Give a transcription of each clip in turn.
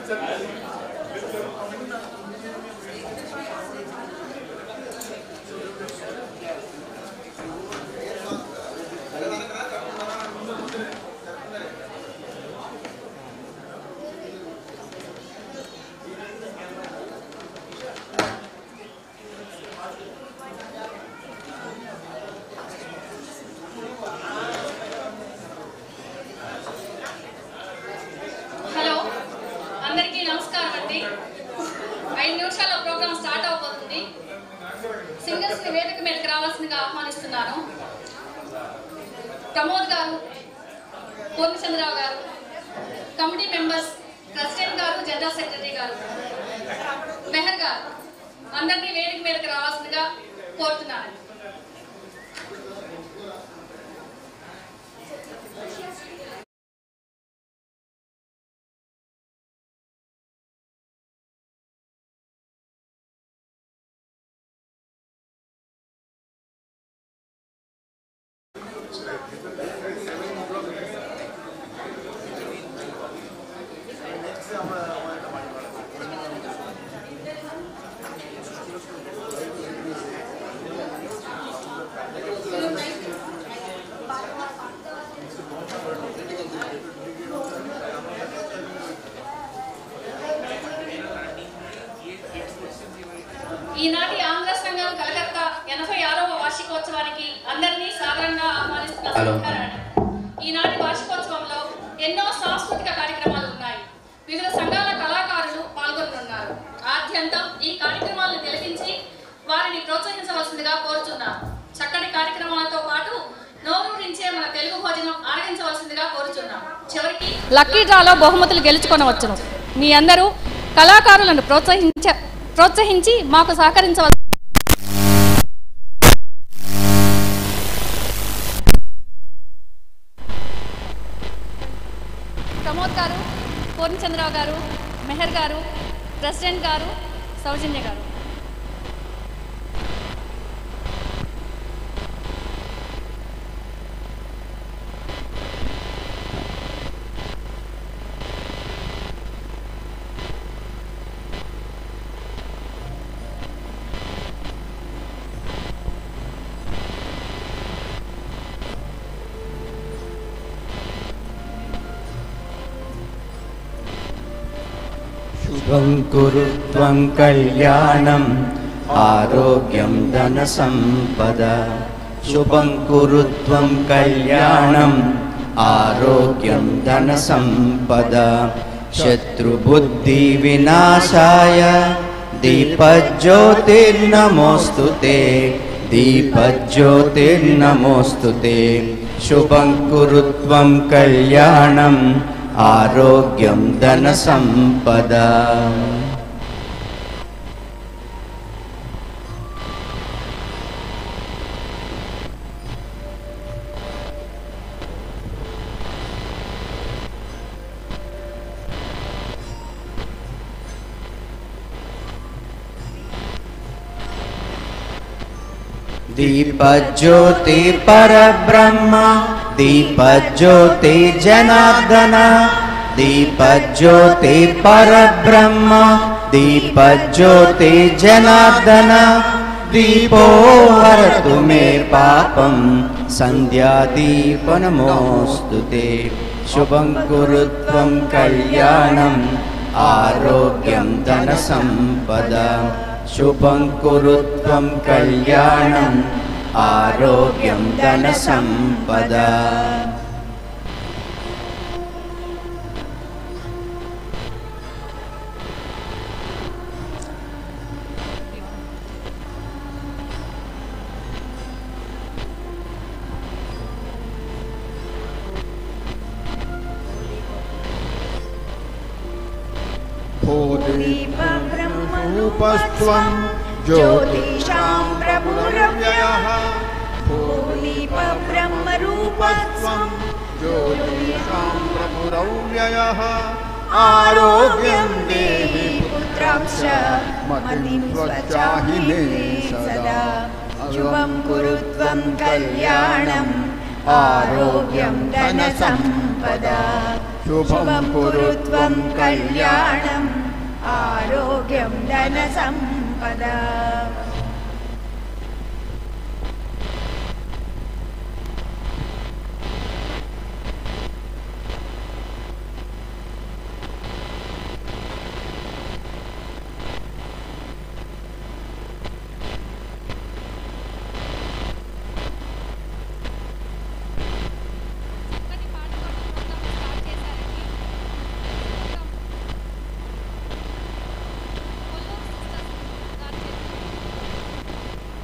Hello అందరికీ నమస్కారం అండి ఐదు నిమిషాల ప్రోగ్రామ్ స్టార్ట్ అవబోతుంది సింగర్స్ ని వేదిక మీదకి రావాల్సిందిగా ఆహ్వానిస్తున్నాను Pramod garu Purnachandrarao garu committee members president garu general secretary garu Meher గారు అందరినీ వేదిక మీదకి రావాల్సిందిగా కోరుతున్నాను ఈనాటి ఆంధ్ర సంఘం కలకత్తా ఎనభై ఆరవ వార్షికోత్సవానికి అందరినీ సాధారణంగా ఆహ్వానిస్తున్న హలో. సంస్కారాన్ని. ఈనాటి వార్షికోత్సవంలో ఎన్నో సాంస్కృతిక కార్యక్రమాలు ఉన్నాయి వివిధ సంఘాల కళాకారులు పాల్గొనున్నారు ఆద్యంతం ఈ కార్యక్రమాలను తిలకించి వారిని ప్రోత్సహించవలసిందిగా కోరుచున్నాం చక్కటి కార్యక్రమాలతో పాటు నోరూరించే మన తెలుగు భోజనం ఆరగించవలసిందిగా కోరుచున్నాం చివరికి లక్కీ డ్రాలో బహుమతులు గెలుచుకొనవచ్చును మీ అందరూ కళాకారులను ప్రోత్సహించ ప్రోత్సహించి మాకు సహకరించవలసి ప్రమోద్ గారు పూర్ణచంద్రరావు గారు మెహర్ గారు ప్రెసిడెంట్ గారు సౌజన్య గారు शुभं कुरु त्वं कल्याणम् आरोग्यं धनसम्पदा शुभं कुरु त्वं कल्याणम् आरोग्यं धनसम्पदा शत्रुबुद्धिविनाशाय दीपज्योतिर्नमोऽस्तु ते दीपज्योतिर्नमोऽस्तु ते शुभं कुरु त्वं कल्याणम् आरोग्यं धनसम्पदा दीपज्योति परब्रह्म दीपज्योति जनार्दन दीपज्योति परब्रह्म दीपज्योति जनार्दन दीपो हरतु मे पापं सन्ध्यादीपनमोऽस्तु ते शुभं कुरु त्वं कल्याणम् आरोग्यं धनसम्पदा शुभं कुरु त्वं कल्याणम् आरोग्यं धनसम्पदा भूदीपब्रह्मरूपस्त्वं ज्योतिषां प्रभुरव्ययः भूदीपब्रह्मरूपस्त्वं ज्योतिषां प्रभुरव्ययः आरोग्यं देहि पुत्राक्ष मतिं स्वच्छाहि मे सदा शुभं कुरु त्वं कल्याणम् आरोग्यं धनसम्पदा శుభం కురు త్వం కళ్యాణం ఆరోగ్యం ధన సంపద చక్కటి పాటతో ప్రోగ్రామ్ స్టార్ట్ చేశారండి కొల్లూరు సిస్టర్స్ గారి చేతులు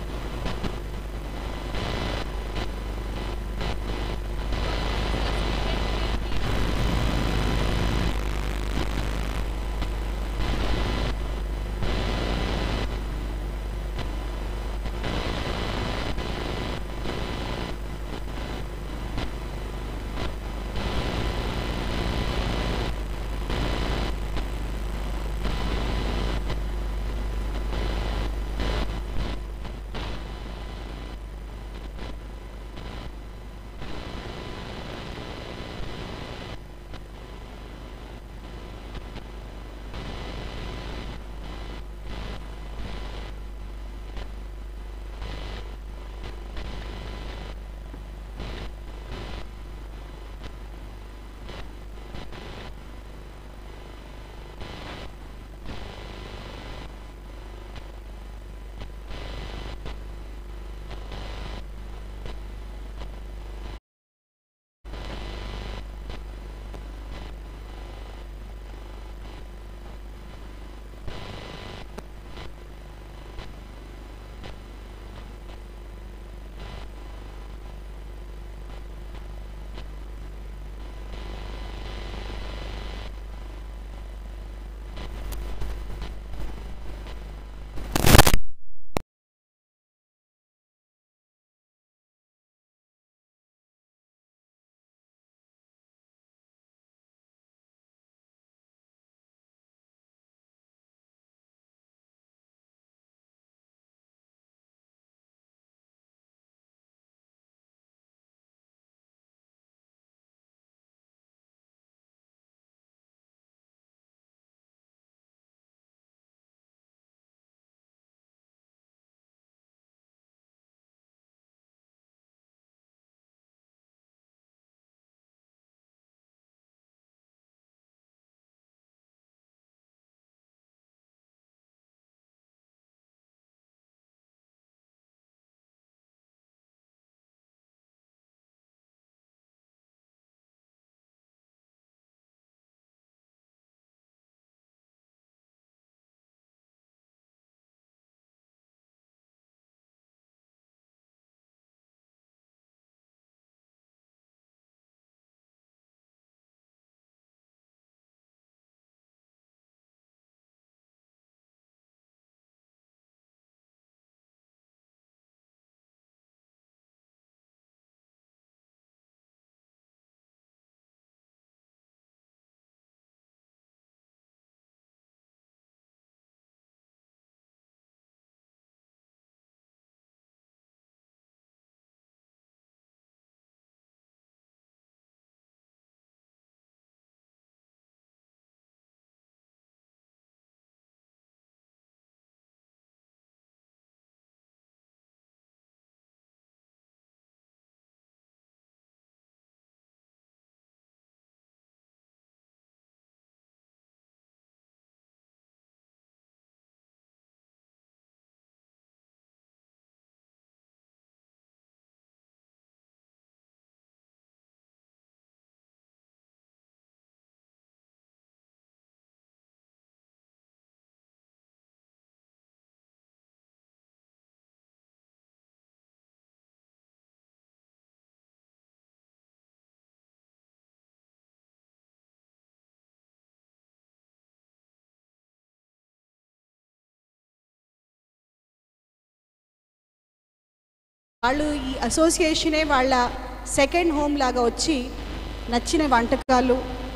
వాళ్ళు ఈ అసోసియేషనే వాళ్ళ సెకండ్ హోమ్ లాగా వచ్చి నచ్చిన వంటకాలు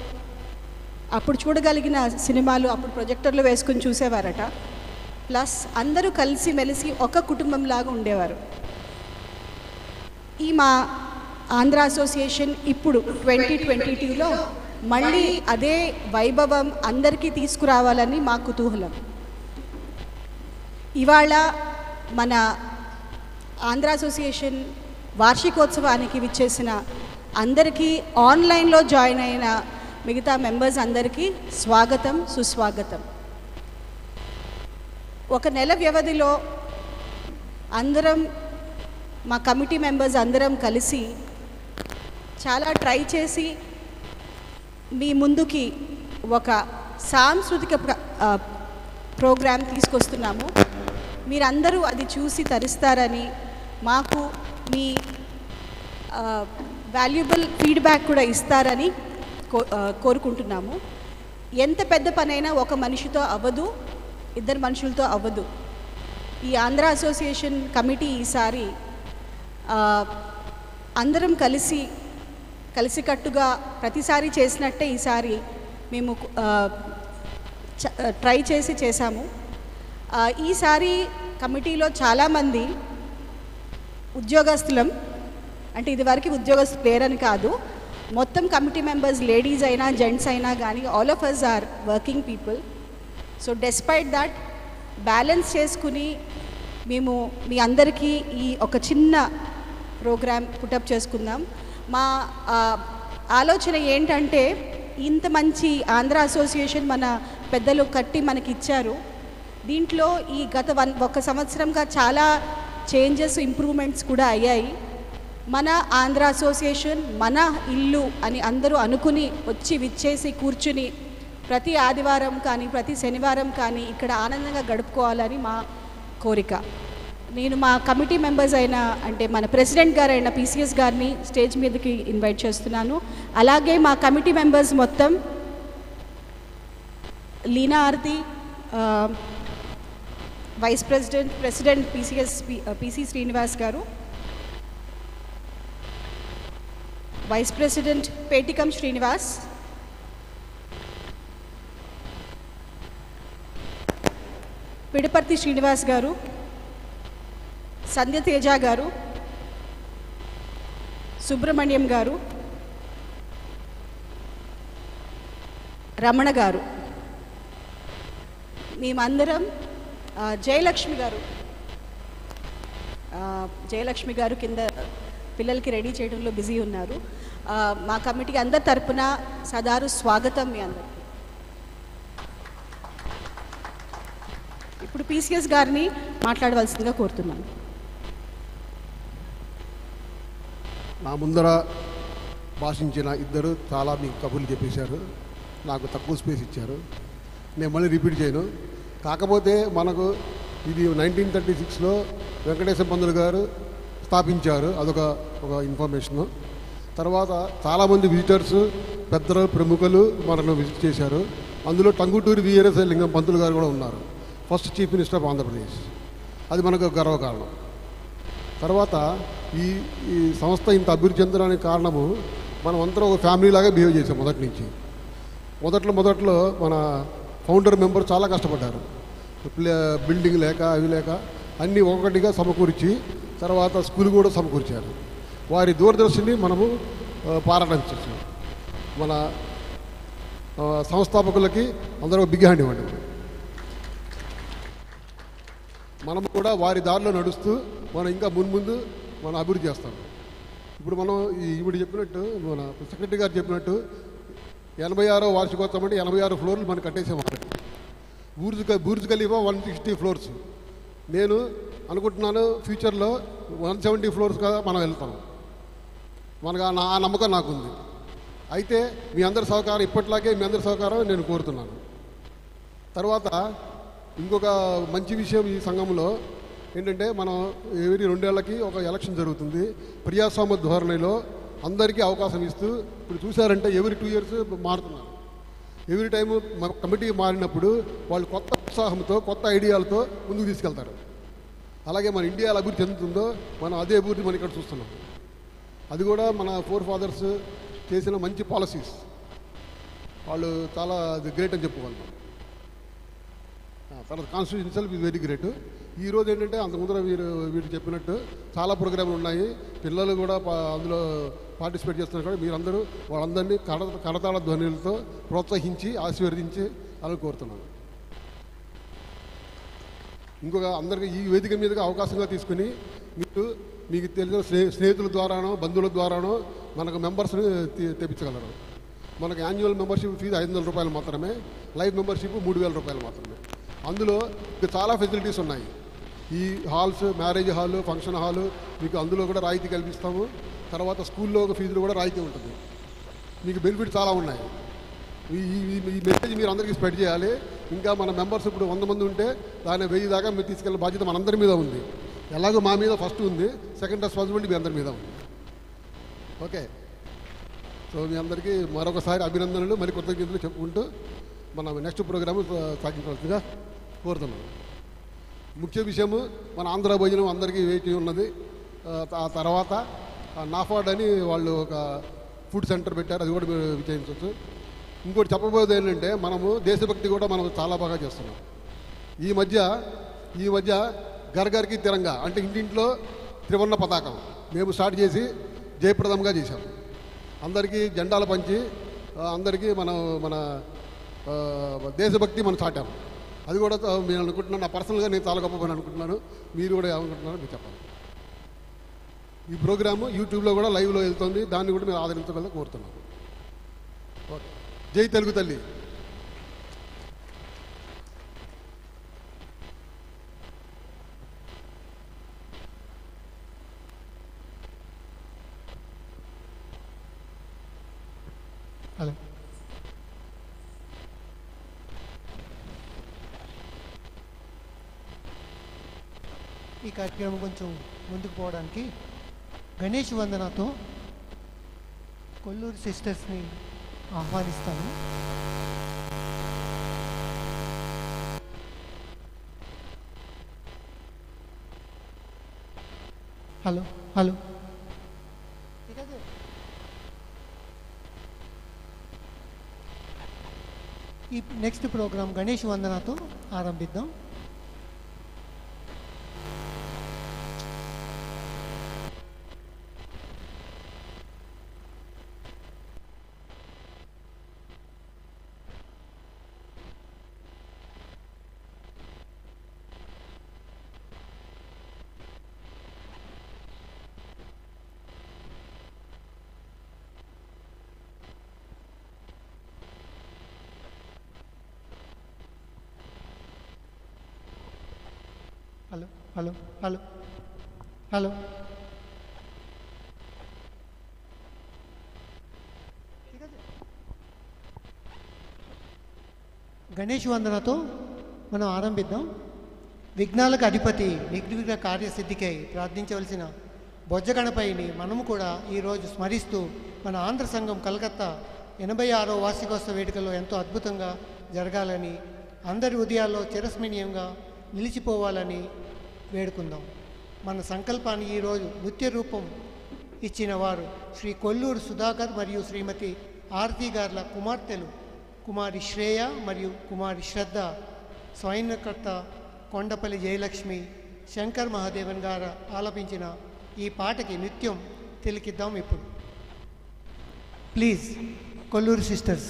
అప్పుడు చూడగలిగిన సినిమాలు అప్పుడు ప్రొజెక్టర్లో వేసుకుని చూసేవారట ప్లస్ అందరూ కలిసి మెలిసి ఒక కుటుంబంలాగా ఉండేవారు ఈ మా ఆంధ్ర అసోసియేషన్ ఇప్పుడు ట్వంటీ ట్వంటీ టూలో మళ్ళీ అదే వైభవం అందరికీ తీసుకురావాలని మా కుతూహలం ఇవాళ మన ఆంధ్ర అసోసియేషన్ వార్షికోత్సవానికి విచ్చేసిన అందరికీ ఆన్లైన్లో జాయిన్ అయిన మిగతా మెంబర్స్ అందరికీ స్వాగతం సుస్వాగతం ఒక నెల వ్యవధిలో అందరం మా కమిటీ మెంబర్స్ అందరం కలిసి చాలా ట్రై చేసి మీ ముందుకి ఒక సాంస్కృతిక ప్ర- ఆ, ప్రోగ్రాం తీసుకొస్తున్నాము మీరందరూ అది చూసి తరిస్తారని మాకు మీ వాల్యుబుల్ ఫీడ్బ్యాక్ కూడా ఇస్తారని కో ఆ, కోరుకుంటున్నాము ఎంత పెద్ద పనైనా ఒక మనిషితో అవ్వదు ఇద్దరు మనుషులతో అవ్వదు ఈ ఆంధ్ర అసోసియేషన్ కమిటీ ఈసారి ఆ, అందరం కలిసి కలిసికట్టుగా ప్రతిసారి చేసినట్టే ఈసారి మేము ఆ, చ- ట్రై చేసి చేశాము ఆ, ఈసారి కమిటీలో చాలామంది ఉద్యోగస్తులం అంటే ఇదివరకు ఉద్యోగస్తులు లేరని కాదు మొత్తం కమిటీ మెంబర్స్ లేడీస్ అయినా జెంట్స్ అయినా కానీ all of us are working people so despite that balance చేసుకుని మేము మీ అందరికీ ఈ ఒక చిన్న ప్రోగ్రామ్ పుటప్ చేసుకుందాం మా ఆ, ఆలోచన ఏంటంటే ఇంత మంచి ఆంధ్ర అసోసియేషన్ మన పెద్దలు కట్టి మనకి ఇచ్చారు దీంట్లో ఈ గత వన్ ఒక సంవత్సరంగా చాలా చేంజెస్ ఇంప్రూవ్మెంట్స్ కూడా అయ్యాయి మన ఆంధ్ర అసోసియేషన్ మన ఇల్లు అని అందరూ అనుకుని వచ్చి విచ్చేసి కూర్చుని ప్రతి ఆదివారం కానీ ప్రతి శనివారం కానీ ఇక్కడ ఆనందంగా గడుపుకోవాలని మా కోరిక నేను మా కమిటీ మెంబర్స్ అయిన అంటే మన ప్రెసిడెంట్ గారు అయిన పీసీఎస్ గారిని స్టేజ్ మీదకి ఇన్వైట్ చేస్తున్నాను అలాగే మా కమిటీ మెంబర్స్ మొత్తం లీనా ఆర్తి ఆ, vice president president PCS PC Srinivas garu vice president పేటికం శ్రీనివాస్ పిడపర్తి శ్రీనివాస్ గారు సంధ్య తేజ గారు సుబ్రహ్మణ్యం గారు రమణ గారు మేమందరం ఆ, జయలక్ష్మి గారు ఆ, జయలక్ష్మి గారు కింద పిల్లలకి రెడీ చేయడంలో బిజీ ఉన్నారు ఆ, మా కమిటీకి అందరి తరపున సదారు స్వాగతం మీ అందరికి ఇప్పుడు పీసీఎస్ గారిని మాట్లాడవలసిందిగా కోరుతున్నాను నా ముందర భాషించిన ఇద్దరు చాలా మీకు కబుర్లు చెప్పేశారు నాకు తక్కువ స్పేస్ ఇచ్చారు నేను మళ్ళీ రిపీట్ చేయను కాకపోతే మనకు ఇది నైన్టీన్ థర్టీ సిక్స్లో వెంకటేశ్వర పంతులు గారు స్థాపించారు అదొక ఒక ఇన్ఫర్మేషను తర్వాత చాలామంది విజిటర్స్ పెద్దలు ప్రముఖులు మనను విజిట్ చేశారు అందులో టంగుటూరి వీరస లింగం పంతులు గారు కూడా ఉన్నారు first chief minister of Andhra Pradesh అది మనకు గర్వకారణం తర్వాత ఈ ఈ సంస్థ ఇంత అభివృద్ధి చెందడానికి కారణము మనం అందరం ఒక ఫ్యామిలీ లాగా బిహేవ్ చేసాం మొదటి నుంచి మొదట్లో మొదట్లో మన ఫౌండర్ మెంబర్ చాలా కష్టపడ్డారు ప్లే- బిల్డింగ్ లేక అవి లేక అన్నీ ఒకటిగా సమకూర్చి తర్వాత స్కూల్ కూడా సమకూర్చారు వారి దూరదర్శిని మనము ఆ, పారాటించచ్చు మన ఆ, సంస్థాపకులకి అందరూ బిగ్ హ్యాండ్ ఇవ్వండి మనం కూడా వారి దారిలో నడుస్తూ మనం ఇంకా మున్ముందు మనం అభివృద్ధి చేస్తాం ఇప్పుడు మనం ఈ ఇప్పుడు చెప్పినట్టు మన సెక్రటరీ గారు చెప్పినట్టు ఎనభై ఆరో వార్షికోత్సవం అంటే ఎనభై ఆరు ఫ్లోర్లు మనం కట్టేసాం ఆల్రెడీ బూర్జ్ క- Burj Khalifa one sixty floors నేను అనుకుంటున్నాను ఫ్యూచర్లో వన్ సెవెంటీ ఫ్లోర్స్గా మనం వెళ్తాం మనకు ఆ నా- ఆ నమ్మకం నాకుంది అయితే మీ అందరి సహకారం ఇప్పట్లాగే మీ అందరి సహకారం నేను కోరుతున్నాను తర్వాత ఇంకొక మంచి విషయం ఈ సంఘంలో ఏంటంటే మనం ఎవరి రెండేళ్లకి ఒక ఎలక్షన్ జరుగుతుంది ప్రజాస్వామ్య ధోరణిలో అందరికీ అవకాశం ఇస్తూ ఇప్పుడు చూశారంటే ఎవరి టూ ఇయర్స్ మారుతున్నారు ఎవ్రీ టైం కమిటీ మారినప్పుడు వాళ్ళు కొత్త ఉత్సాహంతో కొత్త ఐడియాలతో ముందుకు తీసుకెళ్తారు అలాగే మన ఇండియా ఎలా అభివృద్ధి చెందుతుందో మనం అదే అభివృద్ధి మనం ఇక్కడ చూస్తున్నాం అది కూడా మన ఫోర్ ఫాదర్స్ చేసిన మంచి పాలసీస్ వాళ్ళు చాలా గ్రేట్ అని చెప్పుకోగలం ఆ, తర్వాత constitution self is very great ఈ రోజు ఏంటంటే అంత ముందర వీరు వీరు చెప్పినట్టు చాలా ప్రోగ్రాంలు ఉన్నాయి పిల్లలు కూడా పా- అందులో పార్టిసిపేట్ చేస్తున్నారు కూడా మీరందరూ వాళ్ళందరినీ కడ కడతాళ ధ్వనులతో ప్రోత్సహించి ఆశీర్వదించి అలా కోరుతున్నాను ఇంకొక అందరికీ ఈ వేదిక మీదుగా అవకాశంగా తీసుకుని మీకు మీకు తెలిసిన స్నే స్నేహితుల ద్వారానో బంధువుల ద్వారానో మనకు మెంబర్స్ని తె- తెప్పించగలరు మనకు యాన్యువల్ మెంబర్షిప్ ఫీజు ఐదు వందల రూపాయలు మాత్రమే లైఫ్ మెంబర్షిప్ మూడు వేల రూపాయలు మాత్రమే అందులో మీకు చాలా ఫెసిలిటీస్ ఉన్నాయి ఈ halls marriage hall function hall మీకు అందులో కూడా రాయితీ కల్పిస్తాము తర్వాత స్కూల్లో ఒక ఫీజులు కూడా రాయితీ ఉంటుంది మీకు బెనిఫిట్ చాలా ఉన్నాయి ఈ ఈ- ఈ మెసేజ్ మీరు అందరికీ స్ప్రెడ్ చేయాలి ఇంకా మన మెంబర్స్ ఇప్పుడు వంద మంది ఉంటే దాన్ని వెయ్యి దాకా మీరు తీసుకెళ్ళే బాధ్యత మనందరి మీద ఉంది ఎలాగో మా మీద ఫస్ట్ ఉంది సెకండ్ రెస్పాన్సిబిలిటీ మీ అందరి మీద ఉంది ఓకే సో మీ అందరికీ మరొకసారి అభినందనలు మరి కృతజ్ఞతలు చెప్పుకుంటూ మన నెక్స్ట్ ప్రోగ్రామ్ సాగించవలసిందిగా కోరుతున్నాను ముఖ్య విషయము మన ఆంధ్ర భోజనం అందరికీ వేచి ఉన్నది ఆ, ఆ తర్వాత ఆ నాఫాడ్ అని వాళ్ళు ఒక ఫుడ్ సెంటర్ పెట్టారు అది కూడా మీరు విజయించవచ్చు ఇంకోటి చెప్పబోయేది ఏంటంటే మనము దేశభక్తి కూడా మనం చాలా బాగా చేస్తున్నాం ఈ మధ్య ఈ మధ్య గర్గర్కి తిరంగా అంటే ఇంటింట్లో త్రివర్ణ పతాకం మేము స్టార్ట్ చేసి జయప్రదంగా చేశాం అందరికీ జెండాలు పంచి ఆ, అందరికీ మనం మన ఆ, దేశభక్తి మనం చాటాము అది కూడా తా- నేను అనుకుంటున్నాను నా పర్సనల్గా నేను చాలా గొప్ప పని అనుకుంటున్నాను మీరు కూడా ఏమనుకుంటున్నారో మీరు చెప్పాలి ఈ ప్రోగ్రాము యూట్యూబ్లో కూడా లైవ్లో వెళ్తుంది దాన్ని కూడా మీరు ఆదరించగల కోరుతున్నాను ఓకే జై తెలుగు తల్లి హలో ఈ కార్యక్రమం కొంచెం ముందుకు పోవడానికి గణేష్ వందనతో కొల్లూరు సిస్టర్స్ని ఆహ్వానిస్తాను హలో హలో ఈ నెక్స్ట్ ప్రోగ్రాం గణేష్ వందనతో ఆరంభిద్దాం hello hello hello hello Ganesh వందనతో మనం ఆరంభిద్దాం విఘ్నాలకు అధిపతి నిర్విఘ్న కార్యసిద్ధికై ప్రార్థించవలసిన బొజ్జగణపైని మనము కూడా ఈరోజు స్మరిస్తూ మన ఆంధ్ర సంఘం కలకత్తా ఎనభై ఆరో వార్షికోత్సవ వేడుకలో ఎంతో అద్భుతంగా జరగాలని అందరి ఉదయాల్లో చిరస్మరణీయంగా నిలిచిపోవాలని వేడుకుందాం మన సంకల్పాన్ని ఈరోజు నృత్య రూపం ఇచ్చిన వారు శ్రీ కొల్లూరు సుధాకర్ మరియు శ్రీమతి ఆరతి గార్ల కుమార్తెలు కుమారి శ్రేయ మరియు కుమారి శ్రద్ధ స్వయంకర్త కొండపల్లి జయలక్ష్మి శంకర్ మహాదేవన్ గారు ఆలపించిన ఈ పాటకి నృత్యం తిలికిద్దాం ఇప్పుడు ప్లీజ్ కొల్లూరు సిస్టర్స్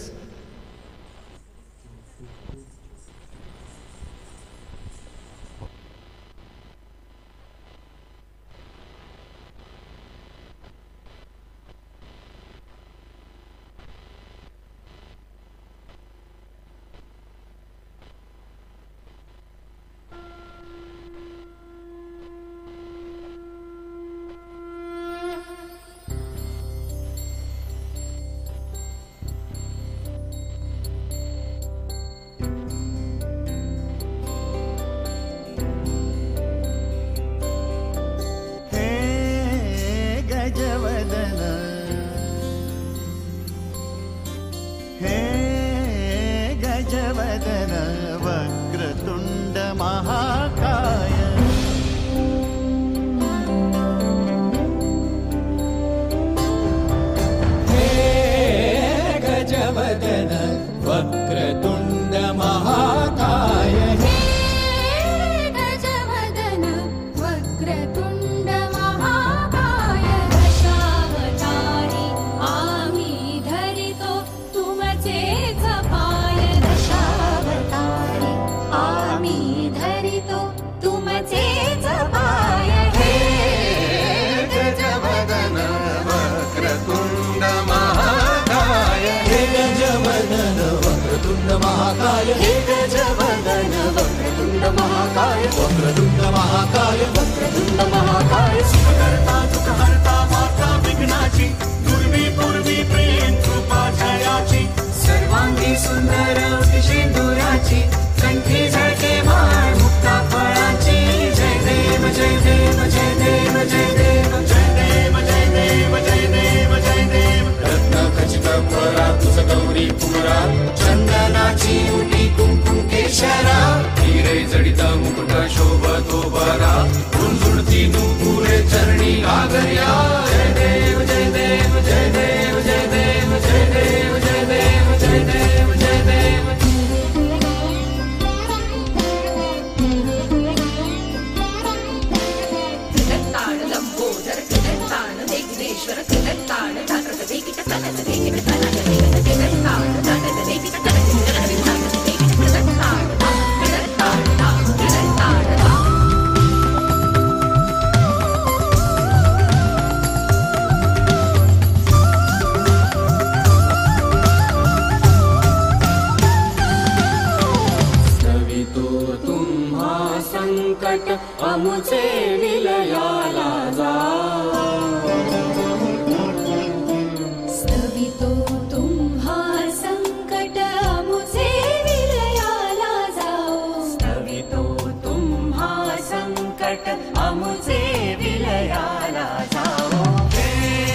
हे गजवदन हे गजवदन वक्रतुण्ड महाकाय हे गजवदन वक्रतुण्ड महाकाय गजवदन वक्रतुण्ड महाकाय दशावतारी వక్రతుండ మహాకాయ హే గజవదన వక్రతుండ మహాకాయ వక్రతుండ మహాకాయ వక్రతుండ మహాకాయ సుఖకర్త దుఃఖహర్త మాతా విఘ్నాచి दुर्वी पूर्वी प्रेम कृपा जयाची सर्वांगी सुंदर सिंदुराची कंठी झळके माळ मुक्ता फळाची जय देव जय देव जय देव जय देव जय देव जय देव जय देव जय देव रत्न खचित परा तुझ गौरी पुरा चंदनाची उटी कुंकुम केशरा हिरे जडिता मुकुट शोभतो बरा झुणझुणती नुपुरे चरणी आगर्या जय देव जय देव जय देव जय देव जय देव जय देव जय देव जय देव किरताण लंबोदर किरताण विघ्नेश्वर किरताण जागृत वेगिट कनक वेगिट कनक वेगिट किरताण जागृत वेगिट कनक वेगिट विघ्नागत वेगिट किरताण किरताण नाम किरताण नाम स्तवितो तुम्हा संकट अमुचे विलयाला जा स्तवितो तुम्हा संकट मुझे विलयाला जाओ स्तवितो तुम्हा संकट अमुचे विलयाला जाओ हे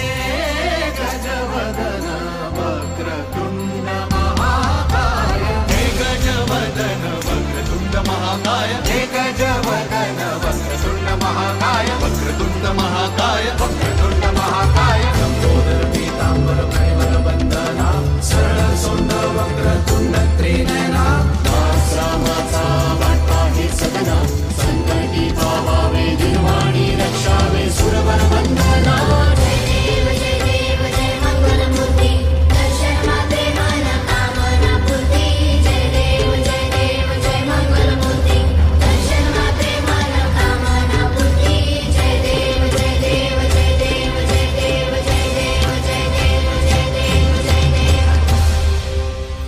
गजवदन वक्रतुंड महाकाय हे गजवदन वक्रतुंड महाकाय हे गजवदन वक्रतुंड महाकाय वक्रतुंड महाकाय वक्रतुंड महाकाय लंबोदर पीतांबर परिमल वंदना सरळ सोंड वक्रतुंड त्रिनयना दास रामाचा वाटपा हे सदना संकटी पावावे निर्वाणी रक्षावे सुरवर वंदना जय देव जय देव जय मंगल मूर्ति दर्शन मात्रे मन कामना पूर्ति जय देव जय देव जय मंगल मूर्ति दर्शन मात्रे मन कामना पूर्ति जय देव जय देव जय देव जय देव जय देव जय देव जय देव जय देव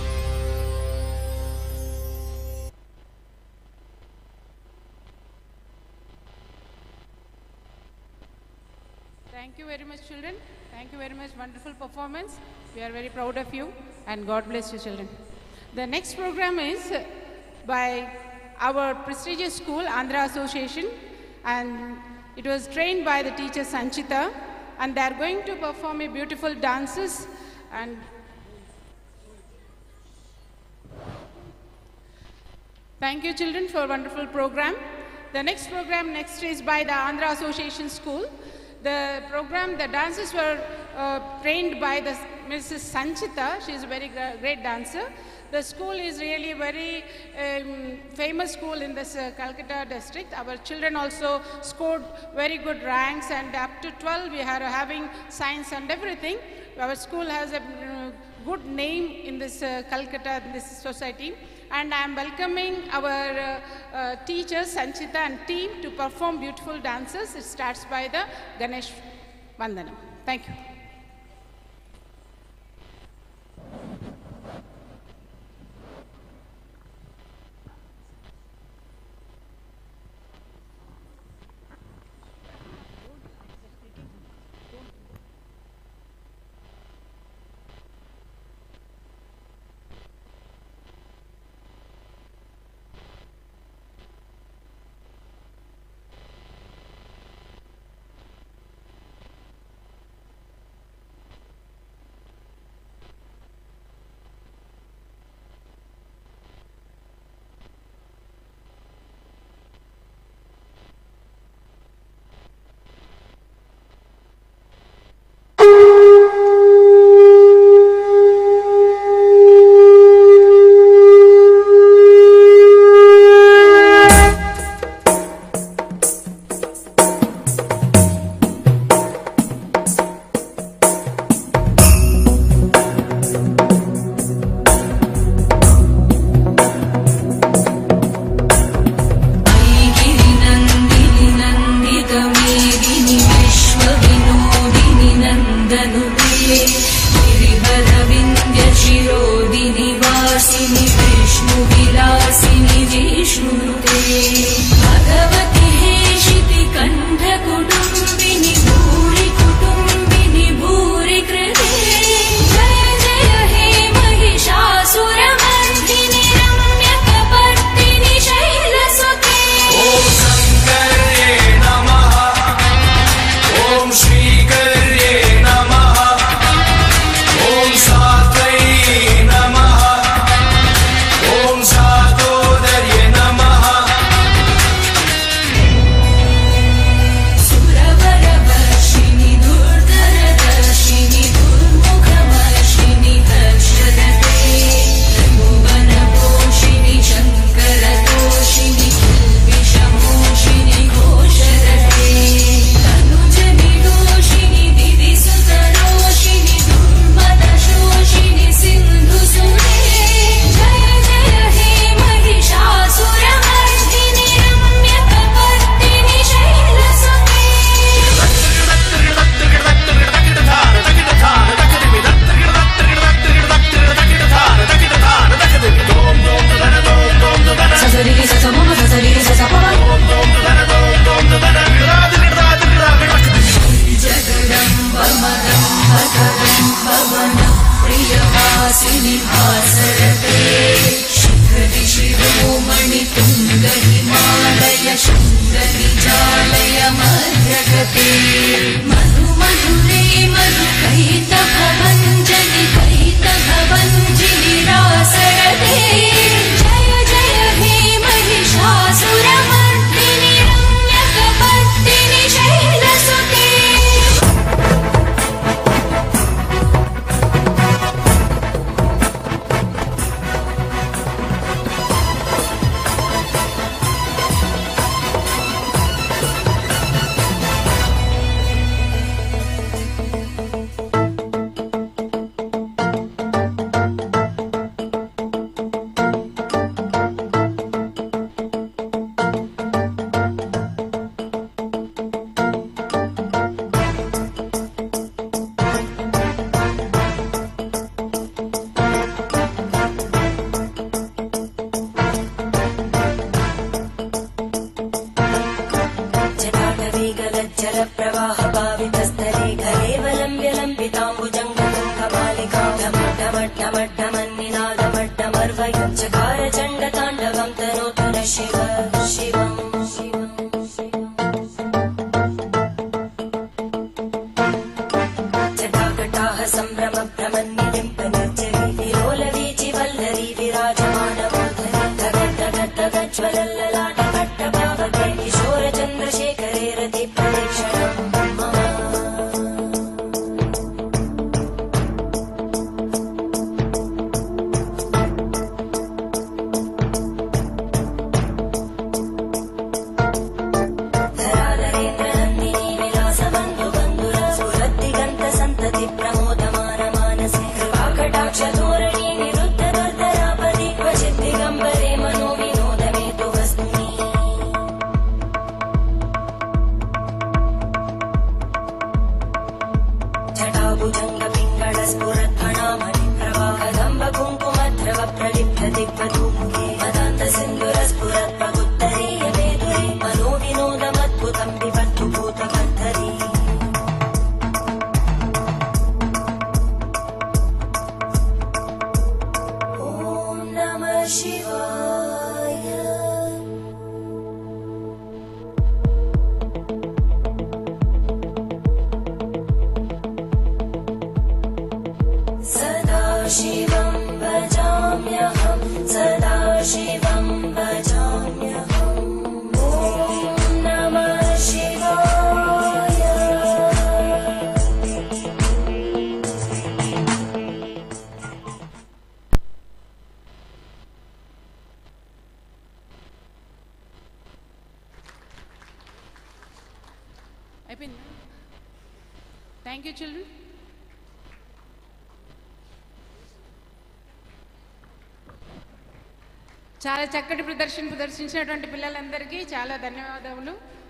Thank you very much, children. Thank you very much. Wonderful performance. We are very proud of you, and God bless you, children. The next program is uh, by our prestigious school, Andhra Association, and it was trained by the teacher Sanchita, and they are going to perform a beautiful dances and Thank you, children, for a wonderful program. The next program next is by the Andhra Association School. The program, the dances were uh, trained by the Mrs. Sanchita. She is a very gra- great dancer. The school is really a very um, famous school in this uh, Calcutta district. Our children also scored very good ranks, and up to 12 we are having science and everything. Our school has a uh, good name in this uh, Calcutta, in this society. And I am welcoming our uh, uh, teachers, Sanchita and team, to perform beautiful dances. It starts by the Ganesh Vandanam. Thank you. वासिनि विष्णुविलासिनि विष्णुनुते भगवति हेशिति कण्ठकुटुम्बिनि भूरि कुटुम्बिनि भूरि कृते जय जय हे महिषासुरमर्दिनि रम्यकपर्दिनि शैलसुते ॐ शङ्कर्ये नमः ॐ श्रीकर्ये नमः ॐ सात्वै नमः ॐ शातोदर्ये नमः सुरवरवर्षिणि दुर्धरदर्शिनि दुर्मुखवर्षिणि हर्षरते त्रिभुवनपोषिणि शङ्करतोषिणि किल्बिषमोषिणि घोषरते तनुजनिरोषिणि दिदिसुतरोषिणि दुर्मदशोषिणि सिन्धुसुरे जय जय हे महिषासुरमर्दिनि रम्यकपर्दिनि शैलसुते ససరి ససమమ ససరి ససపమ జగదంబ మదంబకదంబ వన ప్రియవాసిని భాసరతే శిఖరి శిరోమణి తుంగ హిమాలయ శృంగ నిజాలయ మధ్యగతే మధు మధురే మధు కైత భవంజని కైత భవంజిని రాసరతే జయ జయ హే महिषासुरमर्दिनि रम्यकपर्दिनि शैलसुते जटाटवीगलज्जल प्रवाह पावितस्थले कलेवलम्ब्य लम्बिताम्बुजङ्गमङ्गमालिकामट्टमट्टमट्टमन्निनादमट्टमर्वयुञ्चकार चण्डताण्डवं तनोतु न शिव शिवम् जटाकटाः सम्भ्रम भ्रमन्निलिम्प निर्जरी विलोलवीचि वल्लरी विराजमानमूर्धनि तगट् तगट् तगज्ज्वलल्ललाट पट्टपावके किशोरचन्द्रशेखरे रति प्रदक्षिणम् मम धराधरेन्द्रनन्दिनी विलासबन्धुबन्धुर स्फुरद्दिगन्तसन्तति प्रमोदमान मानसे कृपाकटाक्षधोरणी निरुद्ध दुर्धरापदि क्वचिद्दिगम्बरे मनो विनोदमे तु वस्तुनि जटाभुजङ्गपिङ्गळस्फुरद्भणामणि प्रवाहदम्ब कुङ्कुमद्रव प्रलिप्त दिग्वधूमुखे मदान्तसिन्दुरस्फुरत्पगुत्तरे यमेधुरे मनो विनोदमद्भुतं विपत्तु भूतकर्धरी ॐ नमः शिवाय सदा शिवं भजाम्यहं सदा शिवं भजाम्यहम् ॐ नमः शिवाय అయిపోయింది థ్యాంక్ యూ చిల్డ్రన్ చాలా చక్కటి ప్రదర్శన ప్రదర్శించినటువంటి పిల్లలందరికీ చాలా ధన్యవాదములు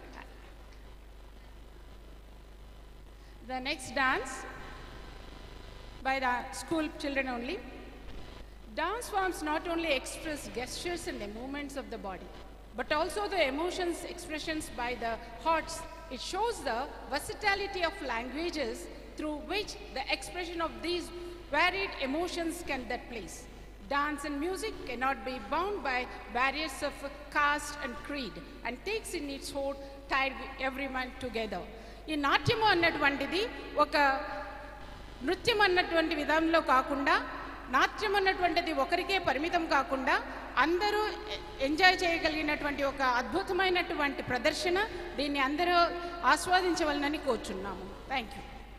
the next dance by the school children only. Dance forms not only express gestures and the movements of the body, but also the emotions, expressions by the hearts. It shows the versatility of languages through which the expression of these varied emotions can take place. Dance and music cannot be bound by barriers of caste and creed and takes in its hold tied everyone together. ఈ నాట్యము అన్నటువంటిది ఒక నృత్యం అన్నటువంటి విధానంలో కాకుండా నాట్యం అన్నటువంటిది ఒకరికే పరిమితం కాకుండా అందరూ ఎ- ఎంజాయ్ చేయగలిగినటువంటి ఒక అద్భుతమైనటువంటి ప్రదర్శన దీన్ని అందరూ ఆస్వాదించవలనని కోరుచున్నాము థ్యాంక్ యూ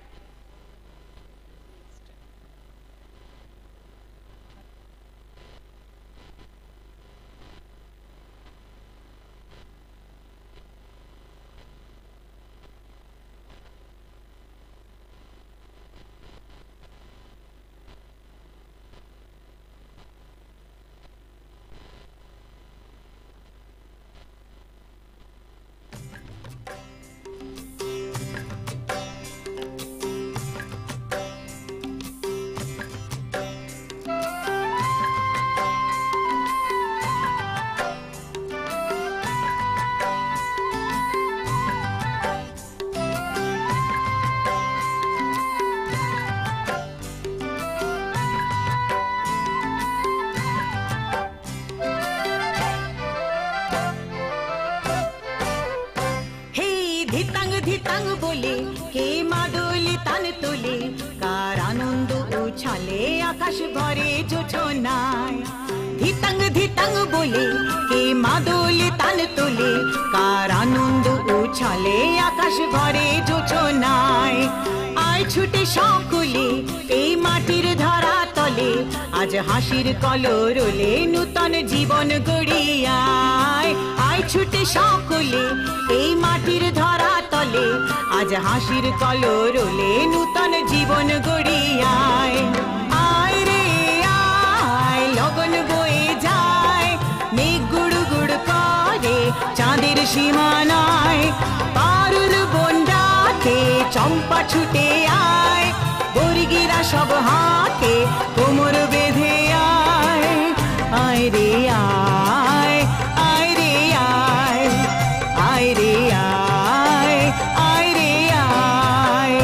হে ধিতাং ধিতাং বলে কে মাদুলি তান তোলে কার আনন্দ উছালে আকাশ ভরে যোছনায় ধিতাং ধিতাং বলে কে মাদুলি তান তোলে কার আনন্দ উছালে আকাশ ভরে যোছনায় আয় ছুটে সকলে এই মাটির ধরা তলে আজ হাসির কলরলে নূতন জীবন গড়িয়ায় আয় ছুটে সকলে এই মাটির ধরা তলে আজ হাসির কলরলে নূতন জীবন গড়িয়ায় আয় রে আয় লগন বয়ে যায় মেঘ গুড় গুড় করে চাঁদের সীমানায় পারুল বন্ডাতে চম্পা ছুটে আয় বর্গিরা সব হাতে কোমর বেঁধে আয় আয় রে আয় আয় রে আয় আয় রে আয় আয় রে আয়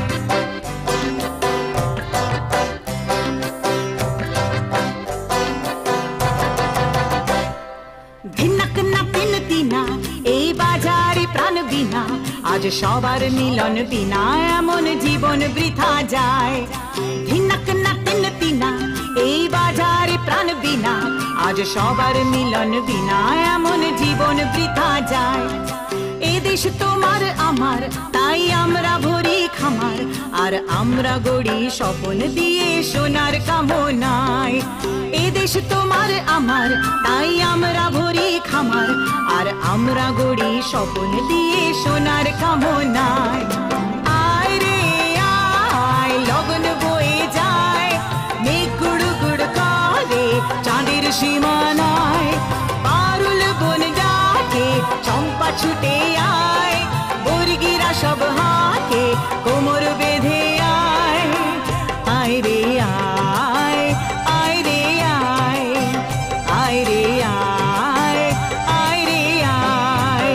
ধিনক না পিন তিনা এই বাজারে প্রাণ বিনা আজ সবার মিলন বিনা এমন জীবন বৃথা যায় ধিনক না তিন তিনা এই বাজারে প্রাণ বিনা আজ সবার মিলন বিনা এমন জীবন বৃথা যায় এ দেশ তোমার আমার তাই আমরা ভরি খামার আর আমরা গড়ি স্বপন দিয়ে সোনার কামনায় এ দেশ তোমার আমার তাই আমরা ভরি খামার আর আমরা গড়ি স্বপন দিয়ে সোনার কামনায় আয় রে আয় লগন বয়ে যায় মেঘ গুড় গুড় করে চাঁদের সীমানায় পারুল বন ডাকে চম্পা ছুটে আয় বর্গিরা সব হাতে কোমর বেঁধে আয় আয় রে আয় আয় রে আয় আয় রে আয় আয় রে আয়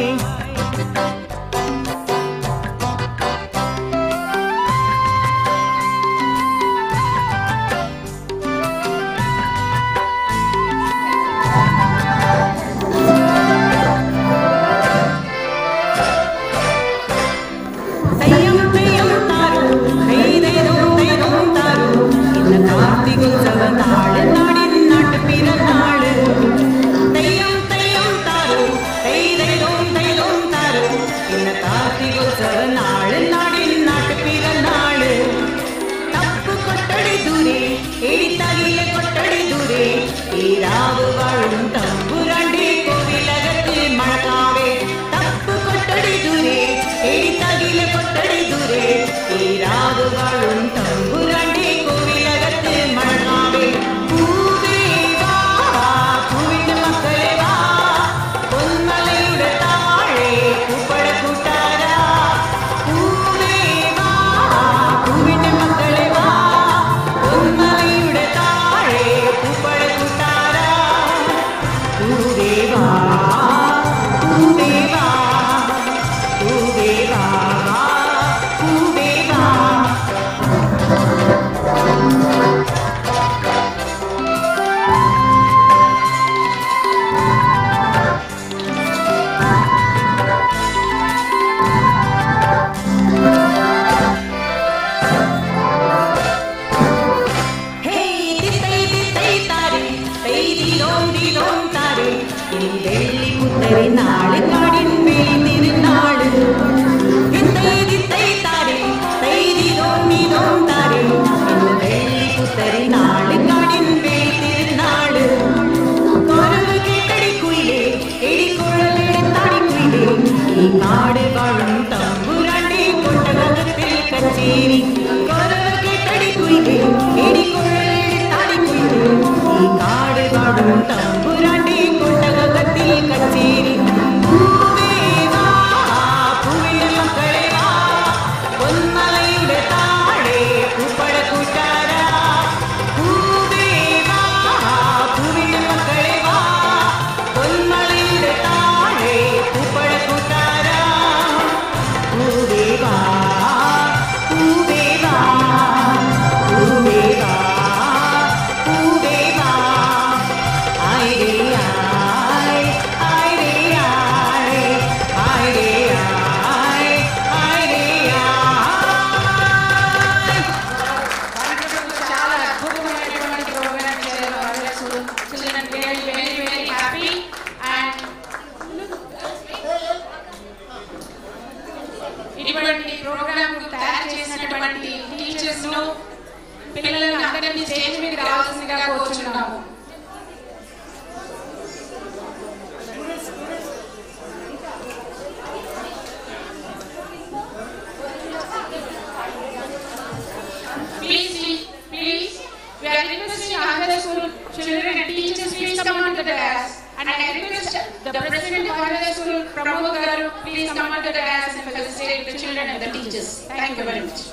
തെയ്യം തെയ്യം താരു ഹൈദേരോ തെയ്യം താരു ഇന്ന് കാർത്തികോത്സവ നാള് നാടിൻ നാട്ട് പിറന്നാള് തെയ്യം തെയ്യം താരു ഹൈദേരോ തെയ്യം താരു ഇന്ന് കാർത്തികോത്സവ നാള് നാടിൻ നാട്ട് പിറന്നാള് തപ്പ് കൊട്ടടി ദൂരെ എടിത്തകിലെ കൊട്ടടി ദൂരെ ഈ രാവ് വാഴും തമ്പുരാണ്ടി കോവിലകത്ത് മഴക്കാവേ തപ്പ് കൊട്ടടി ദൂരെ എടിത്തകിലെ കൊട്ടടി ദൂരെ ഈ രാവ് വാഴും തമ്പുരാണ്ടി കോവിലകത്ത് മഴക്കാവേ പൂവേ വാ പൂവിന്റെ മക്കളെ വാ പൊന്മലയുടെ താഴെ പൂപ്പട കൂട്ടാരാ പൂവേ വാ പൂവിന്റെ മക്കളെ വാ പൊന്മലയുടെ താഴെ പൂപ്പട ചെയ്തിടും താരെ ഇനി വെള്ളി പുത്തരി നാളെ കാടിൻ വെളി തിരുനാള് വിത്തൈ വിത്തൈ താരെ തൈതിടും ഇതും താരെ ഇന്ന് വെള്ളി പുത്തരി നാളെ കാടിൻ വെളി തിരുനാള് കൊരവ് കേട്ടടി കുയിലേ എടിക്കുഴലെടുത്താടി കുയിലേ ഈ കാട് വാഴും തമ്പുരാന്റെ കൊട്ടകത്തിൽ കച്ചേരി കൊരവ് കേട്ടടി കുയിലേ എടിക്കുഴലെടുത്താടി കുയിലേ ഈ കാട് വാഴും തമ്പുരാന്റെ കൊട്ടകത്തിൽ കച്ചേരി പൂവേ വാ, പൂവിന്റെ മക്കളെ വാ, പൊന്മലയുടെ താഴെ പൂപ്പട കൂട്ടാരാ പൂവേ വാ, പൂവിന്റെ മക്കളെ വാ, പൊന്മലയുടെ താഴെ പൂപ്പട കൂട്ടാരാ പൂവേ വാ, പൂവേ വാ, പൂവേ വാ, പൂവേ വാ. ആയ് രേ ആയ്, ആയ് രേ ആയ്, ആയ് രേ ആയ്, ആയ് രേ ആയ്. చాలా అద్భుతమైనటువంటి ప్రోగ్రామ్ చేయాలి children very very very happy and ఇటువంటి ప్రోగ్రామ్ తయారు చేసినటువంటి టీచర్స్ ను పిల్లలను అందరినీ స్టేజ్ మీద రావాల్సిందిగా కోరుచున్నాము Please, please, we are requesting Andhra school children and teachers, please come on to the dais. And I request the president of Andhra school, Pramod Garu, please come on to the dais and felicitate the children and the teachers. Thank you very much.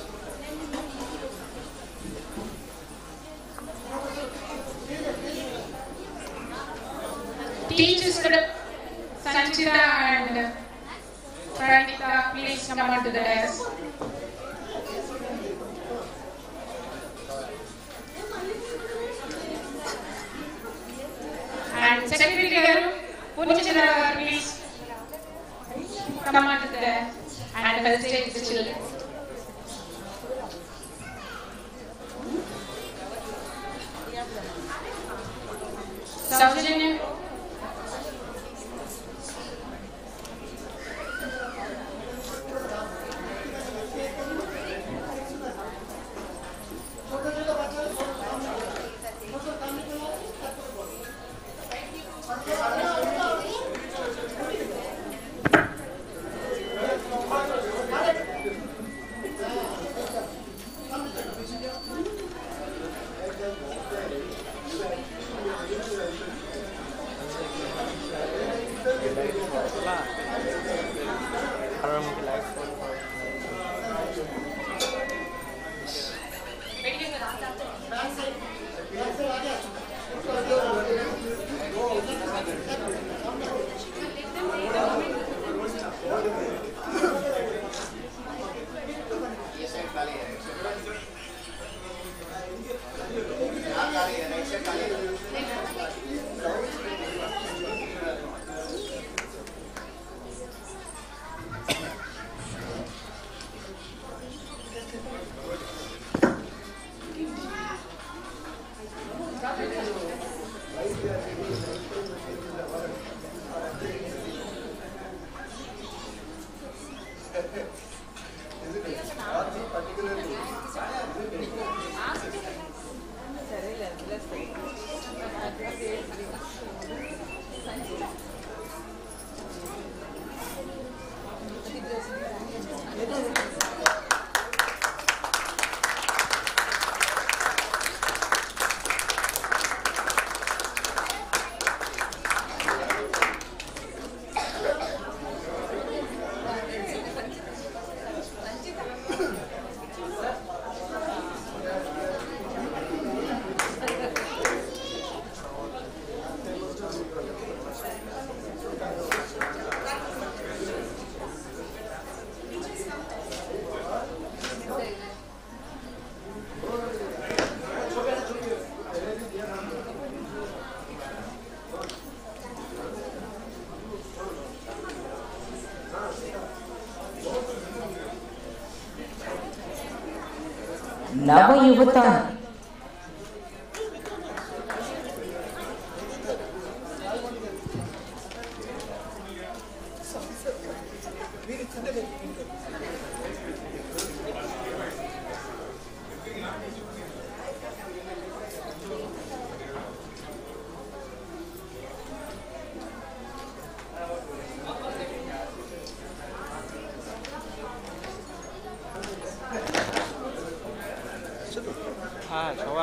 Teachers, Sanchita and Pranita, please come on to the dais. And Secretary Garu, Punchara Garu, please come on to the dais and felicitate the children. Saujanya. నవయువత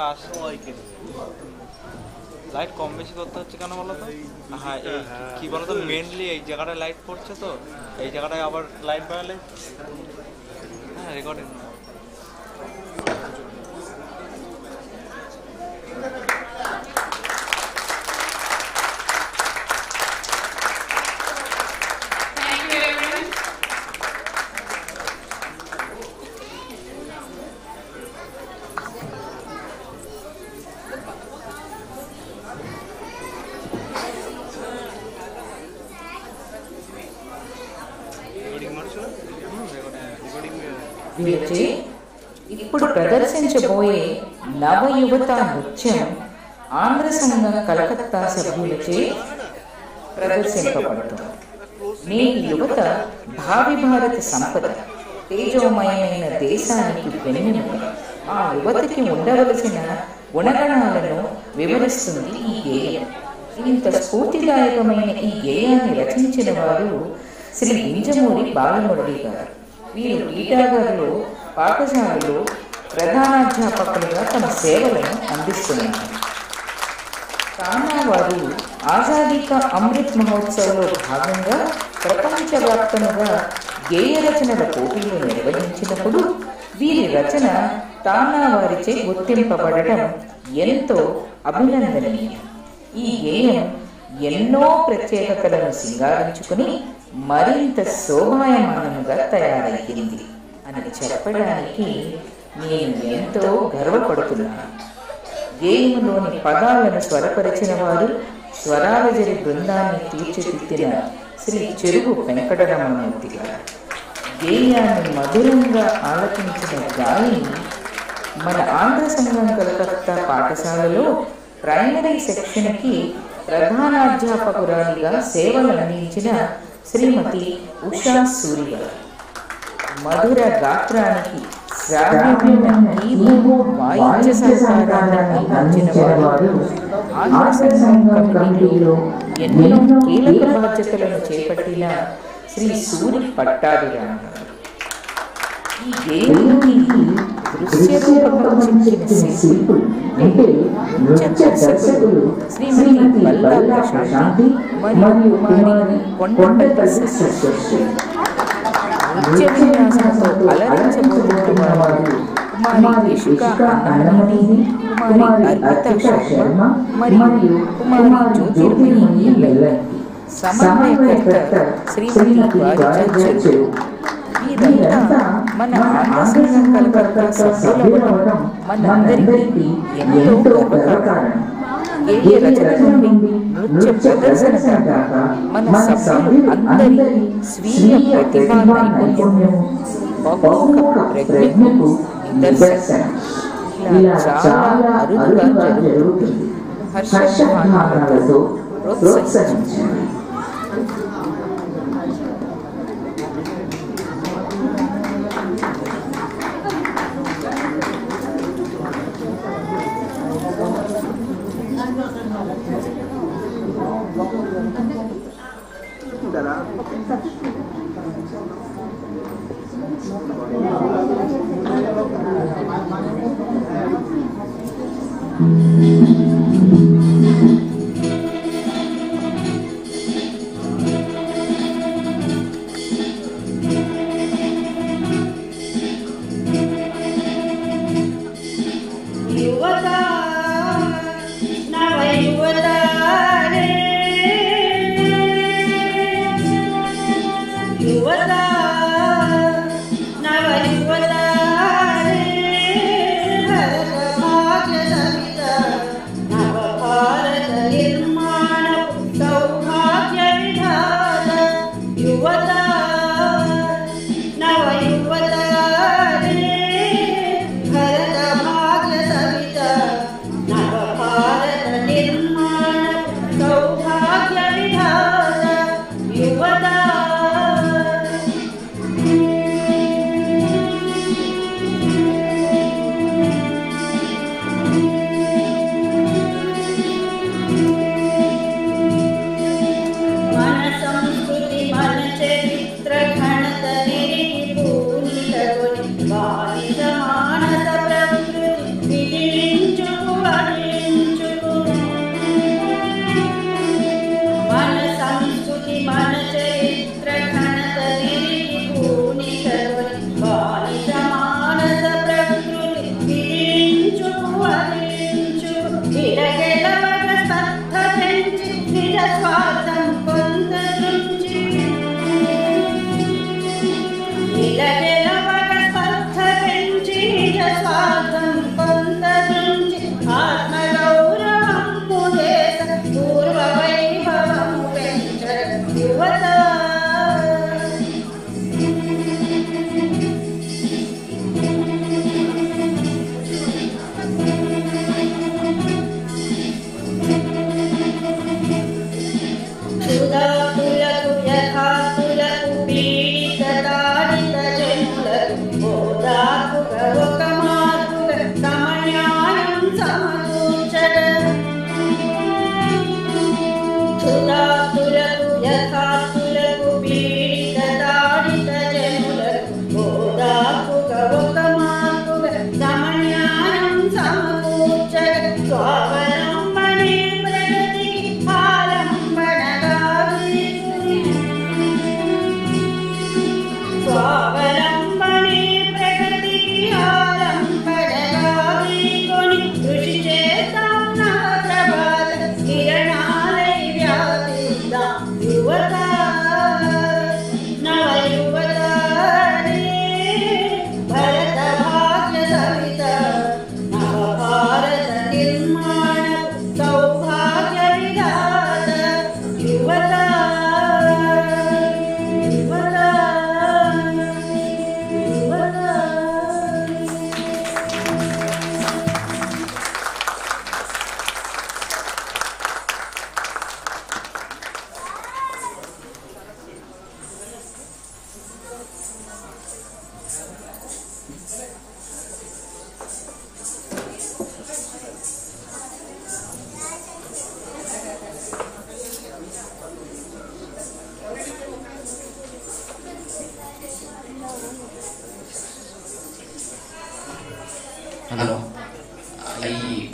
আসছে light কম বেশি করতে হচ্ছে কেন বলো তো হ্যাঁ এই কি- কি বলো তো মেনলি এই জায়গাটায় লাইট পড়ছে তো এই জায়গাটায় আবার লাইট বাড়ালে হ্যাঁ রেকর্ডিং Thank you, everyone. వీరిచే ఇప్పుడు ప్రదర్శించబోయే నవ యువత నృత్యం ఆంధ్ర సంఘం కలకత్తా సభ్యులచే ప్రదర్శింపబడుతుంది నేటి యువత భావి భారత సంపద తేజోమయమైన దేశానికి వెన్నెముక ఆ యువతకి ఉండవలసిన గుణగణాలను వివరిస్తుంది ఈ గేయం ఇంత స్ఫూర్తిదాయకమైన ఈ గేయాన్ని రచించిన వారు శ్రీ ఇంజమూరి బాలమురళి గారు వీరు టీటాగర్లో పాఠశాలలో ప్రధానాధ్యాపకులుగా తమ సేవలను అందిస్తున్నారు తానా వారు ఆజాదీ కా అమృత్ మహోత్సవ్లో భాగంగా ప్రపంచవ్యాప్తంగా గేయ రచనల పోటీలు నిర్వహించినప్పుడు వీరి రచన తానా వారిచే గుర్తింపబడటం ఎంతో అభినందనీయం ఈ గేయం ఎన్నో ప్రత్యేకతలను సింగారించుకుని మరింత శోభాయమానంగా తయారయ్యింది అని చెప్పడానికి నేను ఎంతో గర్వపడుతున్నాను గేయములోని పదాలను స్వరపరిచిన వారు స్వరాలజరి బృందాన్ని తీర్చిదిద్దిన శ్రీ చెరుగు వెంకటరమణమూర్తి గారు గేయాన్ని మధురంగా ఆలపించిన గాయని మన ఆంధ్ర సంఘం కలకత్తా పాఠశాలలో ప్రైమరీ సెక్షన్కి ప్రధానాధ్యాపకురాలిగా సేవలు అందించిన శ్రీమతి ఉషా సూరి గారు మధుర గాత్రానికి శ్రావ్యమైన కీబోర్డ్ వాయిద్య సహకారాన్ని అందించిన వారు ఆంధ్ర సంఘం కమిటీలో ఎన్నో కీలక బాధ్యతలను చేపట్టిన శ్రీ సూరి పట్టాభిరామ్ గారు ఈ గేయానికి దృశ్య రూపకం చించిన శిల్పులు అంటే నృత్య దర్శకులు శ్రీమతి మల్లా ప్రశాంతి మరియు కుమారి కొండపల్లి సరస్వతి నృత్య విన్యాసంతో అలరించబోతున్న వారు కుమారి ఇషుక అన్నమణి కుమారి అర్పిత శర్మ మరియు కుమారి జ్యోతిర్మయి ఎల్లెల్లంకి సమన్వయకర్త శ్రీమతి వారిచంద్రు వీరంతా మన ఆంధ్ర సంఘం కలకత్తా సభ్యులవడం మనందరికీ ఎంతో గర్వకారణం గేయ రచన నుండి నృత్య ప్రదర్శన దాకా మన సభ్యులు అందరి స్వీయ ప్రతిభా నైపుణ్యం బహుముఖ ప్రజ్ఞకు నిదర్శనం ఇలా చాలా అరుదుగా జరుగుతుంది హర్షభానాలతో ప్రోత్సహించండి యువత నవ యువత రే యువత నవ యువత రే భరత భాగ్య సవిత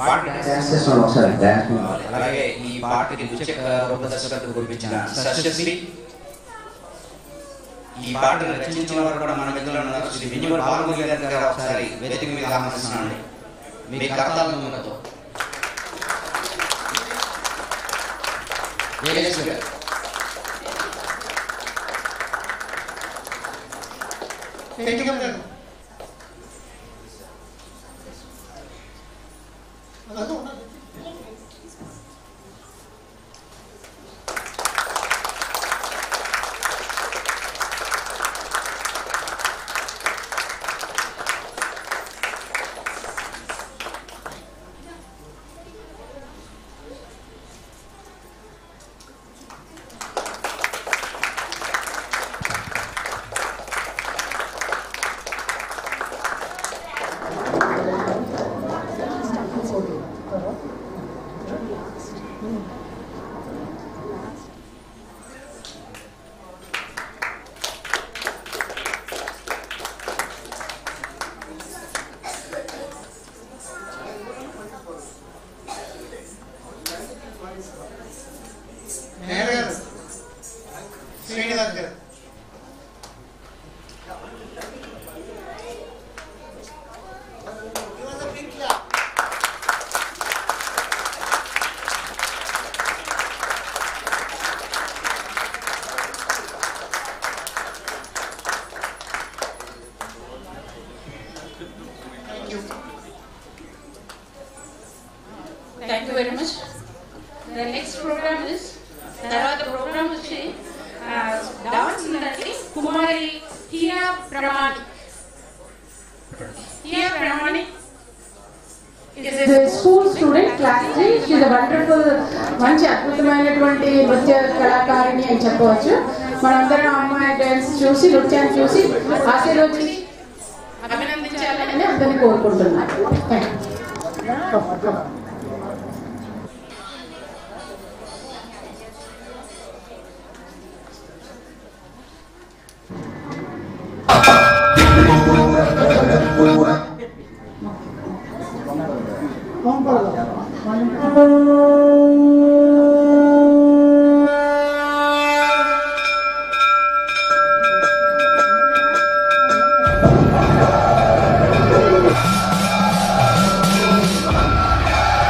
పాట డాన్స్ చేస్తున్నాడు ఒకసారి డాన్స్ అలాగే ఈ పాటకి నృత్య రూపదర్శకత్వం కురిపించిన సస్యశ్రీ ఈ పాటను రచించిన వారు కూడా మన మధ్యలో ఉన్నారు శ్రీ వినిమల బాలమురళి గారు గారు ఒకసారి వేదిక మీద ఆహ్వానిస్తున్నానండి మీ కర్తాల మూలతో జయలక్ష్మి గారు పెంటికం గారు మేయర్ గారు శ్రీనివాస్ గారు Thank you very much. The next program is తర్వాత ప్రోగ్రామ్ వచ్చి డాన్స్ ఉందండి కుమారి Hiya Pramani Hiya Pramani is a school student, class 3. She is a wonderful, మంచి అద్భుతమైనటువంటి నృత్య కళాకారిణి అని చెప్పవచ్చు మనందరం అమ్మాయి డ్యాన్స్ చూసి నృత్యాన్ని చూసి ఆశీర్వదించి అభినందించాలని అందరినీ కోరుకుంటున్నాను థ్యాంక్ యూ Thank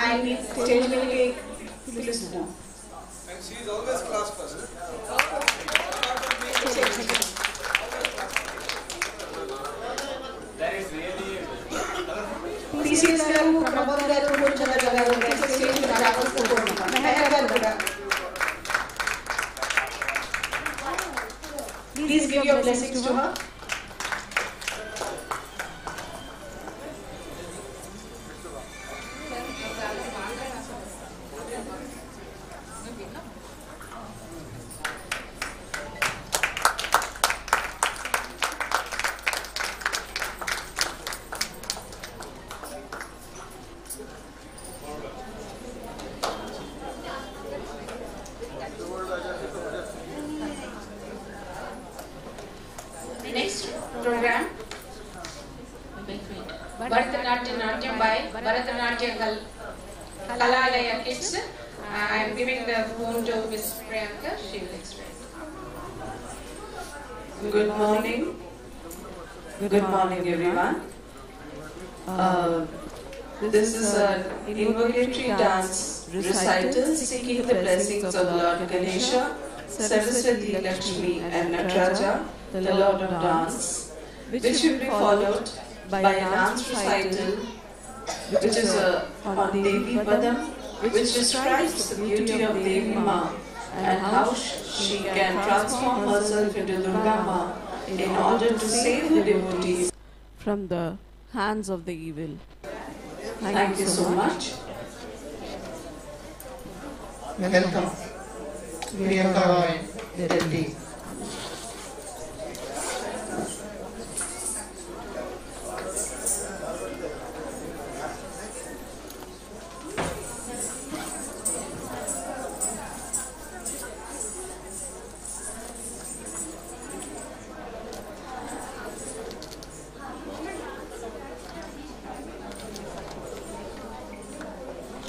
ఆయన్ని స్టేజ్ మీదకి పిలుస్తున్నాం And she is always class first. That is really TCS garu Pramod గారు పూర్ణచంద్ర గారు దయచేసి స్టేజ్ మీద రావాల్సిందిగా కోరుతున్నాం మెహర్ గారు కూడా please give your blessings to her The next program, Bharatanatyam Natyam by Bharatanatyam Kal- Kalalaya Kids. I am giving the phone to Ms. Priyanka. She will explain. Good morning. Good morning, everyone. Uh, this is an invocatory dance recital seeking the blessings of Lord Ganesha, Saraswati, Lakshmi, and Nataraja, the Lord of Dance, which will be followed by a dance recital which is uh, on Devi Padam, which describes the beauty of Devi Ma and how she can transform herself into Durga Ma in order to save the devotees. from the hands of the evil. Thank you so much. Welcome. Priyanka Roy, Reddy.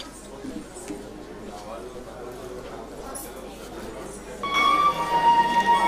Thank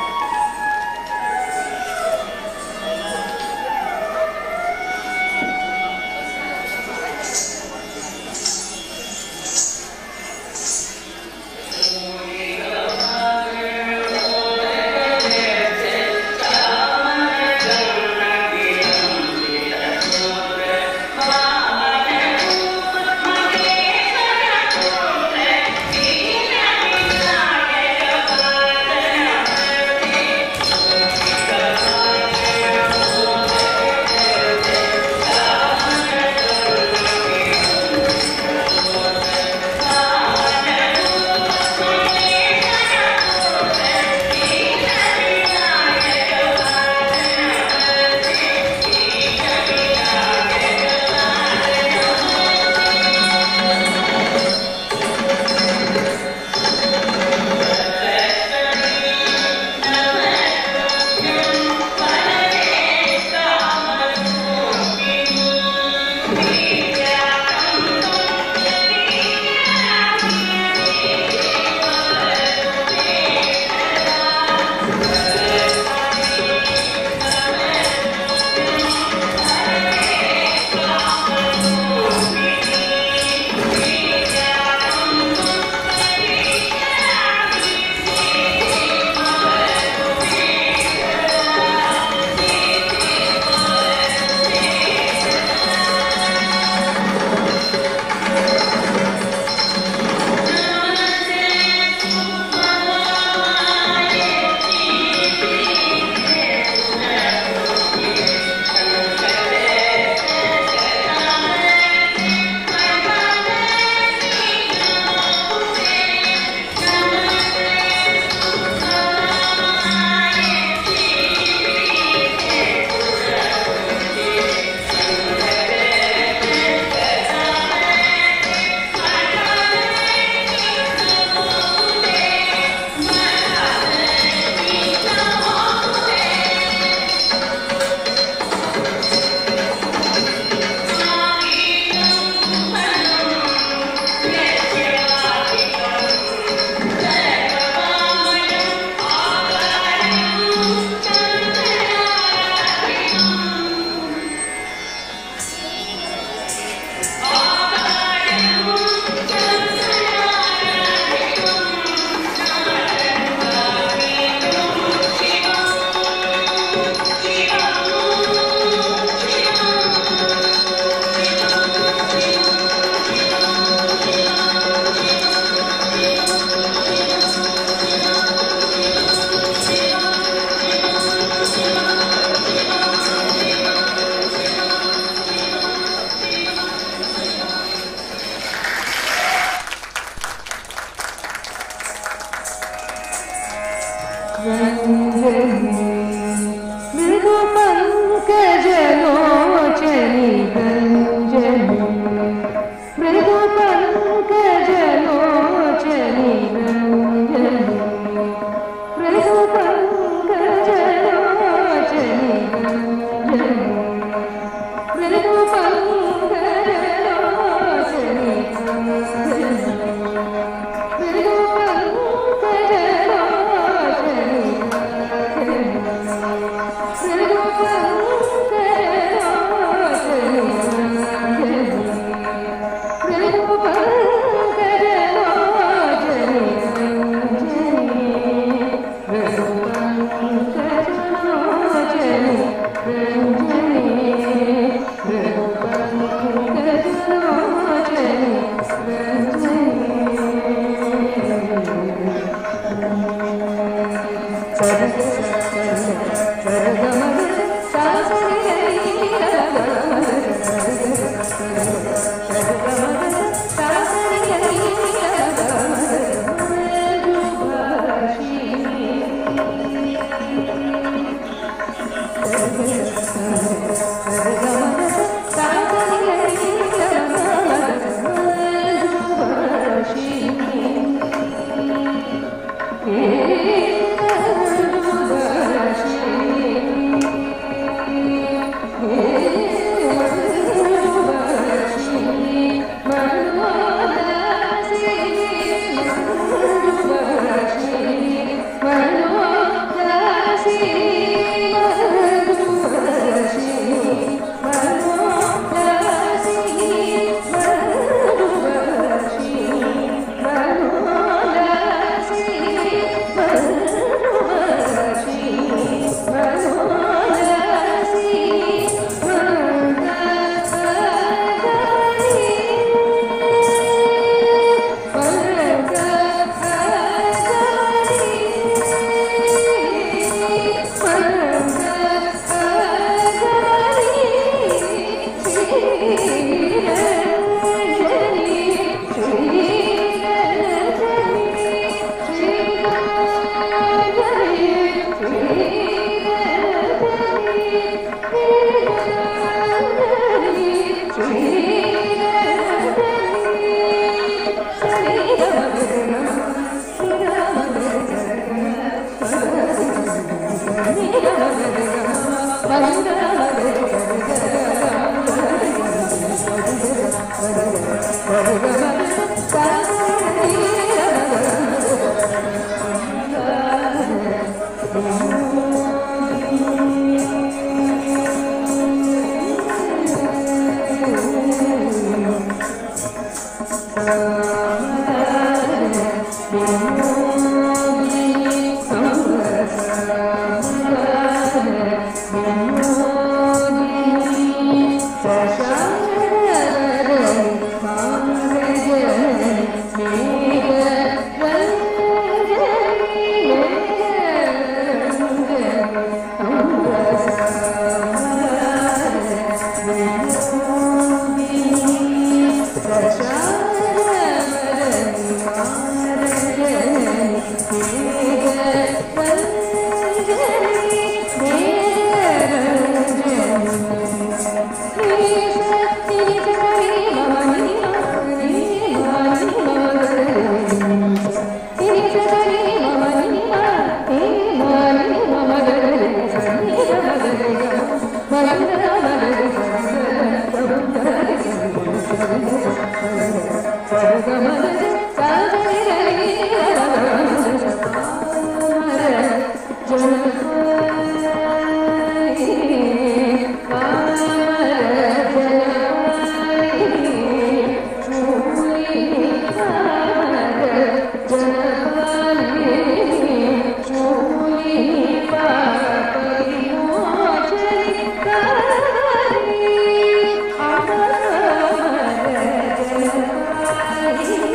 Thank you.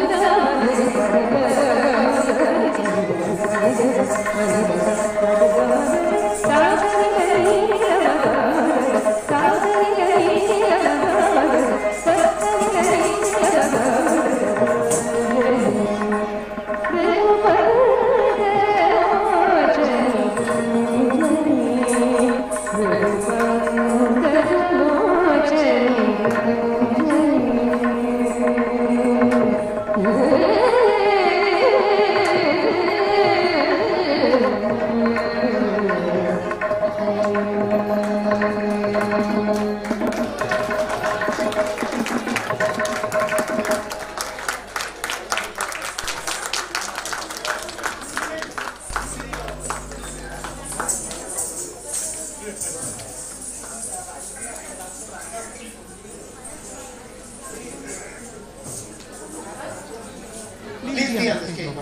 Please be on the stage.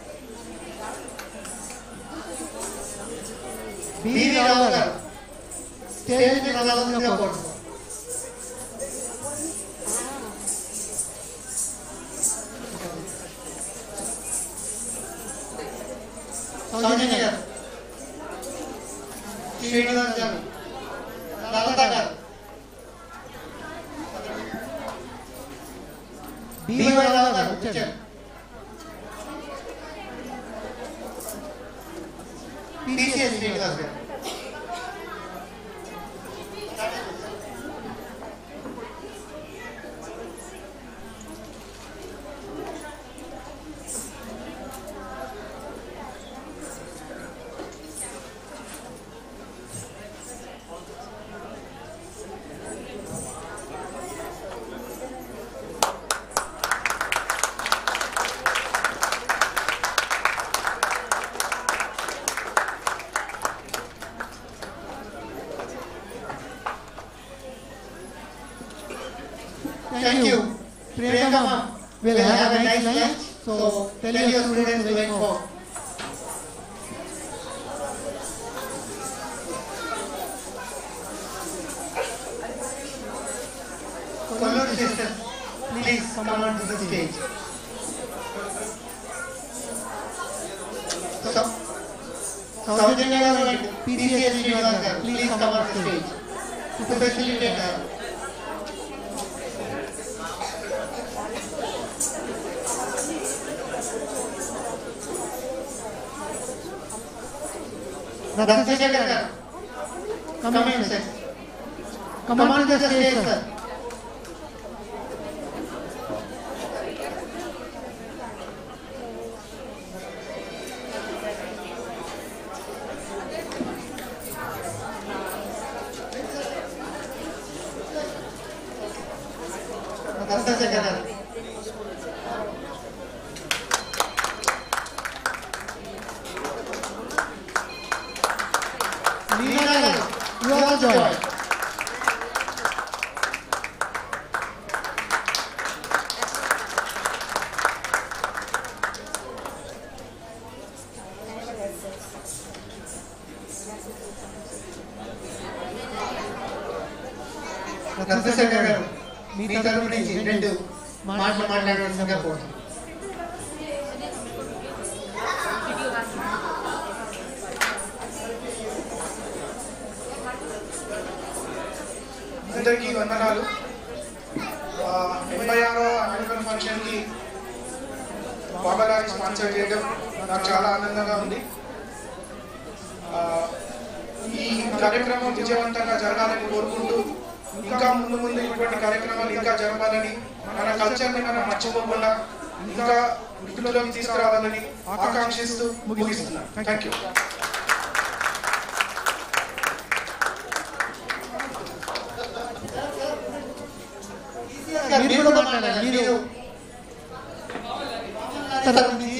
BV Rao garu stage మీద రావాల్సిన కోరుతున్నాను సౌజన్య గారు శ్రీనివాస్ గారు లలిత గారు BV Rao గారు వచ్చారు PCS Srinivas గారు Thank you. Priyanka ma'am will have a nice lunch. So tell your students to wait for. Color sisters, please come on to the stage. So, Saujanya garu and PCS Srinivas garu, please come on the stage. To facilitate her. Rathaseka garu, come in sir. Come on to the stage sir. Rathaseka garu. Leela garu, you are joy. Chandrasekhar గారు మీ తరపు నుంచి రెండు మాటలు మాట్లాడవలసిందిగా కోరుతున్నాను అందరికీ వందనాలు ఆ, ఎనభై ఆరో అమెరికన్ ఫంక్షన్కి బాబాగారి స్పాన్సర్ చేయడం నాకు చాలా ఆనందంగా ఉంది ఆ, ఈ కార్యక్రమం విజయవంతంగా జరగాలని కోరుకుంటూ ఇంకా ముందు ముందు ఇటువంటి కార్యక్రమాలు ఇంకా జరగాలని మన కల్చర్ని మనం మర్చిపోకుండా ఇంకా వృద్ధిలోకి తీసుకురావాలని ఆకాంక్షిస్తూ ముగిస్తున్నాను థ్యాంక్ యూ మీరు కూడా మాట్లాడాలి మీరు తరపు నుంచి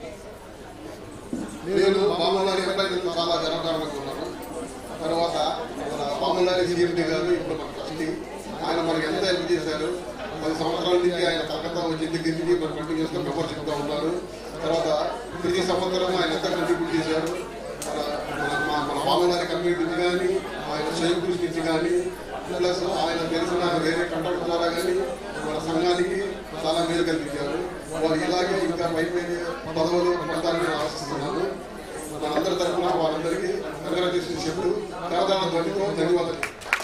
నేను బాబు గారి అబ్బాయి చాలా గర్వకారణంగా ఉన్నాను తర్వాత మన బాబు గారి జీవితం గారు ఇప్పుడు మన ట్రస్టీ ఆయన మనకి ఎంత హెల్ప్ చేశారు పది సంవత్సరాల నుంచి ఆయన కలకత్తా వచ్చి దగ్గర నుంచి మన కంటిన్యూస్గా మెంబర్షిప్గా ఉన్నారు తర్వాత ప్రతి సంవత్సరం ఆయన ఎంత కంట్రిబ్యూట్ చేశారు మన మన మా- మన బాబు గారి కమ్యూనిటీ కానీ ఆయన సైనికుల నుంచి కానీ ప్లస్ ఆయన తెలిసిన వేరే కంట్రాక్ట్ ద్వారా కానీ మన సంఘానికి చాలా మేలు కల్పించారు వాళ్ళు ఇలాగే ఇంకా పై పై పదవులు పొందాలని ఆశిస్తున్నాను మనందరి తరఫున వాళ్ళందరికీ కంగ్రాచులేషన్ చెప్తూ కరదాన ధ్వనితో ధన్యవాదాలు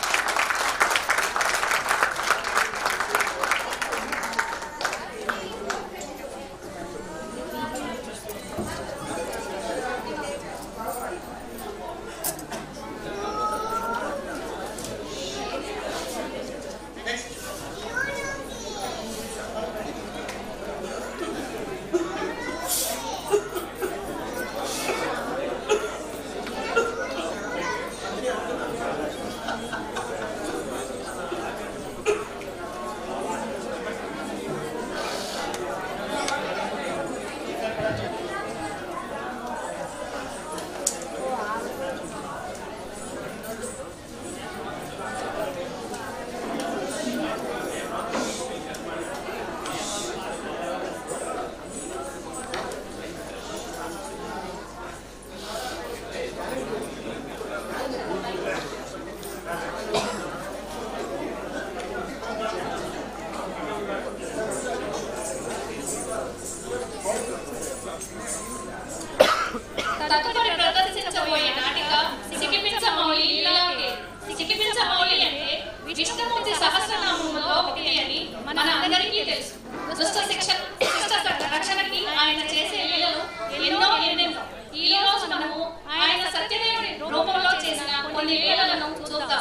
తదుపరి ప్రదర్శించబోయే నాటిక సికిపించ మౌలి లీలాకే సికిపించ మౌలి అంటే విష్ణుమూర్తి సహస్రనామంలో ఒకటి అని మన అందరికీ తెలుసు దుష్ట శిక్ష శిష్ట రక్షణకి ఆయన చేసే లీలలు ఎన్నో ఎన్నెన్నో ఈ రోజు మనము ఆయన సత్యదేవుడి రూపంలో చేసిన కొన్ని లీలలను చూద్దాం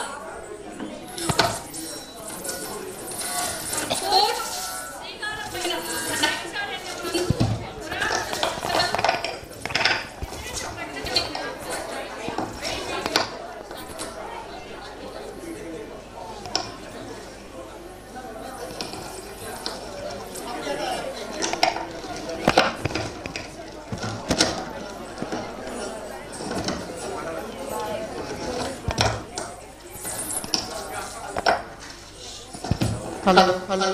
హలో హలో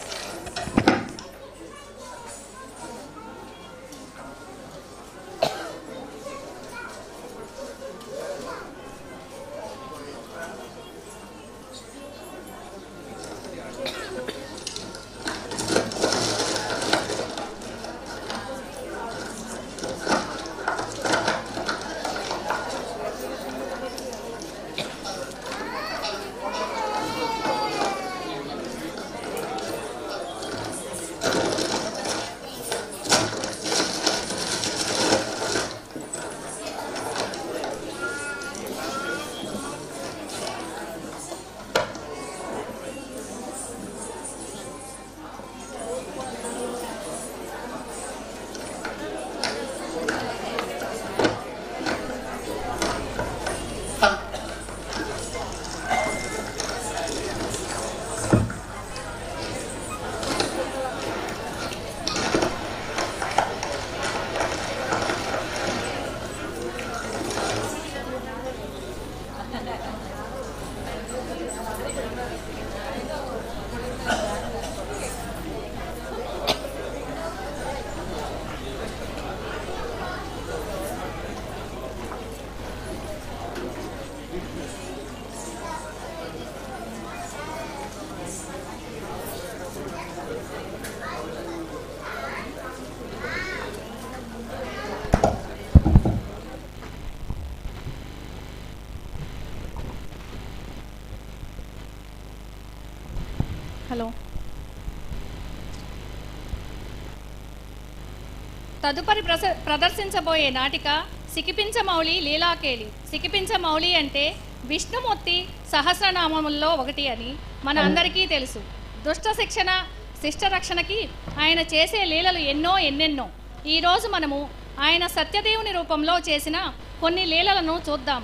హలో తదుపరి ప్రస- ప్రదర్శించబోయే నాటిక సికిపించమౌళి లీలాకేలి సికిపించమౌళి అంటే విష్ణుమూర్తి సహస్రనామముల్లో ఒకటి అని మన అందరికీ తెలుసు దుష్ట శిక్షణ శిష్ట రక్షణకి ఆయన చేసే లీలలు ఎన్నో ఎన్నెన్నో ఈరోజు మనము ఆయన సత్యదేవుని రూపంలో చేసిన కొన్ని లీలలను చూద్దాము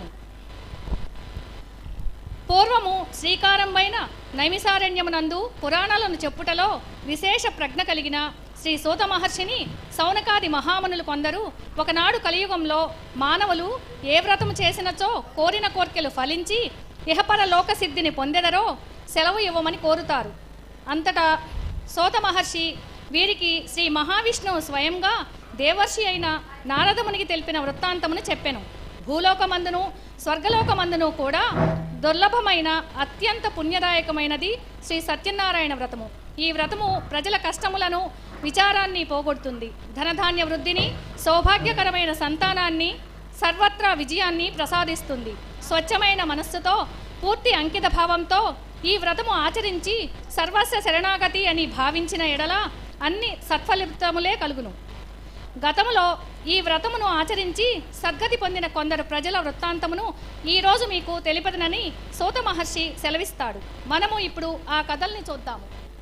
పూర్వము శ్రీకారంబైన నైమిసారణ్యమునందు పురాణాలను చెప్పుటలో విశేష ప్రజ్ఞ కలిగిన శ్రీ సూత మహర్షిని సౌనకాది మహామునులు కొందరు ఒకనాడు కలియుగంలో మానవులు ఏ వ్రతము చేసినచో కోరిన కోర్కెలు ఫలించి ఇహపర లోక సిద్ధిని పొందెదరో సెలవు ఇవ్వమని కోరుతారు అంతటా సోత మహర్షి వీరికి శ్రీ మహావిష్ణువు స్వయంగా దేవర్షి అయిన నారదమునికి తెలిపిన వృత్తాంతమును చెప్పెను భూలోకమందును స్వర్గలోకమందును కూడా దుర్లభమైన అత్యంత పుణ్యదాయకమైనది శ్రీ సత్యనారాయణ వ్రతము ఈ వ్రతము ప్రజల కష్టములను విచారాన్ని పోగొడుతుంది ధనధాన్య వృద్ధిని సౌభాగ్యకరమైన సంతానాన్ని సర్వత్రా విజయాన్ని ప్రసాదిస్తుంది స్వచ్ఛమైన మనస్సుతో పూర్తి అంకిత భావంతో ఈ వ్రతము ఆచరించి సర్వస్వ శరణాగతి అని భావించిన ఎడల అన్ని సత్ఫలితములే కలుగును గతములో ఈ వ్రతమును ఆచరించి సద్గతి పొందిన కొందరు ప్రజల వృత్తాంతమును ఈరోజు మీకు తెలిపదనని సోత మహర్షి సెలవిస్తాడు మనము ఇప్పుడు ఆ కథల్ని చూద్దాము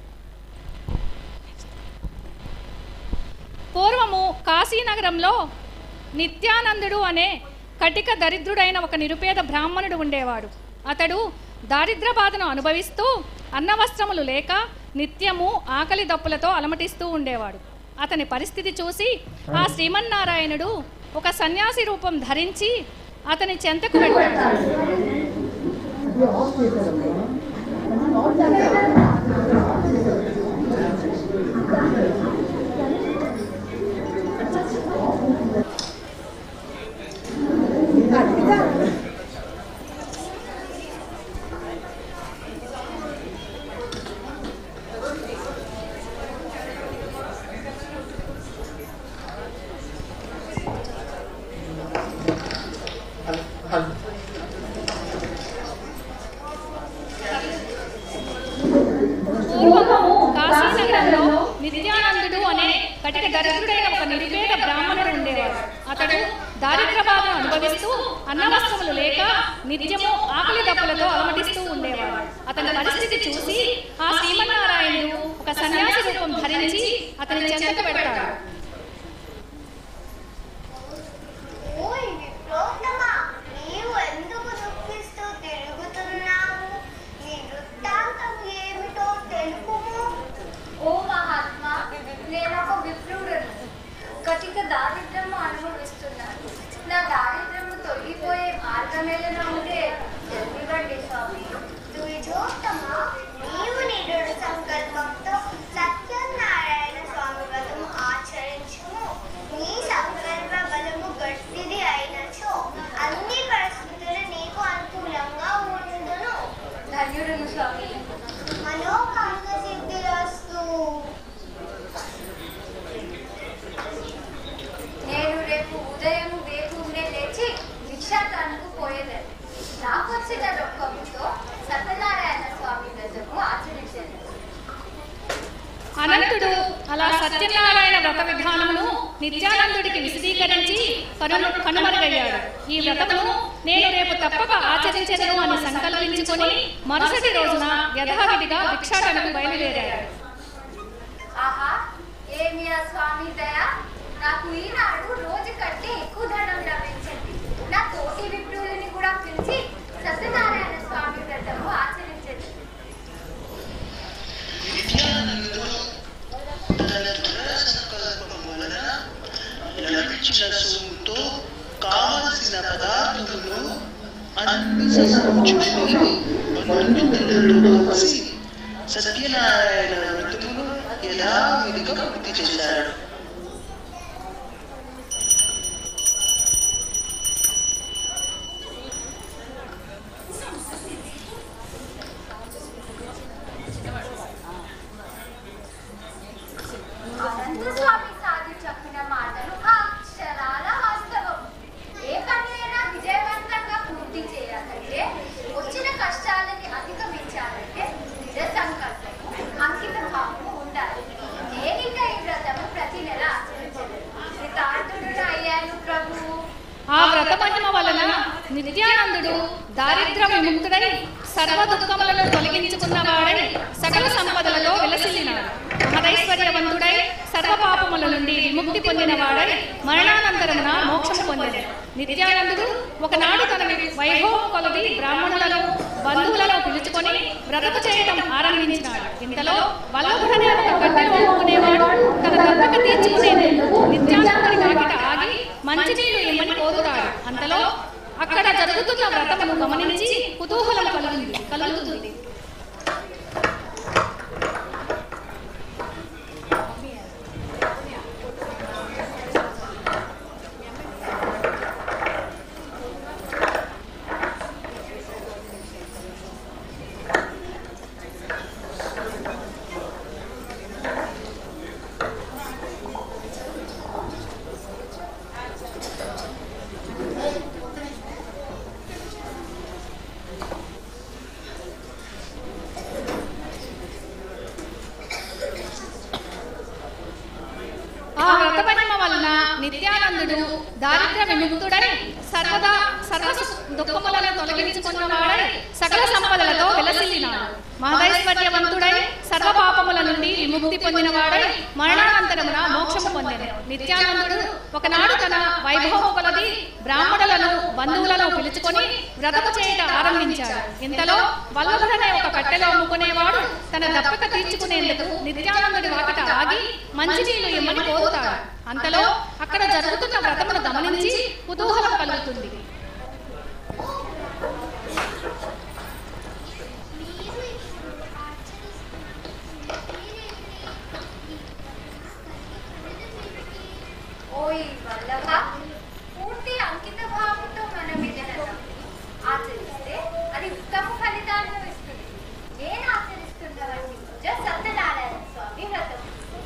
పూర్వము కాశీనగరంలో నిత్యానందుడు అనే కటిక దరిద్రుడైన ఒక నిరుపేద బ్రాహ్మణుడు ఉండేవాడు అతడు దారిద్ర బాధను అనుభవిస్తూ అన్నవస్త్రములు లేక నిత్యము ఆకలి దప్పులతో అలమటిస్తూ ఉండేవాడు అతని పరిస్థితి చూసి ఆ శ్రీమన్నారాయణుడు ఒక సన్యాసి రూపం ధరించి అతని చెంతకు వెళ్ళాడు పూర్వము కాశీనగరంలో నిత్యానందుడు అనే కటిక దరిద్రుడైన ఒక నిరుపేద బ్రాహ్మణుడు ఉండేవాడు అతడు దారిద్ర బాధను అనుభవిస్తూ అన్నవస్త్రములు లేక నిత్యము ఆకలి దప్పులతో అలమటిస్తూ ఉండేవాడు అతని పరిస్థితి చూసి ఆ శ్రీమన్నారాయణుడు ఒక సన్యాసి రూపం ధరించి అతని చెంతకు పెడతాడు ఓయ్ విప్రోత్తమా నీవు ఎందుకు దుఃఖిస్తూ తిరుగుతున్నావు నీ వృత్తాంతం ఏమిటో తెలుపుము ఓ మహాత్మా నేను ఒక విప్రుడను కటిక దారిద్ర్యము అనుభవిస్తున్నాను నా దారిద్ర్యము తొలగిపోయే మార్గం ఏదైనా ఉంటే తెలివండి స్వామి ద్విజోత్తమా నీవు నిరుడు సంకల్పంతో సత్యనారాయణ స్వామి వ్రతము ఆచరించుము నీ సంకల్ప బలము గట్టిది అయినచో అన్ని పరిస్థితులు నీకు అనుకూలంగా ఉండును ధన్యుడును స్వామి మనోకాంక్ష సిద్ధిరస్తు నేను రేపు ఉదయం వేకునే లేచి భిక్షాటనకు పోయేదని నాకొచ్చిన రొక్కముతో సత్యనారాయణ స్వామి వ్రతము ఆచరించాను అనంతుడు అలా సత్యనారాయణ వ్రత విధానమును నిత్యానందుడికి విశదీకరించి కను కనుమరుగయ్యాడు ఈ వ్రతమును నేను రేపు తప్పక ఆచరించను అని సంకల్పించుకొని మరుసటి రోజున యథావిధిగా భిక్షాటనకు బయలుదేరాడు ఆహా ఏమి ఆ స్వామి దయ నాకు ఈనాడు రోజు కంటే ఎక్కువ ధనం లభించింది నా తోటి విప్రులని కూడా పిలిచి సత్యనారాయణ స్వామి వ్రతము ఆచరించండి లభించిన సొమ్ముతో కావలసిన పదార్థములు అన్ని సమకూర్చుకొని బంధుమిత్రులతో కలిసి సత్యనారాయణ వ్రతమును యథావిధిగా పూర్తి చేశాడు అనంత స్వామి సాధు చెప్పిన మాటలు అక్షరాల వాస్తవం ఏ పనినైనా విజయవంతంగా పూర్తి చేయాలంటే వచ్చిన కష్టాలని అధిగమించాలంటే దృఢ సంకల్పము అంకిత భావము ఉండాలి నేనిక ఈ వ్రతము ప్రతి నెల ఆచరించలేదు కృతార్థుడు అయ్యాను ప్రభువు ఆ వ్రత మహిమ వలన నిత్యానందుడు దారిద్ర విముక్తుడై సర్వ దుఃఖములను తొలగించుకున్నవాడై సకల సంపదలతో విలసిల్లినాడు మహదైశ్వర్యవంతుడై సర్వ పాపముల నుండి విముక్తి పొందినవాడై మరణానంతరమున మోక్షము పొందిన నిత్యానందుడు ఒకనాడు తన వైభవం కొలది బ్రాహ్మణులను బంధువులను పిలుచుకొని వ్రతము చేయడం ఆరంభించినాడు ఇంతలో వల్లభుడనే ఒక గడ్డను అమ్ముకునేవాడు తన దత్తక తీర్చుకునేందుకు నిత్యానందుడి వాకిట ఆగి మంచినీళ్ళు ఇమ్మని కోరుతాడు అంతలో అక్కడ జరుగుతున్న వ్రతమును గమనించి కుతూహలం కలుగుతుంది కలుగుతుంది మహిమ వలన నిత్యానందుడు దారిద్ర్య విముక్తుడై సర్వదా సర్వ దుఃఖములను తొలగించుకున్నవాడై సకల సంపదలతో విలసిల్లినాడు మహదైశ్వర్యవంతుడై సర్వ పాపముల నుండి విముక్తి పొందినవాడై మరణానంతరమున మోక్షము పొందెను నిత్యానందుడు ఒకనాడు తన వైభవము కొలది బ్రాహ్మణులను బంధువులను పిలుచుకొని వ్రతము చేయట ఆరంభించాడు ఇంతలో వల్లభుడనే ఒక కట్టెలో అమ్ముకునేవాడు తన దప్పిక తీర్చుకునేందుకు నిత్యానందుడి వాకిట ఆగి మంచినీళ్లు ఇమ్మని కోరుతాడు అంతలో అక్కడ జరుగుతున్న వ్రతమును గమనించి కుతూహలం కలుగుతుంది ఓయ్ వల్లభ పూర్తి అంకిత భావంతో మన విధానం ఆచరిస్తే అది ఉత్తమ ఫలితాలను ఇస్తుంది నేను ఆచరిస్తున్నవన్నీ పూజ సత్యనారాయణ స్వామి వ్రతం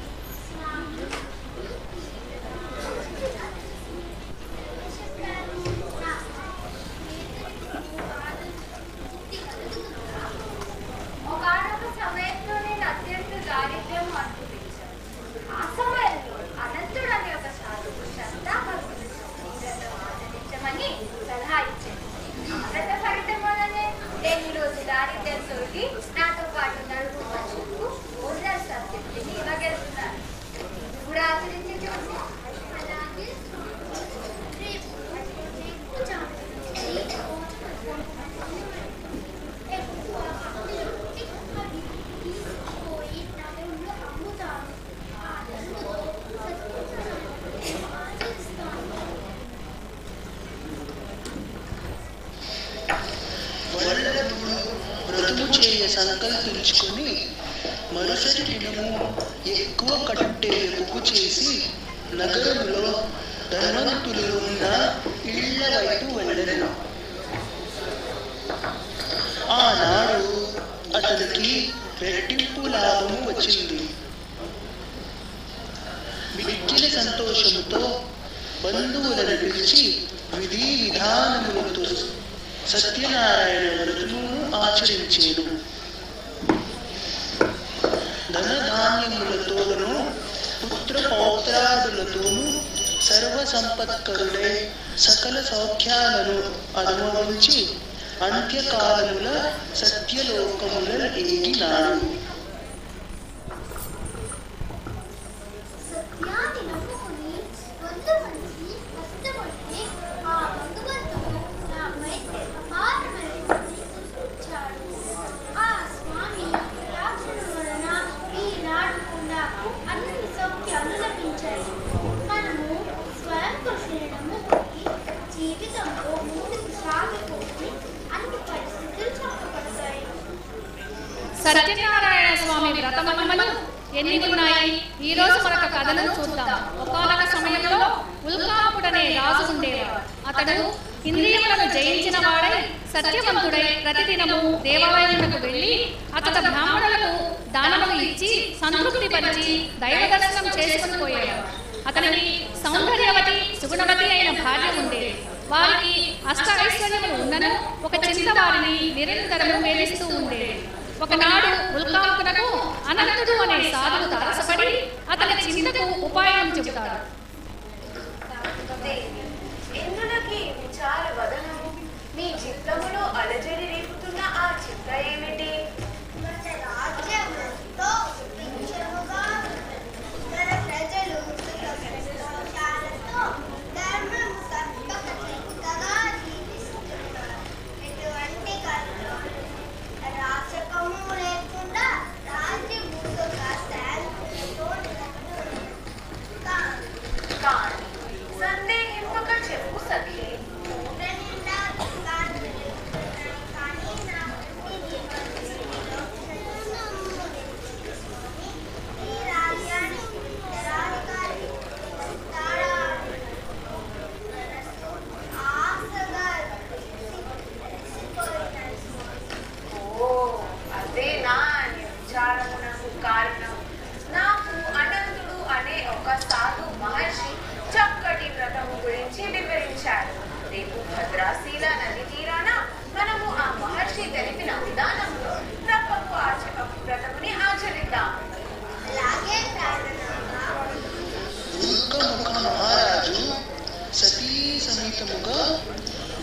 ఒకనొక సమయంలో నేను అత్యంత దారిద్ర్యం అనుభవించాను ఆ సమయంలో అనంతుడు అనే ఒక సాధువు శ్రద్ధా భక్తులతో ఈ వ్రతం ఆచరించమని సలహా ఇచ్చాను ఆ వ్రత ఫలితం వలనే నేను ఈరోజు దారిద్ర్యం తోటి నాతో పాటు నలుగురు మనుషులకు ఓరిజినల్ సబ్జెక్టుని ఇవ్వగలుగుతున్నాను ఇది కూడా ఆచరించి చూసి అలాగే వల్లభుడు వ్రతము చేయ సంకల్పించుకొని మరుసటి దినము ఎక్కువ కట్టెలకు చేసి నగరంలో ధనవంతులు ఉన్న ఇళ్ల వైపు వెళ్ళను ఆనాడు అతనికి రెట్టింపు లాభము వచ్చింది మిక్కిలి సంతోషముతో బంధువులను పిలిచి విధి విధానములతో సత్యనారాయణ వ్రతము ఆచరించేను ధనధాన్యములతోనూ పుత్ర పౌత్రాదులతోనూ సర్వ సంపత్కరుడై సకల సౌఖ్యాలను అనుభవించి అంత్యకాలముల సత్యలోకముల ఏగినాడు సత్యాన్ని నమ్ముకుని వంద మంది కష్టపడి ఆ భగవంతుడు నాపై అపారమైనటువంటి కురిపించాడు. ఆ స్వామి కటాక్షం వలన ఈనాడు నాకు అన్ని సౌఖ్యాలు లభించాయి మనము స్వయం కృషిని నమ్ముకుని జీవితంలో ముందుకు సాగిపోయి అన్ని పరిస్థితులు చక్కబడతాయి సత్యనారాయణ స్వామి వ్రత మహిమలు ఎన్ని ఉన్నాయి ఈ రోజు మరొక కథను చూద్దాం ఒకనొక సమయంలో ఉల్కాపుడనే రాజు ఉండేవాడు అతడు ఇంద్రియములను జయించిన వాడై సత్యవంతుడై ప్రతిదినము దేవాలయములకు వెళ్ళి అతడు బ్రాహ్మణులకు దానములు ఇచ్చి సంతృప్తి పరిచి దైవ దర్శనం చేసుకుని పోయేవాడు అతనికి సౌందర్యవతి సుగుణవతి అయిన భార్య ఉండేది వారికి అష్ట ఐశ్వర్యములు ఉన్నను ఒక చింత వారిని నిరంతరము వేధిస్తూ ఉండేది ఒకనాడు ఉల్కాముకునకు అనంతుడు అనే సాధువు తారసపడి అతని చింతకు ఉపాయం చెబుతాడు ఎందులకి విచార వదనము నీ చిత్తములో అలజడి రేపుతున్న ఆ చిత్త ఏమిటి మన రాజ్యముతో సుభిక్షముగా మన ప్రజలు సుఖశాలతో ధర్మం తప్పక చక్కగా జీవిస్తున్నారు ఎటువంటి కర్మలు రాచకము లేకుండా రాజ్యముగా శాంతితో కానీ కాని సందేహింపక చెప్పు సఖి ఊర నిండా దుఃఖాలు కానీ నా అన్ని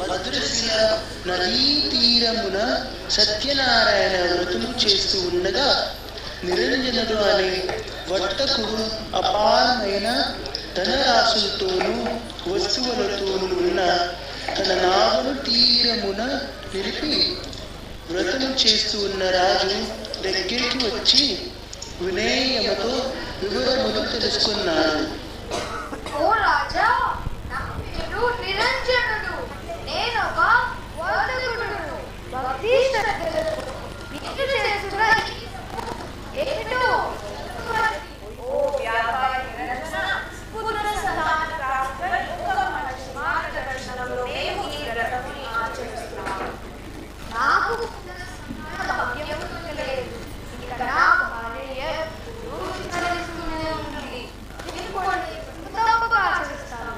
భద్రశిల నదీ తీరమున సత్యనారాయణ వ్రతులు చేస్తూ ఉండగా నిరంజనుడు అనే వర్తకుడు అపారమైన ధనరాశులతోనూ వస్తువులతోనూ ఉన్న తన నావను తీరమున నిలిపి వ్రతము చేస్తూ ఉన్న రాజు దగ్గరికి వచ్చి వినయముతో వివరములు తెలుసుకున్నాడు ఓ రాజా నా పేరు నిరంజనుడు నేను ఒక వర్తకుడును భక్తి శ్రద్ధలతో మీరు చేస్తున్న ఈ ఏమిటో ఓ వ్యాపారి నిరంజన పుత్ర సంతాన ప్రాప్తి ఒక మనిషి మార్గదర్శనంలో మేము ఈ వ్రతముని ఆచరిస్తున్నాము నాకు పుత్ర సంతాన భాగ్యము కలగలేదు ఇక నా భార్య ఎప్పుడూ విచారిస్తూనే ఉంది ఇంకోటి తప్పక ఆచరిస్తాను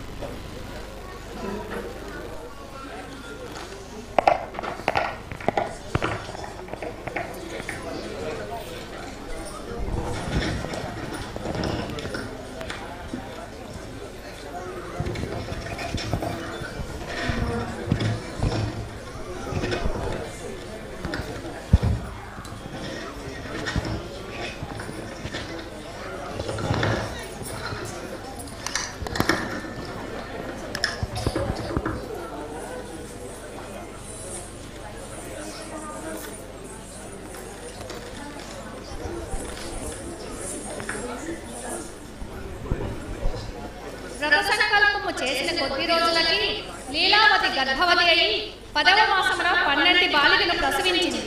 వ్రత సంకల్పము చేసిన కొద్ది రోజులకి లీలావతి గర్భవతి అయి పదవ మాసమున పన్నెండు బాలికను ప్రసవించింది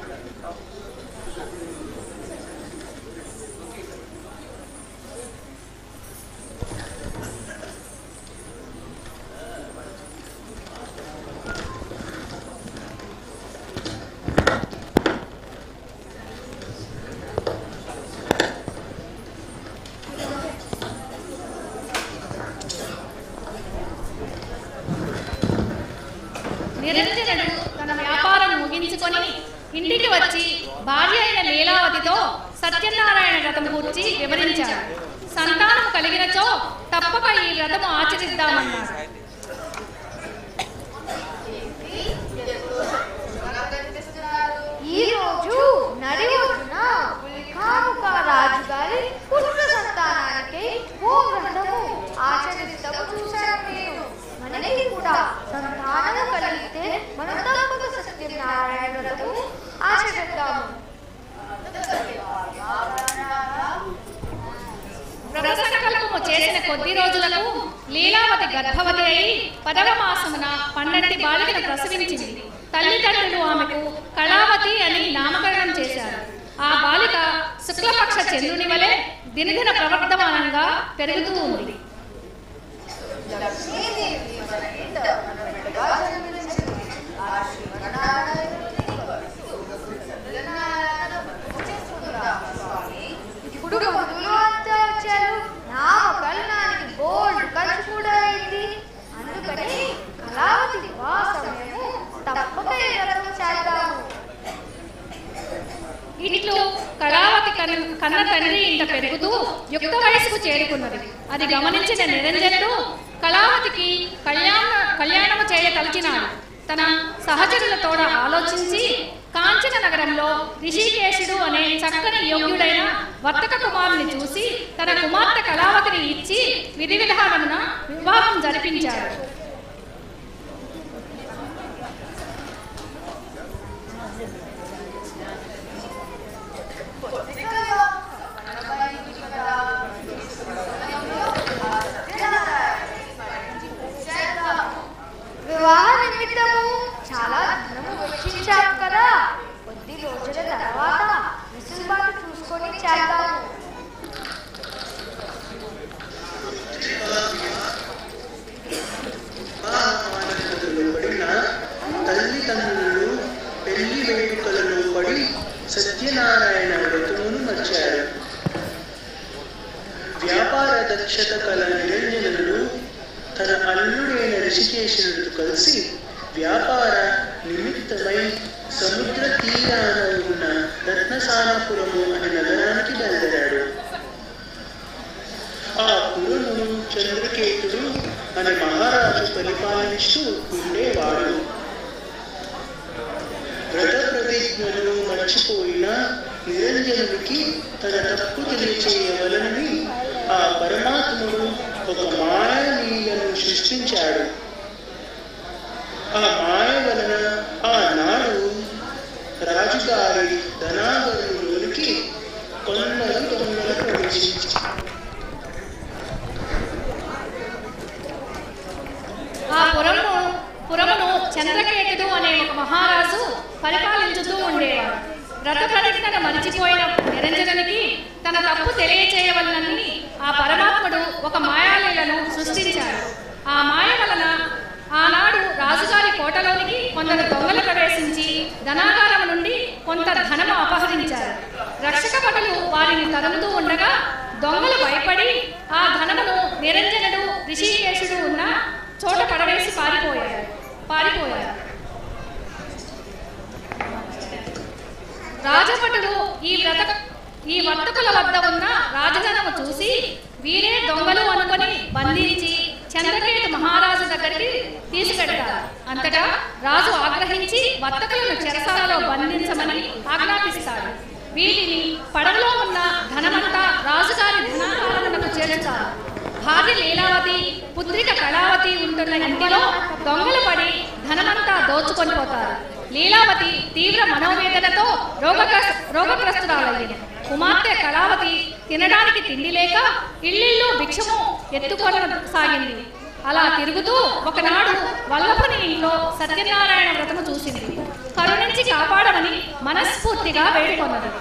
నిరంజనుడు తన వ్యాపారం ముగించుకొని ఇంటికి వచ్చి భార్య అయిన లీలావతితో సత్యనారాయణ వ్రతం గురించి వివరించాడు సంతానం కలిగినచో తప్పక ఈ వ్రతము ఆచరిద్దామన్నాడు ఈ రోజు నడి ఒడ్డున ఉల్కాముఖ రాజు గారి పుత్ర సంతానానికి ఓ వ్రతము ఆచరిస్తాము చూశారు మీరు మనకి కూడా సంతానం కలిగితే మనం తప్పక సత్యనారాయణ వ్రతము ఆచరిద్దాము వ్రత సంకల్పము చేసిన కొద్ది రోజులకు లీలావతి గర్భవతి అయి పదవ మాసమున పన్నెండు బాలికను ప్రసవించింది తల్లిదండ్రులు ఆమెకు కళావతి అని నామకరణం చేశారు ఆ బాలిక శుక్లపక్ష చంద్రుని వలె దినదిన ప్రవర్ధమానంగా పెరుగుతూ ఉంది ఇప్పుడు బంధువులు అంతా వచ్చారు నా కళ్ళనానికి బోల్డ్ ఖర్చు కూడా అయింది అందుకని కళావతి వివాహ సమయము తప్పక ఈ వ్రతం చేద్దాము ఇట్లు కళావతి కన్న కన్న తండ్రి ఇంట పెరుగుతూ యుక్త వయసుకు చేరుకున్నది అది గమనించిన నిరంజనుడు కళావతికి కళ్యాణ కళ్యాణము చేయ తలచినాడు తన సహచరులతోడ ఆలోచించి కాంచన నగరంలో రిషికేశుడు అనే చక్కని యోగ్యుడైన వర్తక కుమారుని చూసి తన కుమార్తె కళావతిని ఇచ్చి విధి విధానమున వివాహం జరిపించాడు వివాహ నిమిత్తము చాలా ధనము వెచ్చించాము కదా కొద్ది రోజుల తర్వాత వెసులుబాటు చూసుకొని చేద్దాము పడిన తల్లిదండ్రులు పెళ్లి వేడుకలలో పడి సత్యనారాయణ వ్రతమును మర్చారు వ్యాపార దక్షత కల నిరంజనుడు తన అల్లుడైన ఋషికేశుడితో కలిసి వ్యాపార నిమిత్తమై సముద్ర తీరాన ఉన్న రత్నసానపురము అనే నగరానికి బయలుదేరాడు ఆ పురమును చంద్రకేతుడు అనే మహారాజు పరిపాలిస్తూ ఉండేవాడు వ్రత ప్రతిజ్ఞను మర్చిపోయిన నిరంజనుడికి తన తప్పు తెలియచేయవలనని ఆ పరమాత్ముడు ఒక మాయలీలను సృష్టించాడు ఆ మాయ వలన ఆనాడు రాజుగారి ధనాగరులోనికి కొందరు దొంగలు ప్రవేశించారు ఆ పురము పురమును చంద్రకేతుడు అనే ఒక మహారాజు పరిపాలించుతూ ఉండేవాడు వ్రత ప్రతిజ్ఞను మరిచిపోయిన నిరంజనునికి తన తప్పు తెలియచేయవలనని ఆ పరమాత్ముడు ఒక మాయాలీలను సృష్టించాడు ఆ మాయ వలన ఆనాడు రాజుగారి కోటలోనికి కొందరు దొంగలు ప్రవేశించి ధనాగారం నుండి కొంత ధనము అపహరించారు రక్షక భటులు వారిని తరుముతూ ఉండగా దొంగలు భయపడి ఆ ధనమును నిరంజనుడు ఋషికేశుడు ఉన్న చోట పడవేసి పారిపోయారు పారిపోయారు రాజభటులు ఈ వ్రత ఈ వర్తకుల వద్ద ఉన్న రాజధనము చూసి వీరే దొంగలు అనుకొని బంధించి చంద్రకేతు మహారాజు దగ్గరికి తీసుకెడతారు అంతటా రాజు ఆగ్రహించి వర్తకులను చెరసాలలో బంధించమని ఆజ్ఞాపిస్తాడు వీటిని పడవలో ఉన్న ధనమంతా రాజుగారి ధనాకారణకు చేరుతారు భార్య లీలావతి పుత్రిక కళావతి ఉంటున్న ఇంటిలో దొంగలు పడి ధనమంతా దోచుకొని పోతారు లీలావతి తీవ్ర మనోవేదనతో రోగగ్రస్త రోగగ్రస్తురాలయ్యింది కుమార్తె కళావతి తినడానికి తిండి లేక ఇల్లిల్లు భిక్షము ఎత్తుకొనసాగింది అలా తిరుగుతూ ఒకనాడు వల్లభని ఇంట్లో సత్యనారాయణ వ్రతము చూసింది కరుణించి కాపాడమని మనస్ఫూర్తిగా వేడుకొన్నది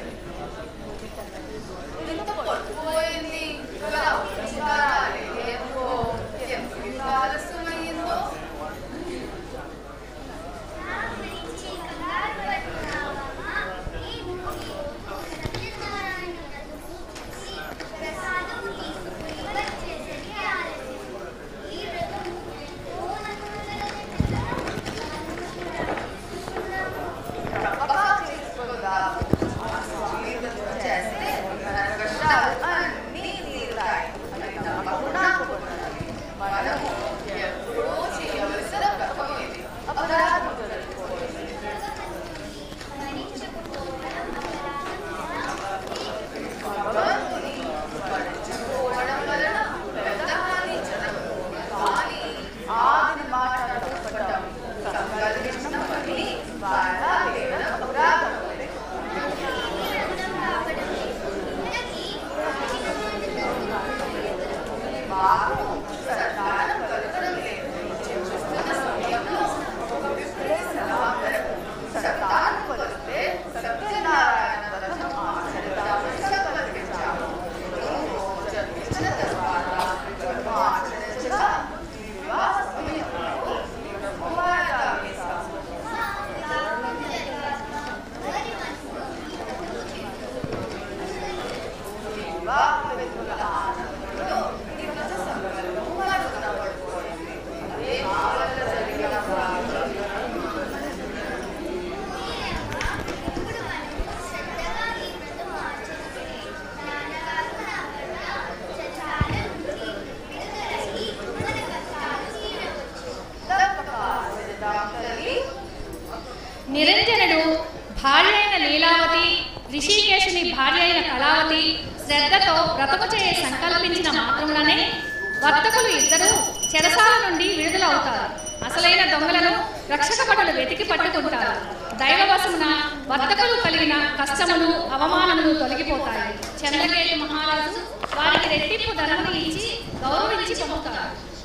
నిరంజనుడు భార్య అయిన లీలావతి ఋషికేశుని భార్య అయిన కళావతి శ్రద్ధతో వ్రతము చేయ సంకల్పించిన మాత్రములనే వర్తకులు ఇద్దరు చెరసాల నుండి విడుదలవుతారు అసలైన దొంగలను రక్షక భటులు వెతికి పట్టుకుంటారు దైవవశమున వర్తకులు కలిగిన కష్టములు అవమానములు తొలగిపోతాయి చంద్రకేతు మహారాజు వారికి రెట్టింపు ధనమును ఇచ్చి గౌరవించి పంపుతారు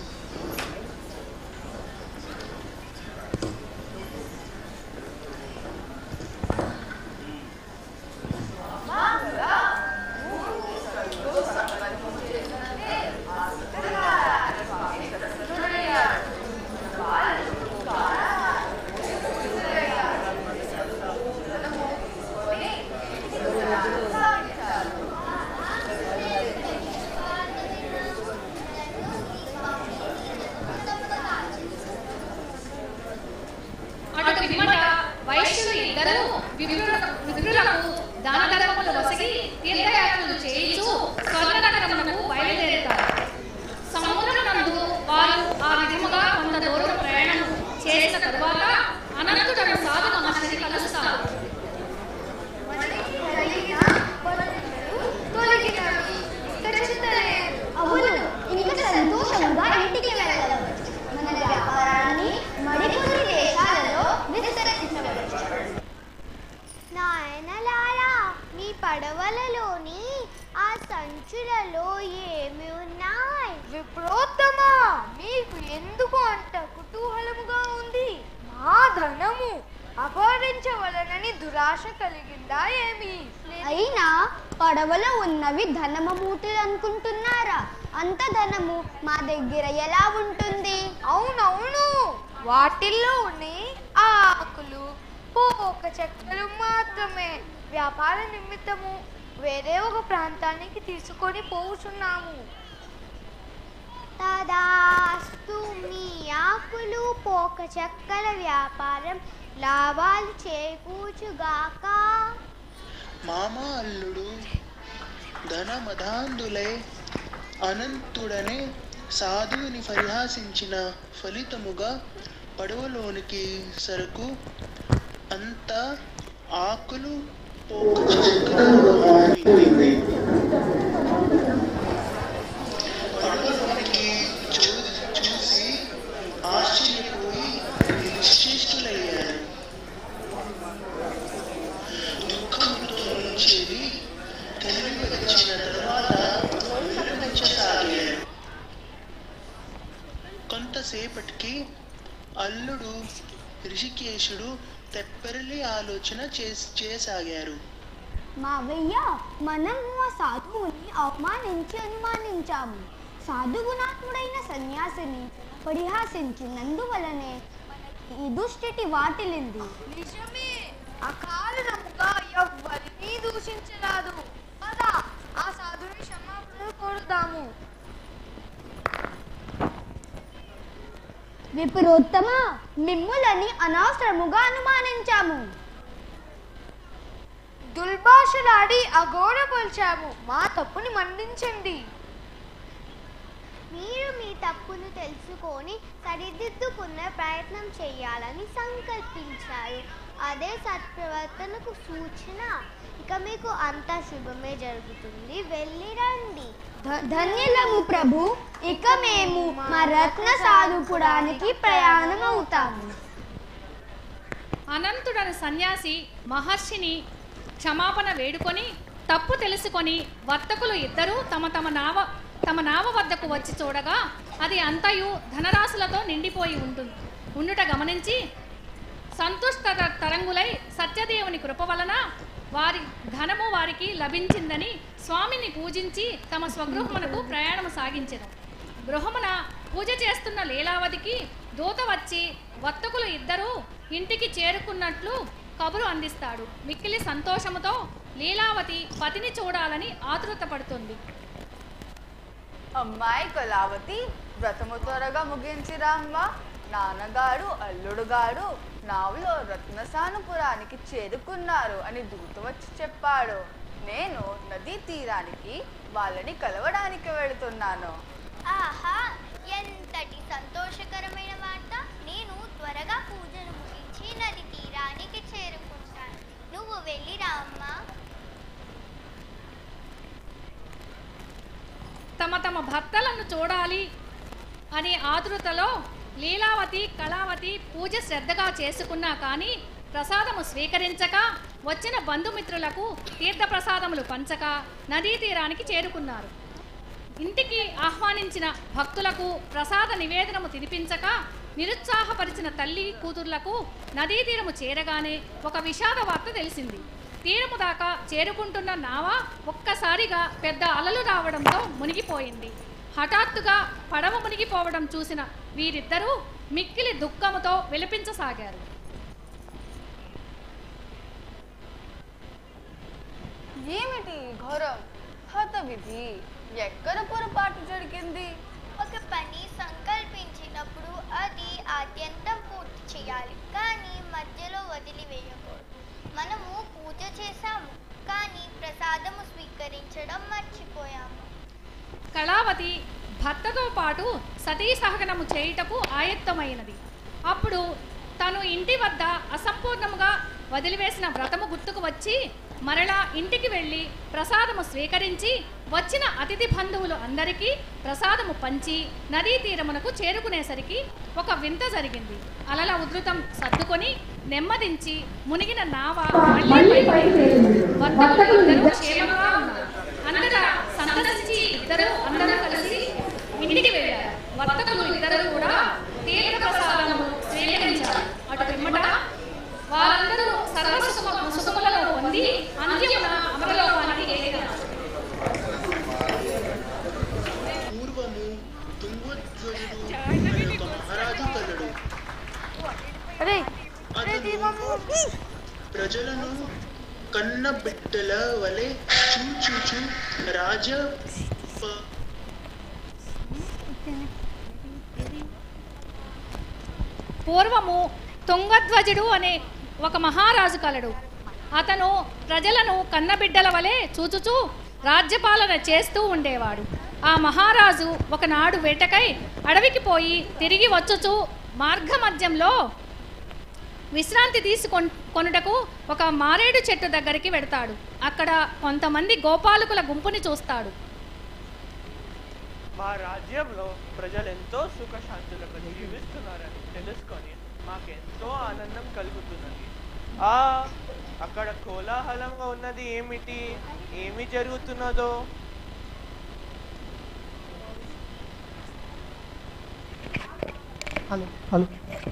అటు పిమ్మట వైశ్యులు ఇద్దరు విప్రుల- విప్రులకు దాన ధర్మములు వసగి తీర్థయాత్రలు చేయించు స్వర్ణ నగరమునకు బయలుదేరారు తరువాత అనంతుడను సాధు మహర్షిని కలుస్తాడు అవును ఇంకా సంతోషంగా ఇంటికి వెళ్ళవచ్చు మన వ్యాపారాన్ని మరికొన్ని దేశాలలో విస్తరించవచ్చు నాయనలారా మీ పడవలలోని ఆ సంచులలో ఏమి ఉన్నాయి విప్రోత్తమా మీకు ఎందుకు అంత కుతూహలముగా ఉంది మా ధనము అపహరించవలనని దురాశ కలిగిందా ఏమి అయినా పడవలో ఉన్నవి ధనమమూర్తులు అనుకుంటున్నారా అంత ధనము మా దగ్గర ఎలా ఉంటుంది అవునవును వాటిల్లో ఉన్నాయి ఆకులు పోక చెక్కలు మాత్రమే వ్యాపార నిమిత్తము వేరే ఒక ప్రాంతానికి తీసుకొని పోవుచున్నాము తదాస్తు మీ ఆకులు పోక చెక్కల వ్యాపారం లాభాలు చేకూచుగాక మామ అల్లుడు ధనమదాంధులై అనంతుడనే సాధువుని పరిహాసించిన ఫలితముగా పడవలోనికి సరుకు అంత ఆకులు పోక చెక్కలుగా మారిపోయింది పడవలోనికి చూ- చూసి ఆశ్చర్యపోయి నిశ్చేష్టులయ్యారు దుఃఖంతో నుంచేది తెలివి వచ్చిన తర్వాత విలపించసాగారు కొంతసేపటికి అల్లుడు రిషికేశుడు తెప్పెరలి ఆలోచన చేస్- చేయసాగారు మావయ్య మనము ఆ సాధువుని అవమానించి అనుమానించాము సాధుగుణాత్ముడైన సన్యాసిని పరిహాసించినందువలనే మనకి ఈ దుస్థితి వాటిల్లింది నిజమే అకారణముగా ఎవ్వరినీ దూషించరాదు పద ఆ సాధుని క్షమాపణ కోరుదాము విపరోత్తమ మిమ్ములని అనవసరముగా అనుమానించాము దుర్భాషలాడి అఘోరపరిచాము మా తప్పుని మన్నించండి మీరు మీ తప్పును తెలుసుకొని సరిదిద్దుకునే ప్రయత్నం చేయాలని సంకల్పించారు అదే సత్ప్రవర్తనకు సూచన ఇక మీకు అంతా శుభమే జరుగుతుంది వెళ్ళి రండి ధన్యులము ప్రభు ఇక మేము మా రత్న సాధుపురానికి ప్రయాణం అవుతాము అనంతుడని సన్యాసి మహర్షిని క్షమాపణ వేడుకొని తప్పు తెలుసుకొని వర్తకులు ఇద్దరూ తమ తమ నావ తమ నావ వద్దకు వచ్చి చూడగా అది అంతయు ధనరాశులతో నిండిపోయి ఉంటుంది ఉండుట గమనించి సంతుష్ట తరంగులై సత్యదేవుని కృప వలన వారి ధనము వారికి లభించిందని స్వామిని పూజించి తమ స్వగృహమునకు ప్రయాణం సాగించెను గృహమున పూజ చేస్తున్న లీలావతికి దూత వచ్చి వర్తకులు ఇద్దరూ ఇంటికి చేరుకున్నట్లు కబురు అందిస్తాడు మిక్కిలి సంతోషముతో లీలావతి పతిని చూడాలని ఆతృత పడుతుంది అమ్మాయి కళావతి వ్రతము త్వరగా ముగించిరా అమ్మా నాన్నగారు అల్లుడు గారు నావులో రత్నసానుపురానికి చేరుకున్నారు అని దూత వచ్చి చెప్పాడు నేను నదీ తీరానికి వాళ్ళని కలవడానికి వెళుతున్నాను ఆహా ఎంతటి సంతోషకరమైన వార్త నేను త్వరగా పూజను ముగించి నది తీరానికి చేరుకుంటాను నువ్వు వెళ్ళిరా అమ్మా తమ తమ భర్తలను చూడాలి అనే ఆతృతలో లీలావతి కళావతి పూజ శ్రద్ధగా చేసుకున్నా కానీ ప్రసాదము స్వీకరించక వచ్చిన బంధుమిత్రులకు తీర్థప్రసాదములు పంచక నదీ తీరానికి చేరుకున్నారు ఇంటికి ఆహ్వానించిన భక్తులకు ప్రసాద నివేదనము తినిపించక నిరుత్సాహపరిచిన తల్లి కూతుర్లకు నదీ తీరము చేరగానే ఒక విషాద వార్త తెలిసింది తీరము దాకా చేరుకుంటున్న నావ ఒక్కసారిగా పెద్ద అలలు రావడంతో మునిగిపోయింది హఠాత్తుగా పడవ మునిగిపోవడం చూసిన వీరిద్దరూ మిక్కిలి దుఃఖముతో విలపించసాగారు ఏమిటి ఈ ఘోరం హత విధి ఎక్కడ పొరపాటు జరిగింది ఒక పని సంకల్పించినప్పుడు అది ఆద్యంతం పూర్తి చేయాలి కానీ మధ్యలో వదిలివేయకూడదు మనము పూజ చేశాము కానీ ప్రసాదము స్వీకరించడం మర్చిపోయాము కళావతి భర్తతో పాటు సతీ సహగనము చేయుటకు ఆయత్తమైనది అప్పుడు తను ఇంటి వద్ద అసంపూర్ణముగా వదిలివేసిన వ్రతము గుర్తుకు వచ్చి మరలా ఇంటికి వెళ్ళి ప్రసాదము స్వీకరించి వచ్చిన అతిథి బంధువులు అందరికీ ప్రసాదము పంచి నదీ తీరమునకు చేరుకునేసరికి ఒక వింత జరిగింది అలల ఉధృతం సర్దుకొని నెమ్మదించి మునిగిన నావ మళ్ళీ పైకి తేలింది. వర్తకులు ఇద్దరూ క్షేమంగా ఉన్నారు అందరూ సందర్శించి ఇద్దరు అందరూ కలిసి ఇంటికి వెళ్ళారు వర్తకులు ఇద్దరు కూడా తీర్థ ప్రసాదము స్వీకరించారు అటు పిమ్మట వారందరూ సర్వసుఖ సుఖములలో పొంది అంత్యమున అమరలోకానికి ఎదిగారు పూర్వము తుంగధ్వజుడు అనే ఒక మహారాజు కలడు అతను ప్రజలను కన్న బిడ్డల వలె చూచుచు రాజ ప- పూర్వము తుంగధ్వజుడు అనే ఒక మహారాజు కలడు అతను ప్రజలను కన్నబిడ్డల వలె చూచుచూ రాజ్యపాలన చేస్తూ ఉండేవాడు ఆ మహారాజు ఒకనాడు వేటకై అడవికి పోయి తిరిగి వచ్చుచూ మార్గమధ్యంలో విశ్రాంతి తీసుకొన్ కొనుటకు ఒక మారేడు చెట్టు దగ్గరికి వెడతాడు అక్కడ కొంతమంది గోపాలకుల గుంపుని చూస్తాడు మా రాజ్యంలో ప్రజలు ఎంతో సుఖశాంతులకు జీవిస్తున్నారని తెలుసుకొని మాకెంతో ఆనందం కలుగుతున్నది ఆ అక్కడ కోలాహలంగా ఉన్నది ఏమిటి ఏమి జరుగుతున్నదో హలో హలో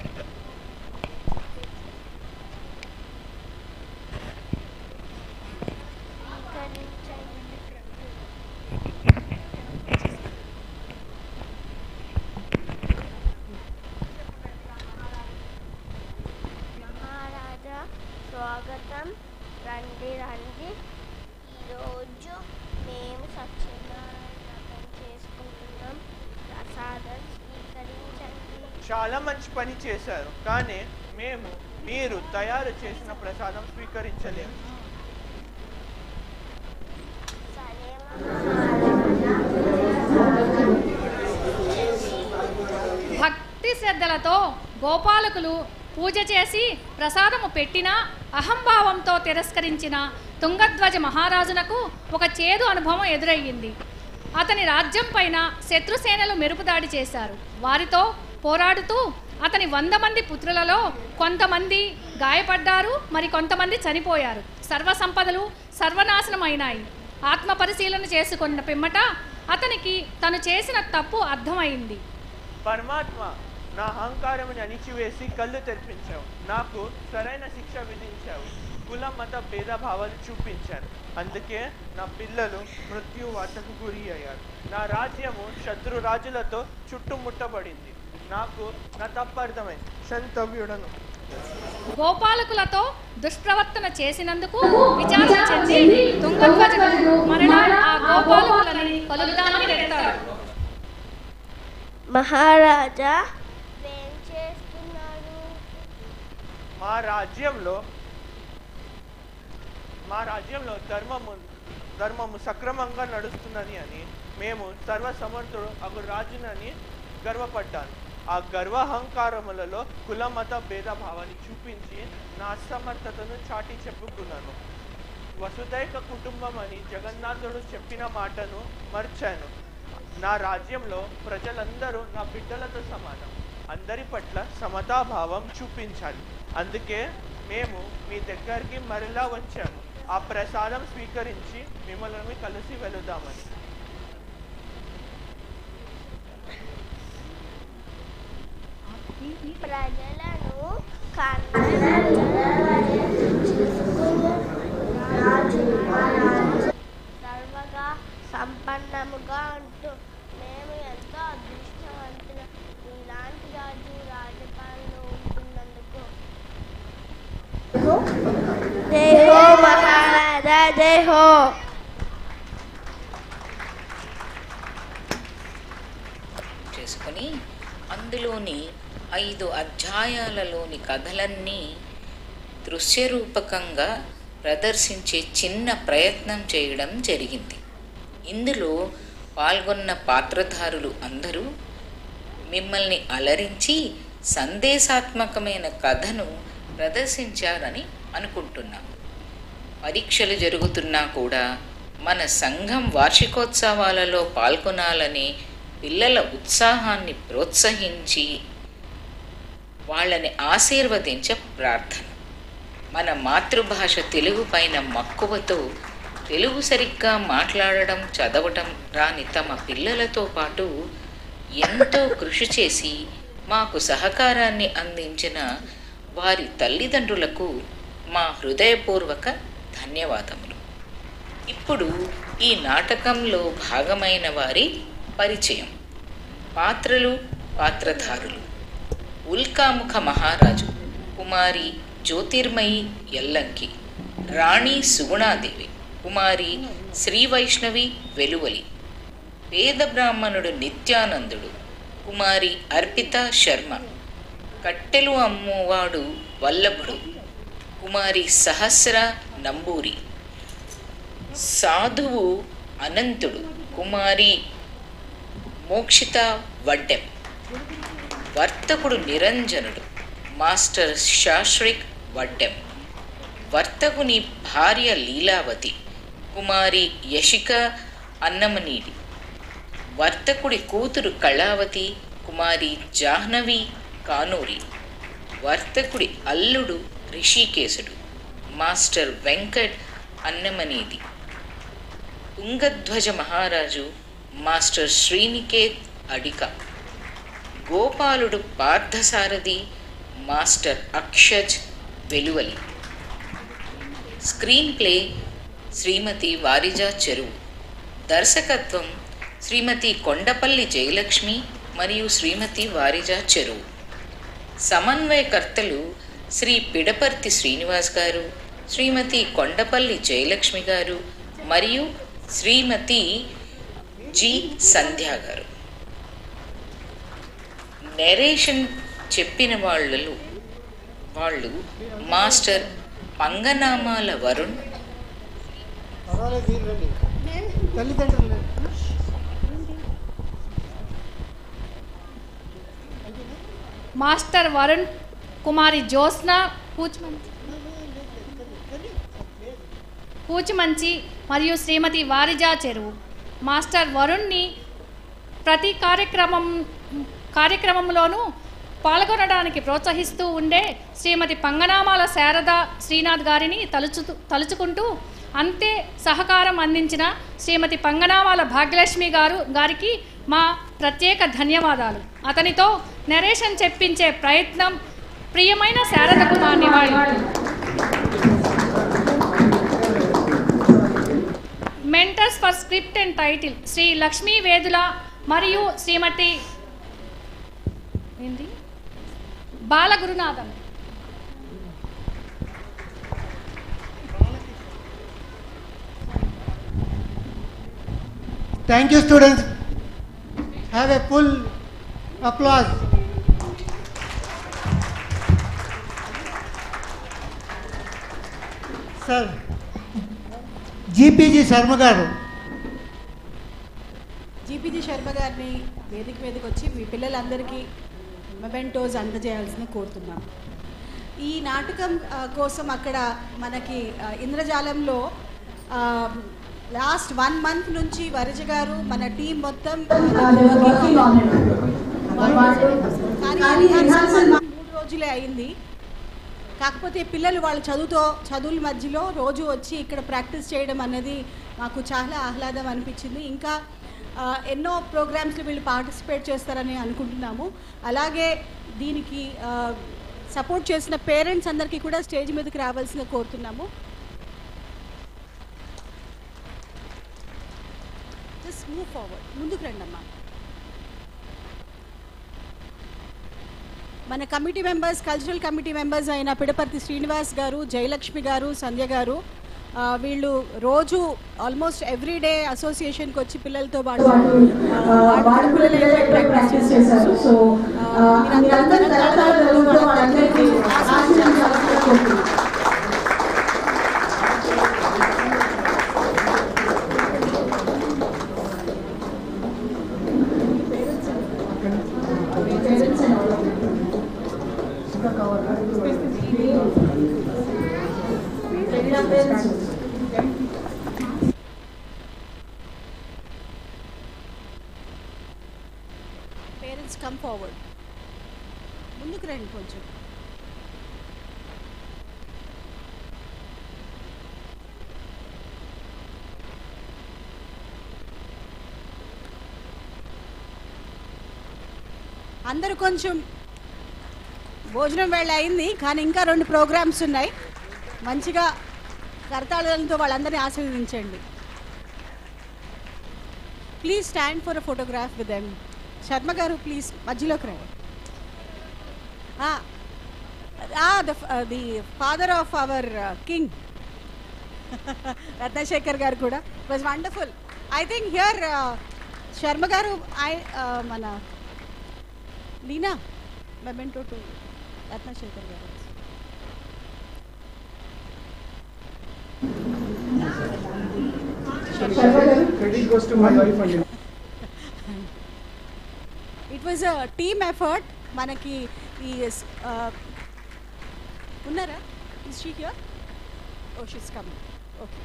మహారాజా స్వాగతం రండి రండి ఈరోజు మేము సత్యనారాయణ వ్రతం చేసుకుంటున్నాం ప్రసాదం స్వీకరించండి చాలా మంచి పని చేశారు కానీ మేము మీరు తయారు చేసిన ప్రసాదం స్వీకరించలేము భక్తి శ్రద్ధలతో గోపాలకులు పూజ చేసి ప్రసాదము పెట్టినా అహంభావంతో తిరస్కరించిన తుంగధ్వజ మహారాజునకు ఒక చేదు అనుభవం ఎదురయ్యింది అతని రాజ్యం పైన శత్రుసేనలు మెరుపుదాడి చేశారు వారితో పోరాడుతూ అతని వంద మంది పుత్రులలో కొంతమంది గాయపడ్డారు మరి కొంతమంది చనిపోయారు సర్వ సంపదలు సర్వనాశనమైనాయి ఆత్మ పరిశీలన చేసుకున్న పిమ్మట అతనికి తను చేసిన తప్పు అర్థమైంది పరమాత్మ నా అహంకారముని అణిచివేసి కళ్ళు తెరిపించావు నాకు సరైన శిక్ష విధించావు కుల మత భేదభావాలు చూపించాను అందుకే నా పిల్లలు మృత్యు వార్తకు గురి అయ్యారు నా రాజ్యము శత్రు రాజులతో చుట్టుముట్టబడింది నాకు నా తప్పు అర్థమైంది శంతవ్యుడను గోపాలకులతో దుష్ప్రవర్తన చేసినందుకు విచారణ చెంది తుంగధ్వజుడు మరలా ఆ గోపాలకులని కలుద్దామని వెళ్తాడు మహారాజా ఏం చేస్తున్నారు మా రాజ్యంలో మా రాజ్యంలో ధర్మము ధర్మము సక్రమంగా నడుస్తున్నది అని మేము సర్వసమర్థుడు అగు రాజునని గర్వపడ్డాను ఆ గర్వహంకారములలో కుల మత భేదభావాన్ని చూపించి నా అసమర్థతను చాటి చెప్పుకున్నాను వసుదైక కుటుంబం అని జగన్నాథుడు చెప్పిన మాటను మర్చాను నా రాజ్యంలో ప్రజలందరూ నా బిడ్డలతో సమానం అందరి పట్ల సమతాభావం చూపించాలి అందుకే మేము మీ దగ్గరికి మరలా వచ్చాము ఆ ప్రసాదం స్వీకరించి మిమ్మల్ని కలిసి వెళుదామని ప్రజలను సర్వగా సంపన్నముగా ఉంటూ మేము ఎంతో అదృష్టవంతులు ఇలాంటి రాజు రాజపాలన ఉంటున్నందుకు జై హో మహారాజా జై హో చేసుకొని అందులోని ఐదు అధ్యాయాలలోని కథలన్నీ దృశ్యరూపకంగా ప్రదర్శించే చిన్న ప్రయత్నం చేయడం జరిగింది ఇందులో పాల్గొన్న పాత్రధారులు అందరూ మిమ్మల్ని అలరించి సందేశాత్మకమైన కథను ప్రదర్శించారని అనుకుంటున్నాం పరీక్షలు జరుగుతున్నా కూడా మన సంఘం వార్షికోత్సవాలలో పాల్గొనాలని పిల్లల ఉత్సాహాన్ని ప్రోత్సహించి వాళ్ళని ఆశీర్వదించ ప్రార్థన మన మాతృభాష తెలుగు పైన మక్కువతో తెలుగు సరిగ్గా మాట్లాడడం చదవటం రాని తమ పిల్లలతో పాటు ఎంతో కృషి చేసి మాకు సహకారాన్ని అందించిన వారి తల్లిదండ్రులకు మా హృదయపూర్వక ధన్యవాదములు ఇప్పుడు ఈ నాటకంలో భాగమైన వారి పరిచయం పాత్రలు పాత్రధారులు ఉల్కాముఖ మహారాజు కుమారి జ్యోతిర్మయి ఎల్లంకి రాణి సుగుణాదేవి కుమారి శ్రీ వైష్ణవి వెలువలి పేద బ్రాహ్మణుడు నిత్యానందుడు కుమారి అర్పిత శర్మ కట్టెలు అమ్మువాడు వల్లభుడు కుమారి సహస్ర నంబూరి సాధువు అనంతుడు కుమారి మోక్షిత వడ్డెం వర్తకుడు నిరంజనుడు మాస్టర్ శాశ్రిక్ వడ్డెం వర్తకుని భార్య లీలావతి కుమారి యశిక అన్నమనీడి వర్తకుడి కూతురు కళావతి కుమారి జాహ్నవి కానూరి వర్తకుడి అల్లుడు రిషికేశుడు మాస్టర్ వెంకట్ అన్నమనేది తుంగధ్వజ మహారాజు master Sriniketh Adika Gopaludu Parthasarathi master Akshaj Veluvali screenplay Srimati Varija Cheruvu దర్శకత్వం శ్రీమతి కొండపల్లి జయలక్ష్మి మరియు శ్రీమతి వారిజా చెరువు సమన్వయకర్తలు శ్రీ పిడపర్తి శ్రీనివాస్ గారు శ్రీమతి కొండపల్లి జయలక్ష్మి గారు మరియు శ్రీమతి జి సంధ్య గారు నెరేషన్ చెప్పిన వాళ్ళు వాళ్ళు మాస్టర్ పంగనామాల వరుణ్ తల్లిదండ్రులు మాస్టర్ వరుణ్ కుమారి జ్యోత్స్న పూచ్మంచి పూచిమంచి మరియు శ్రీమతి వారిజా చెరువు మాస్టర్ వరుణ్ని ప్రతి కార్యక్రమం కార్యక్రమంలోనూ పాల్గొనడానికి ప్రోత్సహిస్తూ ఉండే శ్రీమతి పంగనామాల శారద శ్రీనాథ్ గారిని తలుచు తలుచుకుంటూ అంతే సహకారం అందించిన శ్రీమతి పంగనామాల భాగ్యలక్ష్మి గారు గారికి మా ప్రత్యేక ధన్యవాదాలు అతనితో నరేషన్ చెప్పించే ప్రయత్నం ప్రియమైన శారదకు మా నివాళి mentors for script and title Shri Lakshmi Vedula మరియు శ్రీమతి ఏంటి Balagurunatham Thank you, students. Have a full applause. Sir GPG Sharma garu GPG Sharma గారిని వేదిక మీదకి వచ్చి మీ పిల్లలందరికీ మెమెంటోస్ అందజేయాల్సింది కోరుతున్నాం ఈ నాటకం ఆ, కోసం అక్కడ మనకి ఆ, ఇంద్రజాలంలో లాస్ట్ వన్ మంత్ నుంచి వరజ గారు మన టీం మొత్తం కానీ rehearsal మూడు రోజులే అయింది కాకపోతే పిల్లలు వాళ్ళ చదువుతో చదువుల మధ్యలో రోజు వచ్చి ఇక్కడ ప్రాక్టీస్ చేయడం అన్నది మాకు చాలా ఆహ్లాదం అనిపించింది ఇంకా ఆ, ఎన్నో ప్రోగ్రామ్స్లో వీళ్ళు పార్టిసిపేట్ చేస్తారని అనుకుంటున్నాము అలాగే దీనికి సపోర్ట్ చేసిన పేరెంట్స్ అందరికీ కూడా స్టేజ్ మీదకి రావాల్సిందిగా కోరుతున్నాము జస్ట్ మూవ్ ఫార్వర్డ్ ముందుకు రండి అమ్మా మన committee members cultural committee members అయిన పిడపర్తి శ్రీనివాస్ గారు జయలక్ష్మి గారు సంధ్య గారు ఆ, వీళ్ళు రోజు ఆల్మోస్ట్ ఎవ్రీ డే అసోసియేషన్కి వచ్చి పిల్లలతో పాటు ఆ, వాళ్ళ పిల్లలు ప్రాక్టీస్ చేశారు సో మీరందరూ తరతరాల వాళ్ళందరికీ ఆశీర్వాదాలు కోరుతున్నాను. పేరెంట్స్ కమ్ ఫార్వర్డ్ ముందుకు రండి కొంచెం అందరూ కొంచెం భోజనం వేళ అయింది కానీ ఇంకా రెండు ప్రోగ్రామ్స్ ఉన్నాయి మంచిగా కరతాళాలతో వాళ్ళందరినీ ఆశీర్వదించండి please stand for a photograph with them Sharma garu please మధ్యలోకి రండి the father of our king Ratnasekhar garu కూడా was wonderful I think here Sharma garu I మన లీనా మెమెంటో టు రత్నశేఖర్ గారు Credit goes to my wife and it was a team effort మనకి ఈ uh, ఉన్నారా is she here oh she's coming okay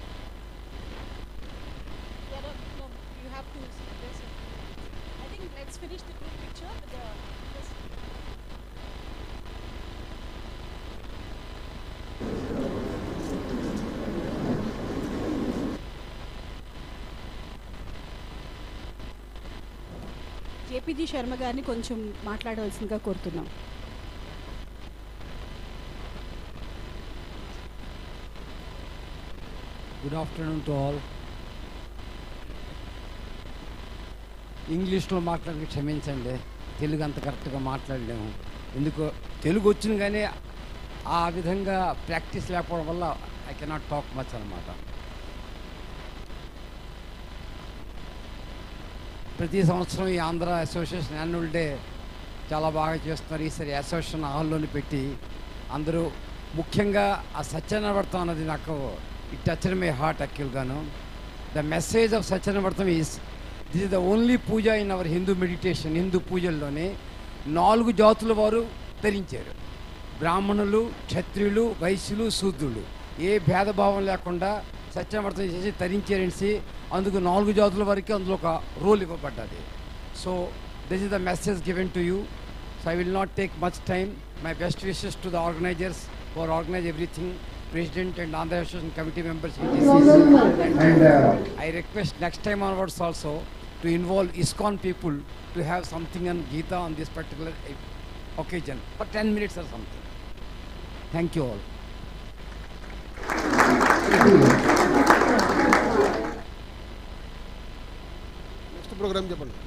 you have to I think let's finish the group picture JPG Sharma గారిని కొంచెం మాట్లాడవలసిందిగా కోరుతున్నాం good afternoon to all ఇంగ్లీష్లో మాట్లాడి క్షమించండి తెలుగు అంత కరెక్ట్గా మాట్లాడలేము ఎందుకు తెలుగు వచ్చిన కానీ ఆ విధంగా ప్రాక్టీస్ లేకపోవడం వల్ల ఐ కెనాట్ టాక్ మచ్ అనమాట ప్రతి సంవత్సరం ఈ ఆంధ్ర అసోసియేషన్ యాన్యువల్ డే చాలా బాగా చేస్తున్నారు ఈసారి అసోసియేషన్ హాల్లోని పెట్టి అందరూ ముఖ్యంగా ఆ సత్యనారాయణ అన్నది నాకు ఇట్ టచ్ మై హార్ట్ యాక్చువల్గాను the message of Satyanarayana is this is the only puja in our Hindu meditation Hindu పూజల్లోనే నాలుగు జాతుల వారు ధరించారు బ్రాహ్మణులు క్షత్రియులు వైశ్యులు శూద్రులు ఏ భేదభావం లేకుండా సత్యనారాయణ చేసి తరించేసి అందుకు నాలుగు జాతుల వరకు అందులో ఒక రోల్ ఇవ్వబడ్డది so this is the message given to you so I will not take much time my best wishes to the organisers for organise everything president and Andhra Association committee members and uh, I request next time onwards also to involve ISKCON people to have something on Gita on this particular uh, occasion for 10 minutes or something. Thank you all. Next programme చెప్పండి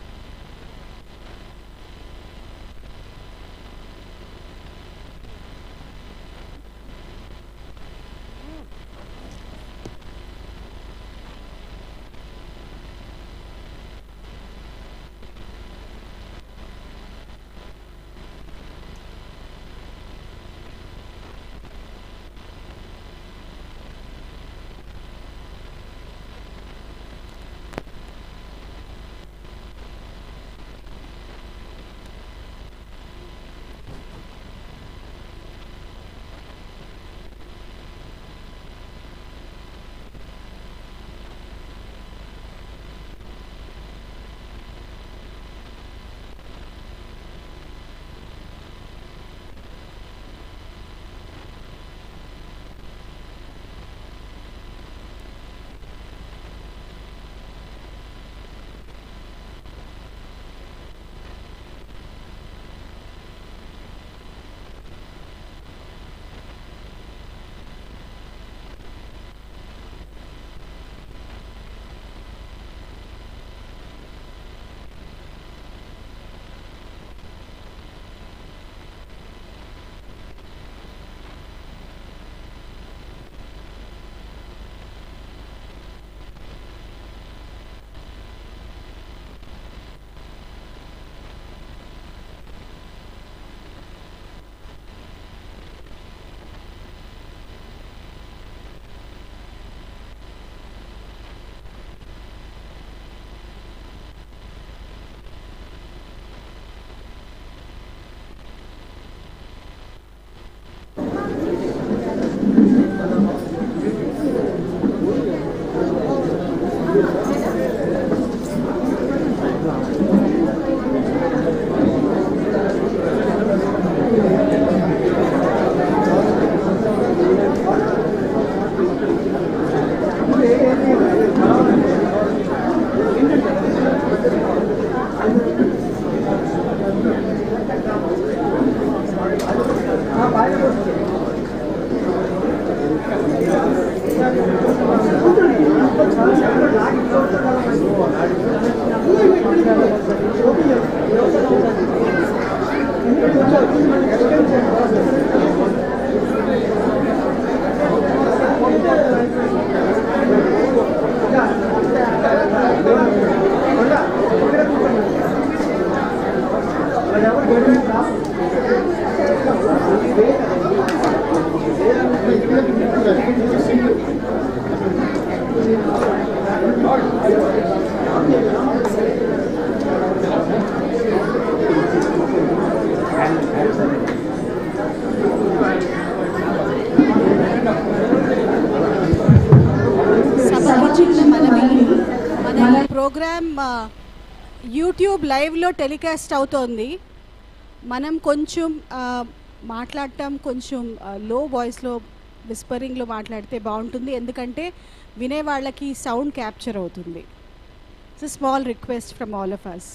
సభకి మనవి మన programme ఆ, YouTube లైవ్లో telecast అవుతోంది మనం కొంచెం ఆ, మాట్లాడటం కొంచెం ఆ, లో వాయిస్లో విస్పరింగ్లో మాట్లాడితే బాగుంటుంది ఎందుకంటే వినే వాళ్ళకి సౌండ్ క్యాప్చర్ అవుతుంది it's small request from all of us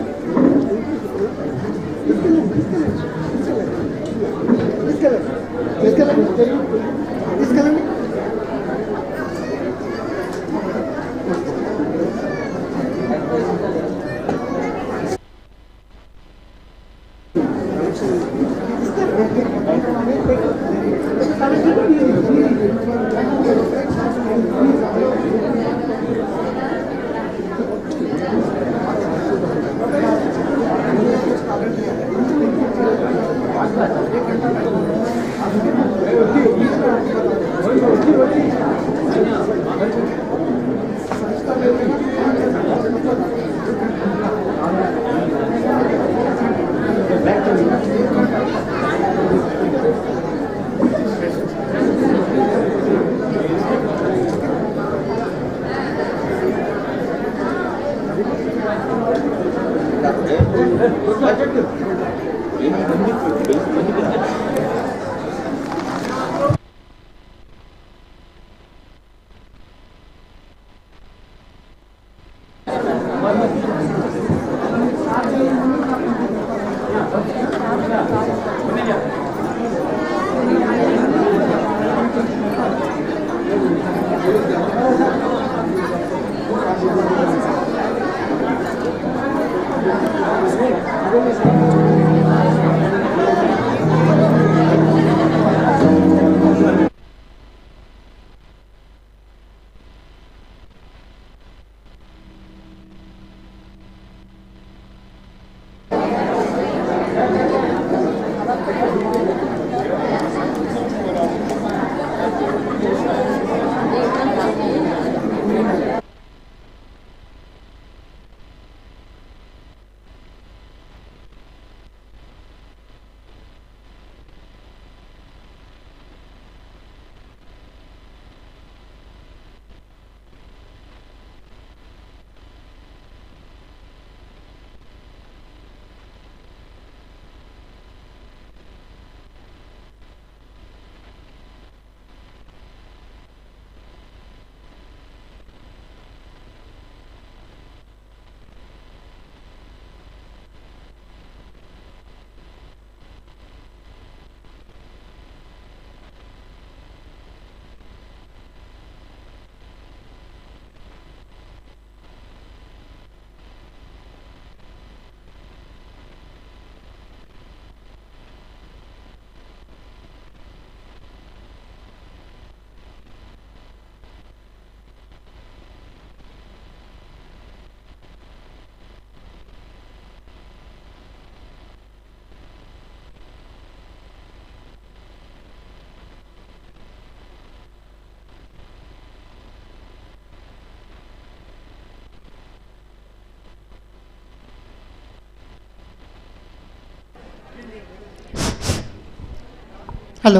hello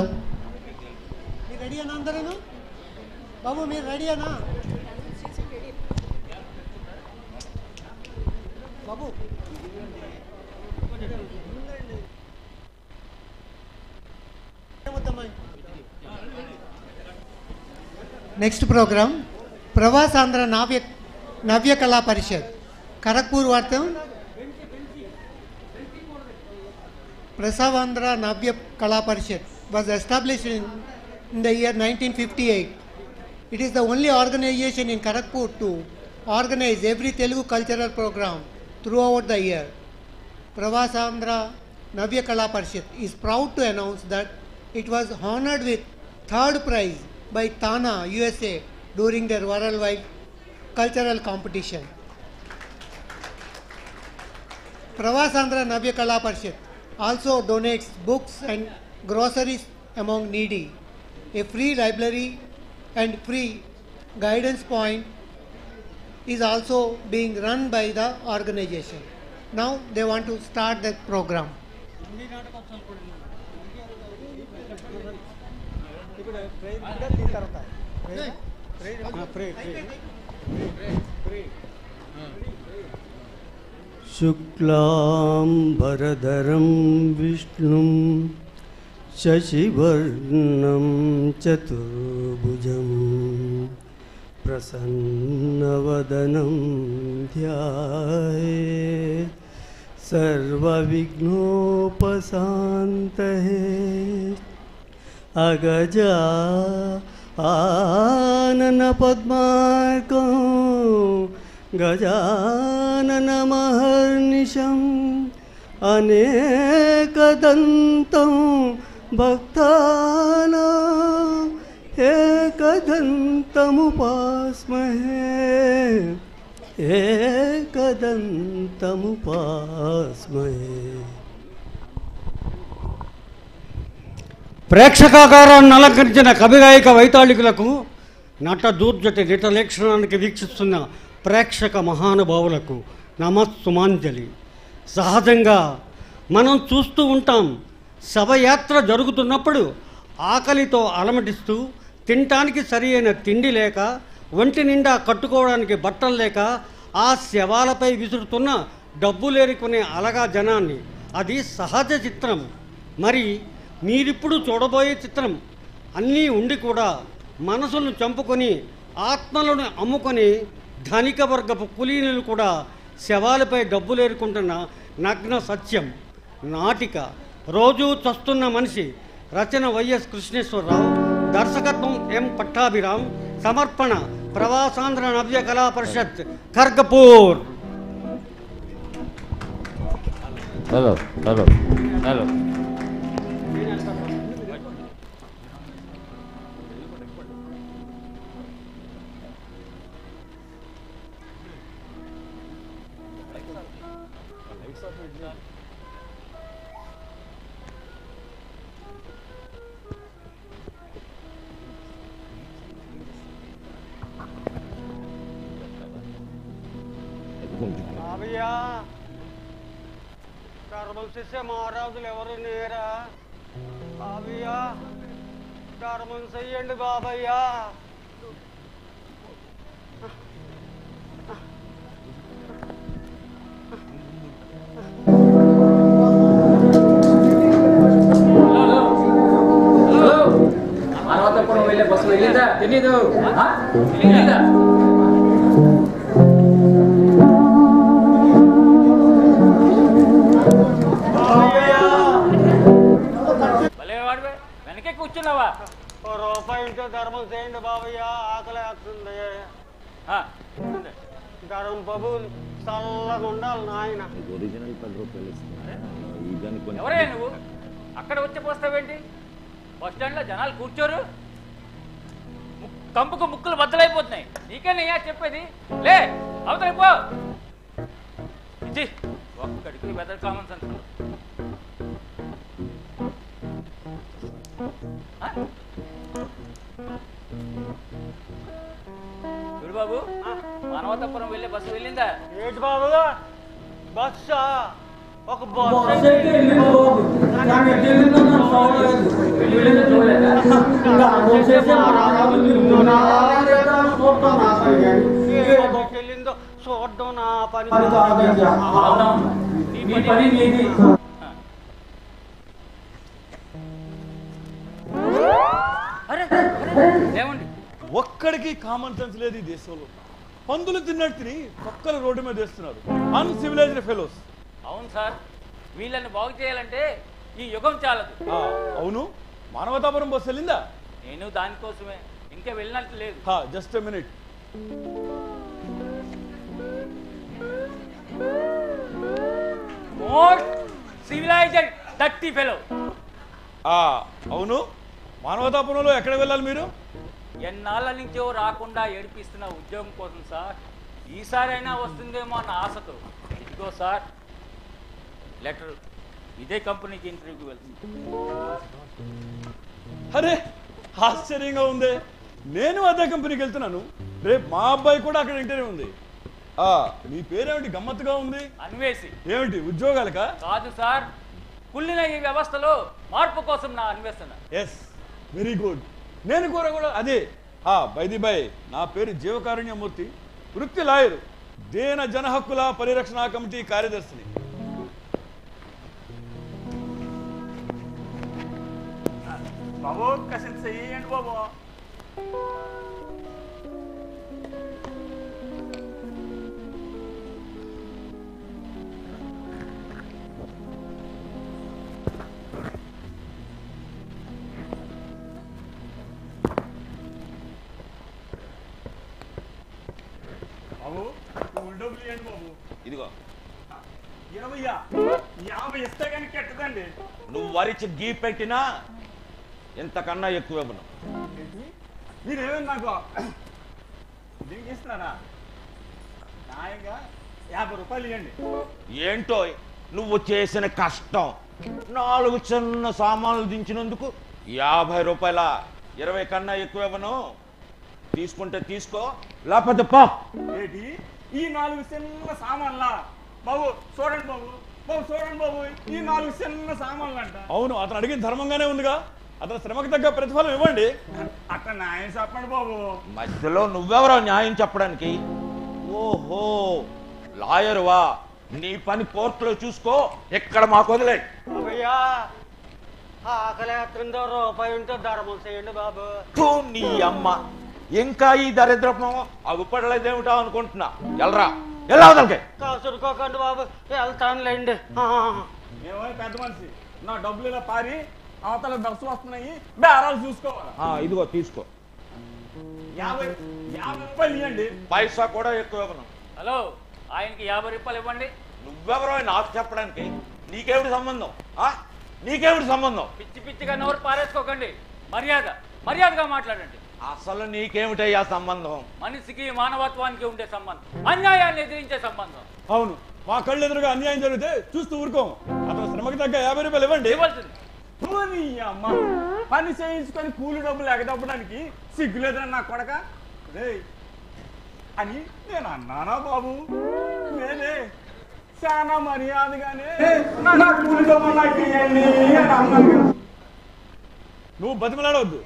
మీరు రెడీ అనా అందరూ బాబు మీరు రెడీ అనా బాబు next programme ప్రవాసాంధ్ర Navya Navya Kala Parishad Kharagpur వార్తం Prasavandrara Navya Kala Parishad was established in, in the year 1958. It is the only organization in Kharagpur to organize every Telugu cultural program throughout the year. Pravasandra Navya Kala Parishad is proud to announce that it was honored with third prize by Tana, USA during their worldwide cultural competition. Pravasandra Navya Kala Parishad also donates books and groceries among needy. A free library and free guidance point is also being run by the organization. Now they want to start the program. शुक्लाम्बरधरं विष्णुं शशिवर्णं चतुर्भुजं प्रसन्नवदनं ध्याये सर्वविघ्नोपशान्तये अगजा आननपद्मार्कं गजाननमहर्निशम् अनेकदन्तं भक्तानाम् एकदन्तमुपास्महे एकदन्तमुपास्महे ప్రేక్షకాగారాన్ని అలంకరించిన కవిగాయక వైతాళికులకు నట దూర్జటి నిటలేక్షణానికి వీక్షిస్తున్న ప్రేక్షక మహానుభావులకు నమస్సుమాంజలి సహజంగా మనం చూస్తూ ఉంటాం శవయాత్ర జరుగుతున్నప్పుడు ఆకలితో అలమటిస్తూ తినటానికి సరి అయిన తిండి లేక ఒంటి నిండా కట్టుకోవడానికి బట్టలు లేక ఆ శవాలపై విసురుతున్న డబ్బు లేరుకునే అలగా జనాన్ని అది సహజ చిత్రం మరి మీరిప్పుడు చూడబోయే చిత్రం అన్నీ ఉండి కూడా మనసును చంపుకొని ఆత్మలను అమ్ముకొని ధనిక వర్గపు కులీనులు కూడా శవాలపై డబ్బులేరుకుంటున్న నగ్న సత్యం నాటిక రోజూ చస్తున్న మనిషి రచన వైఎస్ కృష్ణేశ్వరరావు దర్శకత్వం ఎం పట్టాభిరామ్ సమర్పణ Pravasandhra Navya Kala Parishat Kharagpur hello hello hello బాబయ్యా ధర్మం చేసే మహారాజులు ఎవరు నేరా బాబయ్యా ధర్మం చెయ్యండి బాబయ్యా అరవతప్పుడు వెళ్ళే బస్సు వెళ్ళిందా తెలీదు ఆ? తెలీదా భలే వాడివే వెనకే కూర్చున్నావా ఓ రూపాయి ఉంటే ధర్మం చేయండి బాబయ్యా ఆకలి వేస్తుంది ధర్మం బాబు చల్లగా ఉండాలి నాయన ఒరిజినల్ పది రూపాయలు ఇస్తుంది ఎవరే నువ్వు అక్కడ వచ్చి పోస్తావేంటి బస్ స్టాండ్లో జనాలు కూర్చోరు ముక్- కంపుకు ముక్కులు బద్దలైపోతున్నాయి నీకేనయ్యా చెప్పేది లే అవతలి పో ఇది ఒక్కడికి వెదర్ కామన్ సెన్స్ చూడు బాబు మానవతపురం వెళ్ళే బస్సు వెళ్ళిందా ఏంటి బాబు బస్సా ఒక బస్సు బస్సు అయితే వెళ్ళింది బాబు. కానీ ఎటు వెళ్ళిందో నాకు చూడలేదు. వెళ్ళిందో చూడలేదా? ఇంకా వచ్చేసి మా రాజు నిన్ను నా రాజా చూడటం నా పని కాదు. వెళ్ళిందో చూడడం నా పని పని కాదయ్యా. అవునవును. నీ పని నీది ఏమండి ఒక్కడికి కామన్ సెన్స్ లేదు ఈ దేశంలో పందులు తిన్నట్టు తిని కుక్కలు రోడ్డు మీద వేస్తున్నారు అన్సివిలైజ్డ్ ఫెలోస్ అవును సార్ వీళ్ళని బాగు చేయాలంటే ఈ యుగం చాలదు అవును మానవతాపురం బస్సు వెళ్ళిందా నేను దానికోసమే ఇంకా వెళ్ళినట్టు లేదు just minute most civilised thirty fellow అవును మానవతాపురంలో ఎక్కడ వెళ్ళాలి మీరు ఎన్నాళ్ళ నుంచో రాకుండా ఏడిపిస్తున్న ఉద్యోగం కోసం సార్ ఈసారైనా వస్తుందేమో అన్న ఆశతో ఇదిగో సార్ లెటర్ ఇదే కంపెనీకి ఇంటర్వ్యూకి వెళ్తుంది అరే ఆశ్చర్యంగా ఉంది నేను అదే కంపెనీకి వెళ్తున్నాను రేపు మా అబ్బాయి కూడా అక్కడ ఇంటర్వ్యూ ఉంది ఆ మీ పేరేమిటి గమ్మత్తుగా ఉంది అన్వేషి ఏమిటి ఉద్యోగాలకా కాదు సార్ కుళ్ళిన ఈ వ్యవస్థలో మార్పు కోసం నా అన్వేషణ ఎస్ వెరీ గుడ్ నేను కూడా కూడా అదే ఆ బైది బై నా పేరు జీవకారుణ్యమూర్తి వృత్తి లాయరు దేన జన హక్కుల పరిరక్షణ కమిటీ కార్యదర్శిని బాబు కసింత చెయ్యండి బాబు బాబు కూల్ డబ్బులు ఇవ్వండి బాబు ఇదిగో ఇరవయ్యా యాభై ఇస్తే కానీ కెట్టదండి నువ్వు వరిచి గీ పెట్టినా ఇంతకన్నా ఎక్కువ ఇవ్వను మీరేమేమి నాకు దీనికి ఇస్తున్నారా న్యాయంగా యాభై రూపాయలు ఇవ్వండి ఏంటో నువ్వు చేసిన కష్టం నాలుగు చిన్న సామాన్లు దించినందుకు యాభై రూపాయల ఇరవై కన్నా ఎక్కువ ఇవ్వను తీసుకుంటే తీసుకో లేకపోతే పో ఏంటి ఈ నాలుగు చిన్న సామాన్లా బాబు చూడండి బాబు బాబు చూడండి బాబు ఈ నాలుగు చిన్న సామాన్లు అంట అవును అతను అడిగిన ధర్మంగానే ఉందిగా అతను శ్రమకు తగ్గ ప్రతిఫలం ఇవ్వండి అట్లా న్యాయం చెప్పండి బాబు మధ్యలో నువ్వెవరో న్యాయం చెప్పడానికి ఓహో లాయరువా నీ పని కోర్టులో చూసుకో ఇక్కడ మాకు వదిలే అయ్యా ఆకలేస్తుందో రూపాయి ఉంటే ధర్మం చేయండి బాబు థూ, నీ అమ్మ ఇంకా ఈ దరిద్రపం అగుపడలేదేమిటో అనుకుంటున్నా ఎల్రా ఎలా వదలకే కాసుడుకోకండి బాబు వెళ్తానులేండి ఏమో పెద్ద మనిషి నా డబ్బులు ఇలా పారి అవతల బస్సు వస్తున్నాయి బేరాలు చూసుకోవాలి ఆ, ఇదిగో తీసుకో యాభై యాభై రూపాయలు ఇవ్వండి పైసా కూడా ఎక్కువ ఇవ్వను హలో ఆయనకి యాభై రూపాయలు ఇవ్వండి నువ్వెవరో నాకు చెప్పడానికి నీకేమిటి సంబంధం ఆ? నీకేమిటి సంబంధం పిచ్చి పిచ్చిగా నోరు పారేసుకోకండి మర్యాద మర్యాదగా మాట్లాడండి అసలు నీకేమిటయ్యా సంబంధం మనిషికి మానవత్వానికి ఉండే సంబంధం అన్యాయాన్ని ఎదిరించే సంబంధం అవును మా కళ్ళు ఎదురుగా అన్యాయం జరిగితే చూస్తూ ఊరుకోము అతను శ్రమకి తగ్గ యాభై రూపాయలు ఇవ్వండి పోనీ అమ్మ పని చేయించుకొని కూలి డబ్బులు ఎగదప్పడానికి సిగ్గులేదురా నా కొడక రేయ్ అని నేను అన్నానా బాబు నేనే చాలా మర్యాదగానే నా కూలి డబ్బులు నాకు ఇవ్వండి అని అన్నాను కదా. నువ్వు బతిమలాడవద్దు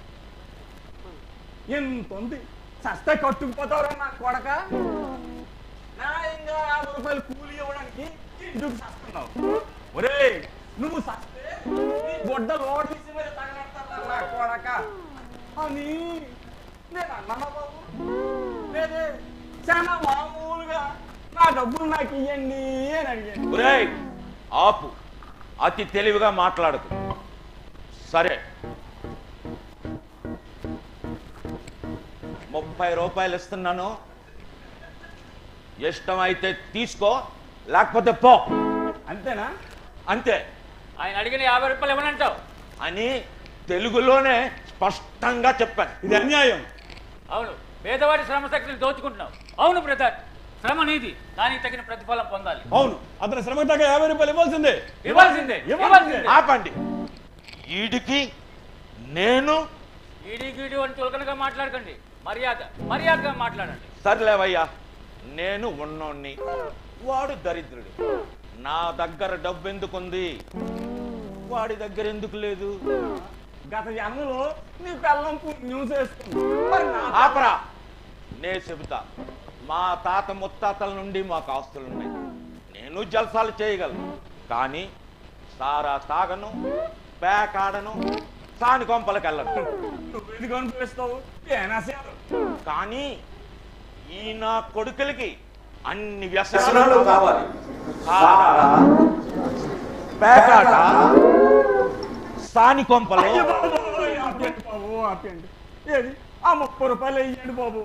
ఎంత ఉంది సస్తే కట్టుకుపోతావురా నా కొడక న్యాయంగా యాభై రూపాయలు కూలి ఇవ్వడానికి ఎందుకు సస్తున్నావు ఒరే నువ్వు సస్తే నీ గొడ్డ లోటు తీసి మరి తగలెడతారా నా కొడక అని నేను అన్నానా బాబు లేదే చాలా మామూలుగా నా డబ్బులు నాకు ఇవ్వండి అని అడిగాను ఒరేయ్ ఆపు అతి తెలివిగా మాట్లాడకు సరే ముప్పై రూపాయలు ఇస్తున్నాను ఇష్టమైతే తీసుకో లేకపోతే పో అంతేనా అంతే ఆయన అడిగిన యాభై రూపాయలు ఇవ్వనంటావు అని తెలుగులోనే స్పష్టంగా చెప్పాను ఇది అన్యాయం అవును పేదవాడి శ్రమ శక్తిని దోచుకుంటున్నావు అవును బ్రదర్ శ్రమ నీది దానికి తగిన ప్రతిఫలం పొందాలి అవును అతని శ్రమకి తగ్గ యాభై రూపాయలు ఇవ్వాల్సిందే ఇవ్వాల్సిందే ఇవ్వాల్సిందే ఆపండి ఈడికి నేను ఈడీ గీడి అని చులకనగా మాట్లాడకండి మర్యాద మర్యాదగా మాట్లాడండి సర్లేవయ్యా నేను ఉన్నోణ్ణి వాడు దరిద్రుడు నా దగ్గర డబ్బు ఎందుకుంది వాడి దగ్గర ఎందుకు లేదు గత జన్మలో నీ పిల్లం న్యూస్ వేసుకుంది మరి నా ఆపరా నే చెబుతా మా తాత ముత్తాతల నుండి మాకు ఆస్తులు ఉన్నాయి నేను జల్సాలు చేయగలను కానీ సారా తాగను పేకాడను సాని కొంపలకు వెళ్ళను నువ్వు ఎందుకు అనిపిస్తావు ఏనాశారు కానీ ఈ నా కొడుకులకి అన్ని వ్యసనాలు కావాలి సారా, పేకాట సాని కొంపలు అయ్య బాబోయ్, ఆపేయండి బాబు ఆపేయండి ఏది ఆ ముప్పై రూపాయలు వేయండి బాబు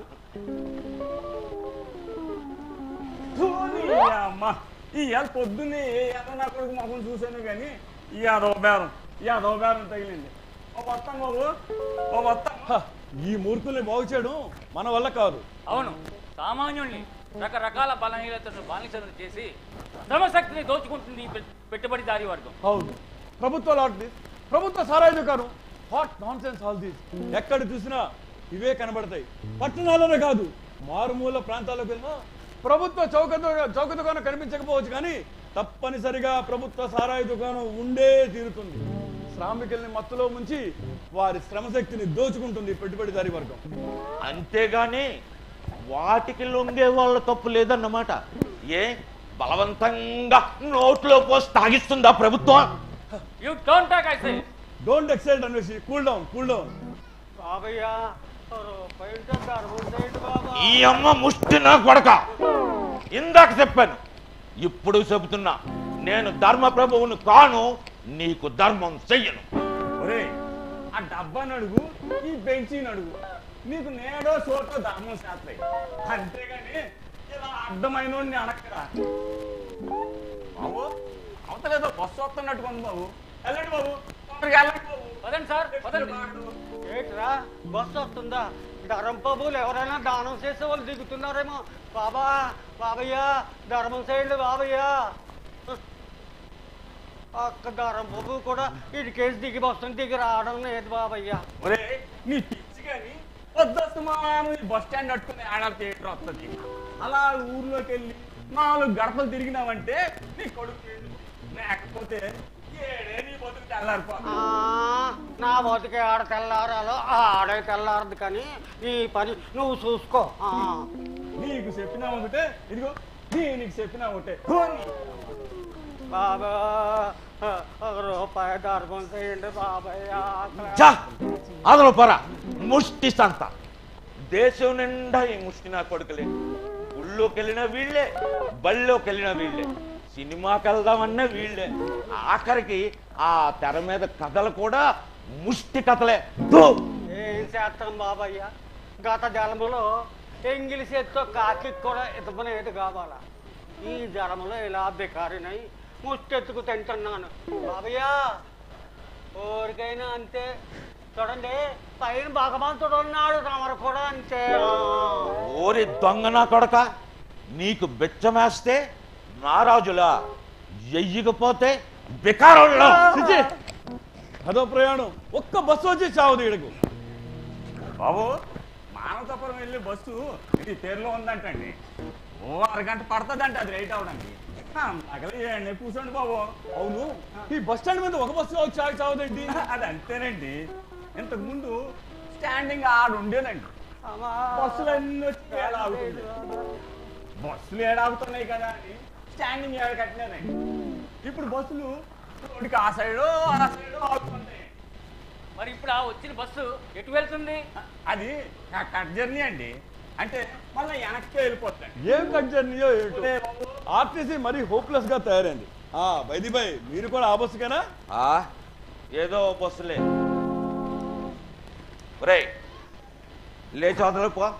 ధోని అమ్మ ఈ ఇవాళ పొద్దున్నే ఏ యాదవ నా కొడుకు మొహం చూశాను కానీ ఈ యాదవ బేరం ఈ యాదవ బేరం తగిలింది ఓ వస్తాం బాబు ఓ వస్తాం ఈ మూర్ఖుల్ని బాగు చేయడం మన వల్ల కాదు అవును సామాన్యుల్ని రకరకాల బలహీనతను బానిసలను చేసి శ్రమశక్తిని దోచుకుంటుంది ఈ పె- పెట్టుబడిదారీ వర్గం అవును ప్రభుత్వ లాట్ దిస్ ప్రభుత్వ సారాయి దుకాణం what nonsense all this ఎక్కడ చూసినా ఇవే కనబడతాయి పట్టణాల్లోనే కాదు మారుమూల ప్రాంతాలకు వెళ్ళినా ప్రభుత్వ చౌక దు- చౌక దుకాణం కనిపించకపోవచ్చు కానీ తప్పనిసరిగా ప్రభుత్వ సారాయి దుకాణం ఉండే తీరుతుంది శ్రామికుల్ని మత్తులో ముంచి వారి శ్రమశక్తిని దోచుకుంటుంది ఈ పెట్టుబడిదారీ వర్గం అంతేగాని వాటికి లొంగే వాళ్ళ తప్పు లేదన్నమాట ఏ బలవంతంగా నోట్లో పోసి తాగిస్తుందా ప్రభుత్వం you don't talk I say don't excite Anveshi cool down cool down బాబయ్య రూపాయి ఉంటే ధర్మం చేయండి బాబా ఈ అమ్మ ముష్టి నా కొడక ఇందాక చెప్పాను ఇప్పుడు చెబుతున్నా నేను ధర్మ ప్రభువును కాను నీకు ధర్మం చెయ్యను ఒరే ఆ డబ్బాని అడుగు ఈ బెంచీని అడుగు నీకు నేడో చోటో ధర్మం చేస్తాయి అంతేగాని ఇలా అడ్డమైన వాడిని అడక్కరా బాబు అవతలేదో బస్సు వస్తున్నట్టు ఉంది బాబు వెళ్ళండి బాబు తొందరగా వెళ్ళండి బాబు పదండి సార్ పదండి ఏంట్రా బస్సు వస్తుందా ధర్మ ప్రభువులు ఎవరైనా దానం చేసే వాళ్ళు దిగుతున్నారేమో బాబా బాబయ్య ధర్మం చేయండి బాబయ్య అక్క ధర్మ ప్రభు కూడా ఇడికేసి దిగి వస్తుంది దిగి రావడం లేదు బాబయ్య ఒరే నీ పిచ్చి కానీ పొద్దుస్తమానం ఈ బస్ స్టాండ్ అట్టుకుని ఆడాలి థియేటర్ వస్తుంది అలా ఊర్లోకి వెళ్ళి నాలుగు గడపలు తిరిగినావంటే నీ కొడుకు ఏడు. లేకపోతే ఏడే నీ బతుకు తెల్లారిపో ఆ, నా బతుకే ఆడ తెల్లారాలో ఆడే తెల్లారదు కానీ నీ పని నువ్వు చూసుకో ఆ. నీకు చెప్పినా ఒకటే ఇదిగో నీకు చెప్పినా ఒకటే పోనీ. బాబా ఒక రూపాయి ధర్మం చేయండి బాబయ్య చా అదలో పరా ముష్టి సంత దేశం నిండా ఈ ముష్టి నా కొడుకులే గుళ్ళోకి వెళ్ళిన వీళ్ళే బళ్ళోకి వెళ్ళిన వీళ్ళే సినిమాకి వెళ్దామన్నా వీళ్ళే ఆఖరికి ఆ తెర మీద కథలు కూడా ముష్టి కథలే ధూ! ఏం చేస్తాం బాబయ్య గత జన్మలో ఎంగిలి చేత్తో కాకి కూడా ఇతపనేది కావాలా ఈ జన్మలో ఇలా బికారినై ముష్టెత్తుకు తింటున్నాను బాబయ్య ఊరికైనా అంతే చూడండి పైన భగవంతుడు ఉన్నాడు తమరు కూడా అంతే ఓరి దొంగ నా కొడక నీకు బెచ్చమేస్తే నారాజులా ఎయ్యకపోతే బికారోళ్ళ చిచి, అదో ప్రయాణం ఒక్క బస్సు వచ్చి చావదు ఇడకు బాబు మానవతపురం వెళ్ళే బస్సు ఇది పేరులో ఉందంటండి ఓ అరగంట పడుతుందంట అది రైట్ అవడానికి అగలేయండి కూర్చోండి బాబు అవును ఈ బస్ స్టాండ్ మీద ఒక బస్సు వచ్చి ఆగి చావదేంటి అది అంతేనండి ఇంతకు ముందు స్టాండింగ్ ఆడ ఉండేనండి బస్సులు అన్ని వచ్చి ఏడ ఆగుతుంది బస్సులు ఏడాగుతున్నాయి కదా అని స్టాండింగ్ ఏడ కట్టినారండి ఇప్పుడు బస్సులు రోడ్డుకి ఆ సైడు ఆ సైడు ఆగుతున్నాయి మరి ఇప్పుడు ఆ వచ్చిన బస్సు ఎటు వెళ్తుంది అది నా కట్ జర్నీ అండి అంటే మళ్ళీ వెనక్కి వెళ్ళిపోతాయి ఏం కట్ జర్నీయో ఏంటో ఆర్టీసీ మరీ హోప్లెస్ గా తయారైంది ఆ బైది బై మీరు కూడా ఆ బస్సుకేనా ఆ, ఏదో బస్సులే ఒరేయ్ లేచి వదలకు పో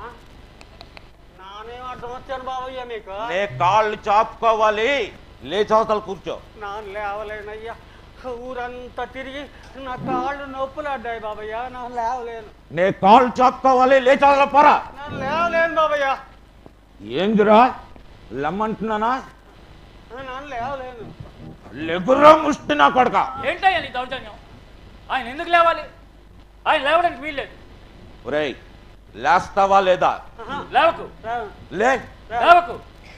నానేం అర్థం వచ్చాను బాబయ్య మీకు నే కాళ్ళు చాపుకోవాలి లేచి అవతల కూర్చో నాన్న లేవలేనయ్యా ఊరంతా తిరిగి నా కాళ్ళు నొప్పులు అడ్డాయి బాబయ్య నా లేవలేను నే కాళ్ళు చాపుకోవాలి లేచి అవతల పోరా నా లేవలేను బాబయ్య ఏందిరా లమ్మంటున్నానా నాన్న లేవలేను లెగురా ముష్టి నా కొడక ఏంటయ్యా నీ దౌర్జన్యం ఆయన ఎందుకు లేవాలి ఆయన లేవడానికి వీల్లేదు ఒరేయ్ లేస్తావా లేదా లేవకు లే లేవకు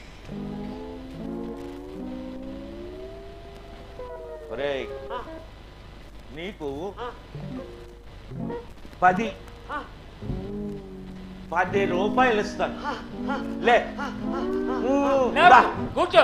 ఒరేయ్ నీకు పది పది రూపాయలు ఇస్తాను లే దా. కూర్చో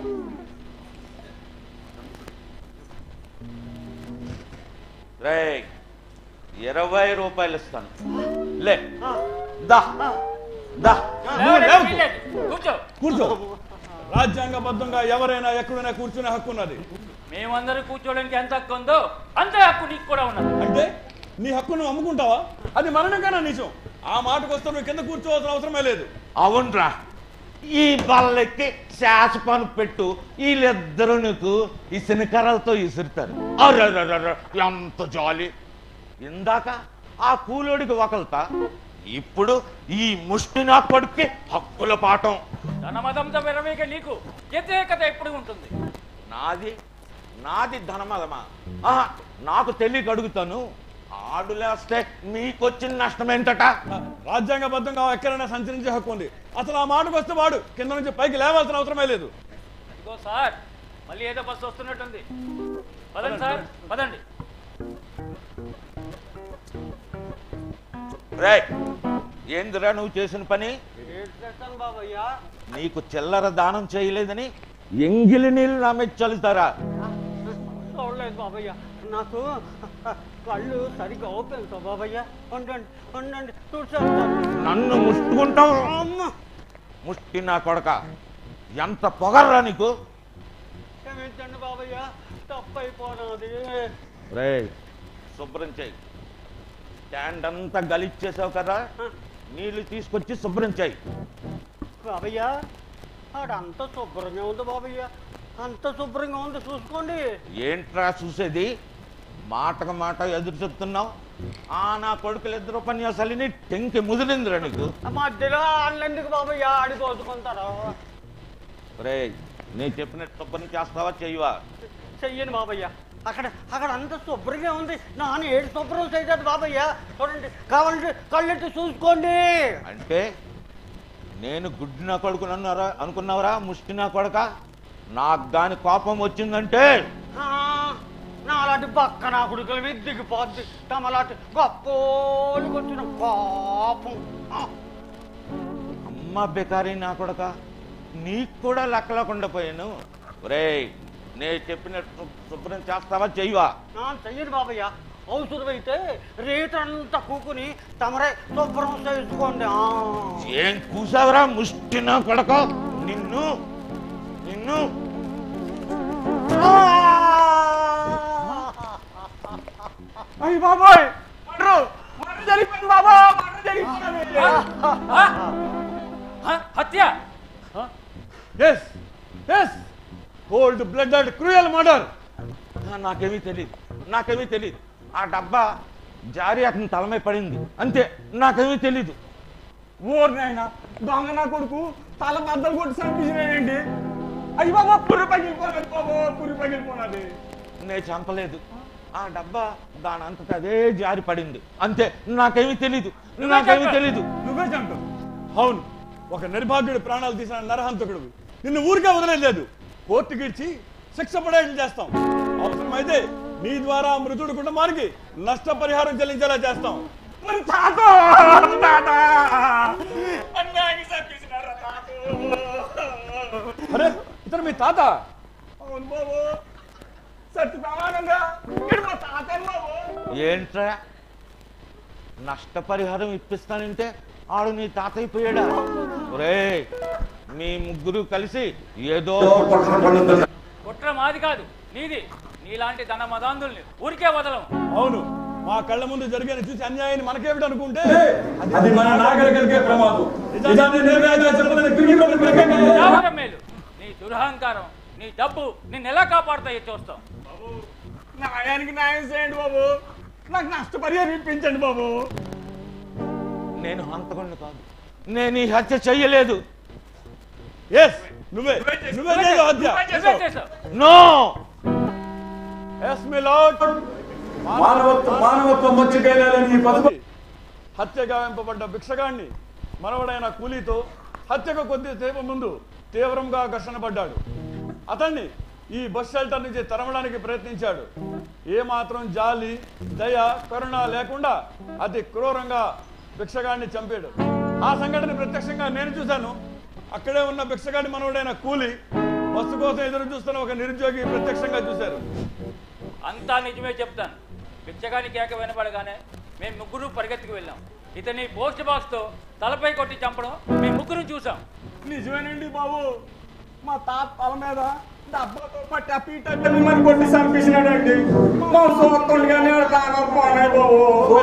రేయ్ ఇరవై రూపాయలు ఇస్తాను లే దా దా నువ్వు లేవకు. వీల్లేదు. కూర్చో కూర్చో రాజ్యాంగబద్ధంగా ఎవరైనా ఎక్కడైనా కూర్చునే హక్కు ఉన్నది మేమందరూ కూర్చోడానికి ఎంత హక్కు ఉందో అంతే హక్కు నీకు కూడా ఉన్నది అంటే నీ హక్కు నువ్వు అమ్ముకుంటావా అది మరణంగానా నిజం ఆ మాటకు వస్తే నువ్వు కింద కూర్చోవాల్సిన అవసరమే లేదు అవునరా ఈ బల్లెక్కి శాసపాను పెట్టు వీళ్ళిద్దరూ నీకు ఈ శనికరాలతో ఇసురుతారు అర్రర్రర్ర, ఎంత జాలి ఇందాక ఆ కూలోడికి ఒకల్తా ఇప్పుడు ఈ ముష్టి నా కొడుక్కి హక్కుల పాఠం ధనమదంతో విరవేగ నీకు వ్యతిరేకత ఎప్పుడు ఉంటుంది నాది నాది ధనమదమా ఆహా నాకు తెలియక అడుగుతాను ఆడులేస్తే మీకొచ్చిన నష్టం ఏంటట రాజ్యాంగబద్ధంగా ఎక్కడైనా సంచరించే హక్కు ఉంది అసలు ఆ మాటకు వస్తే వాడు కింద నుంచి పైకి లేవాల్సిన అవసరమే లేదు ఇదిగో సార్ మళ్ళీ ఏదో బస్సు వస్తున్నట్టుంది పదండి సార్ పదండి రే ఏందిరా నువ్వు చేసిన పని ఏంటి చేస్తాను బాబయ్య నీకు చిల్లర దానం చేయలేదని ఎంగిలి నీళ్ళు నా మీద చల్లుతారా చూడలేదు బాబయ్య నాకు కళ్ళు సరిగ్గా ఓపెన్ బాబయ్య ఉండండి ఉండండి చూసాను నన్ను ముట్టుకుంటావు ముష్టి నా కొడక ఎంత పొగర్రా నీకు క్షమించండి బాబయ్య తప్పైపోనాది రే శుభ్రం చేయి స్టాండ్ అంతా గలిచ్చేసావు కదా నీళ్లు తీసుకొచ్చి శుభ్రం చేయి బాబయ్య ఆడంత శుభ్రంగా ఉంది బాబయ్య అంత శుభ్రంగా ఉంది చూసుకోండి ఏంట్రా చూసేది మాటకు మాట ఎదురు చెప్తున్నావు ఆ నా కొడుకులు ఇద్దరు ఉపన్యాసాలని టెంకి ముదిరిందిరా నీకు మధ్యలో ఆడలేందుకు బాబయ్య ఆడి కోసుకుంటారు రే నేను చెప్పినట్టు శుభ్రం చేస్తావా చెయ్యవా చెయ్యను బాబయ్య అక్కడ అక్కడ అంత శుభ్రంగా ఉంది నాన్న ఏడు శుభ్రం చేయదు బాబయ్య చూడండి కావాలంటే కళ్ళెట్టి చూసుకోండి అంటే నేను గుడ్డి నా కొడుకు అన్నారా అనుకున్నావరా ముష్టి నా కొడక నాకు దాని కోపం వచ్చిందంటే ఆ, నా అలాంటి పక్క నా కొడుకుల మీద దిగిపోద్ది తమలాంటి గొప్పోళ్ళకి వచ్చిన కోపం ఆ, అమ్మ బెకారి నా కొడక నీకు కూడా లెక్కలేకుండా పోయాను ఒరేయ్ నేను చెప్పినట్టు శుభ్రం చేస్తావా చెయ్యవా నా చెయ్యను బాబయ్య అవసరమైతే రేటంతా కూకుని తమరే శుభ్రం చేసుకోండి ఆ. ఏం కూసావరా ముష్టి నా కొడక నిన్ను నిన్ను అయ్యి బాబాయ్ మర్రు మర్రు జరిగిపోయింది బాబా మర్రు జరిగిపోయింది హత్య yes yes cold blooded cruel murder నాకేమీ తెలియదు నాకేమీ తెలియదు ఆ డబ్బా జారి అతని తలమై పడింది అంతే నాకేమీ తెలీదు ఓర్ నాయన దొంగ నా కొడుకు తల బద్దలు కొట్టి చంపించినాయండి అయ్యి బాబా పుర్రి పగిలిపోనది బాబా పుర్రి పగిలిపోనది నేను చంపలేదు ఆ డబ్బా దాని అంతటా అదే జారి పడింది అంతే నాకేమీ తెలీదు నాకేమీ తెలీదు నువ్వే చంపావు అవును ఒక నిర్భాగ్యుడి ప్రాణాలు తీసిన నరహంతకుడు నిన్ను ఊరికే వదిలేదు కోర్టుకి ఇచ్చి శిక్ష పడేట్లు చేస్తాం అవసరమైతే నీ ద్వారా ఆ మృతుడి కుటుంబానికి నష్టపరిహారం చెల్లించేలా చేస్తాం మరి తాత తాత అన్యాయానికి చంపేసినారా తాత అరే ఇతను మీ తాత అవును బాబు సత్య ప్రమాణంగా ఇక్కడ మా తాత బాబు ఏంట్రా నష్టపరిహారం ఇప్పిస్తానంటే ఆడు నీ తాతయ్య పోయాడా ఒరే మీ ముగ్గురు కలిసి ఏదో కుట్ర పన్నుతున్నారు. కుట్ర మాది కాదు నీది నీలాంటి ధన మదాంధుల్ని ఊరికే వదలం అవును మా కళ్ళ ముందు జరిగిన చూసి అన్యాయాన్ని మనకేమిటి అనుకుంటే అది మన నాగరికలకే ప్రమాదం నిజాన్ని నిర్ణయంగా చెప్పదని క్రిమినల్ ప్రకంగా చావడం మేలు నీ దురహంకారం నీ డబ్బు నిన్ను ఎలా కాపాడుతాయో చూస్తాం న్యాయానికి న్యాయం చేయండి బాబు నాకు నష్టపరిహారం ఇప్పించండి బాబు నేను హంతకుండా కాదు నేను ఈ హత్య చెయ్యలేదు ఎస్ నువ్వే నువ్వే చేసావు హత్య నువ్వే చేసావు. నో ఎస్ మీ లార్డ్ మానవత్వం మానవత్వం మచ్చికెళ్ళాలని ఈ పదవి హత్య గావింపబడ్డ భిక్షగాన్ని మనవడైన కూలీతో హత్యకు కొద్దిసేపు ముందు తీవ్రంగా ఘర్షణ పడ్డాడు అతన్ని ఈ బస్ షెల్టర్ నుంచి తరమడానికి ప్రయత్నించాడు ఏ మాత్రం జాలి దయ కరుణ లేకుండా అతి క్రూరంగా భిక్షగాడిని చంపాడు ఆ సంఘటన ప్రత్యక్షంగా నేను చూశాను అక్కడే ఉన్న భిక్షగాడి మనవడైన కూలి బస్సు కోసం ఎదురు చూస్తున్న ఒక నిరుద్యోగి ప్రత్యక్షంగా చూశారు అంతా నిజమే చెప్తాను బిచ్చగాని కేక వినపడగానే మేము ముగ్గురు పరిగెత్తుకు వెళ్ళాం ఇతని పోస్ట్ బాక్స్ తో తలపై కొట్టి చంపడం మేము ముగ్గురు చూసాం నిజమేనండి బాబు మా తాత తల మీద డబ్బాతో పట్టి ఆ పీట మిమ్మల్ని కొట్టి చంపేసినాడండి మా సోత్తుండగానే కాకపోనే బాబు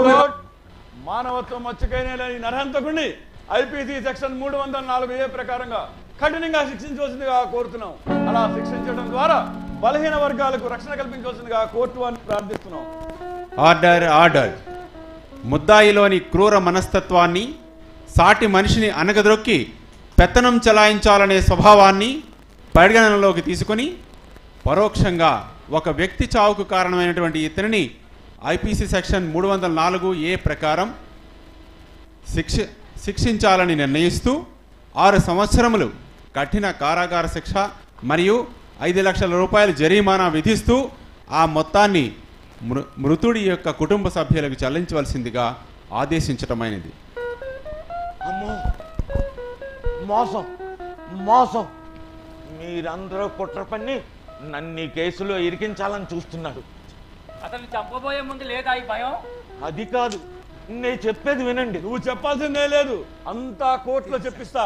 మానవత్వం మచ్చకైన ఈ నరహంతకుడిని ఐపీసీ సెక్షన్ మూడు వందల నాలుగు ఏ ప్రకారంగా కఠినంగా శిక్షించవలసిందిగా కోరుతున్నాం అలా శిక్షించడం ద్వారా బలహీన వర్గాలకు రక్షణ కల్పించవలసిందిగా కోర్టు వారిని ప్రార్థిస్తున్నాం ఆర్డర్ ఆర్డర్ ముద్దాయిలోని క్రూర మనస్తత్వాన్ని సాటి మనిషిని అనగదొక్కి పెత్తనం చలాయించాలనే స్వభావాన్ని పరిగణనలోకి తీసుకొని పరోక్షంగా ఒక వ్యక్తి చావుకు కారణమైనటువంటి ఇతనిని ఐపీసీ సెక్షన్ మూడు వందల నాలుగు ఏ ప్రకారం శిక్ష శిక్షించాలని నిర్ణయిస్తూ ఆరు సంవత్సరములు కఠిన కారాగార శిక్ష మరియు ఐదు లక్షల రూపాయల జరిమానా విధిస్తూ ఆ మొత్తాన్ని మృ మృతుడి యొక్క కుటుంబ సభ్యులకు చెల్లించవలసిందిగా ఆదేశించటమైనది అమ్మో మోసం మోసం మీరందరూ కుట్ర పన్ని నన్ను ఈ కేసులో ఇరికించాలని చూస్తున్నారు అతన్ని చంపబోయే ముందు లేదా ఈ భయం అది కాదు నేను చెప్పేది వినండి నువ్వు చెప్పాల్సిందే లేదు అంతా కోర్టులో చెప్పిస్తా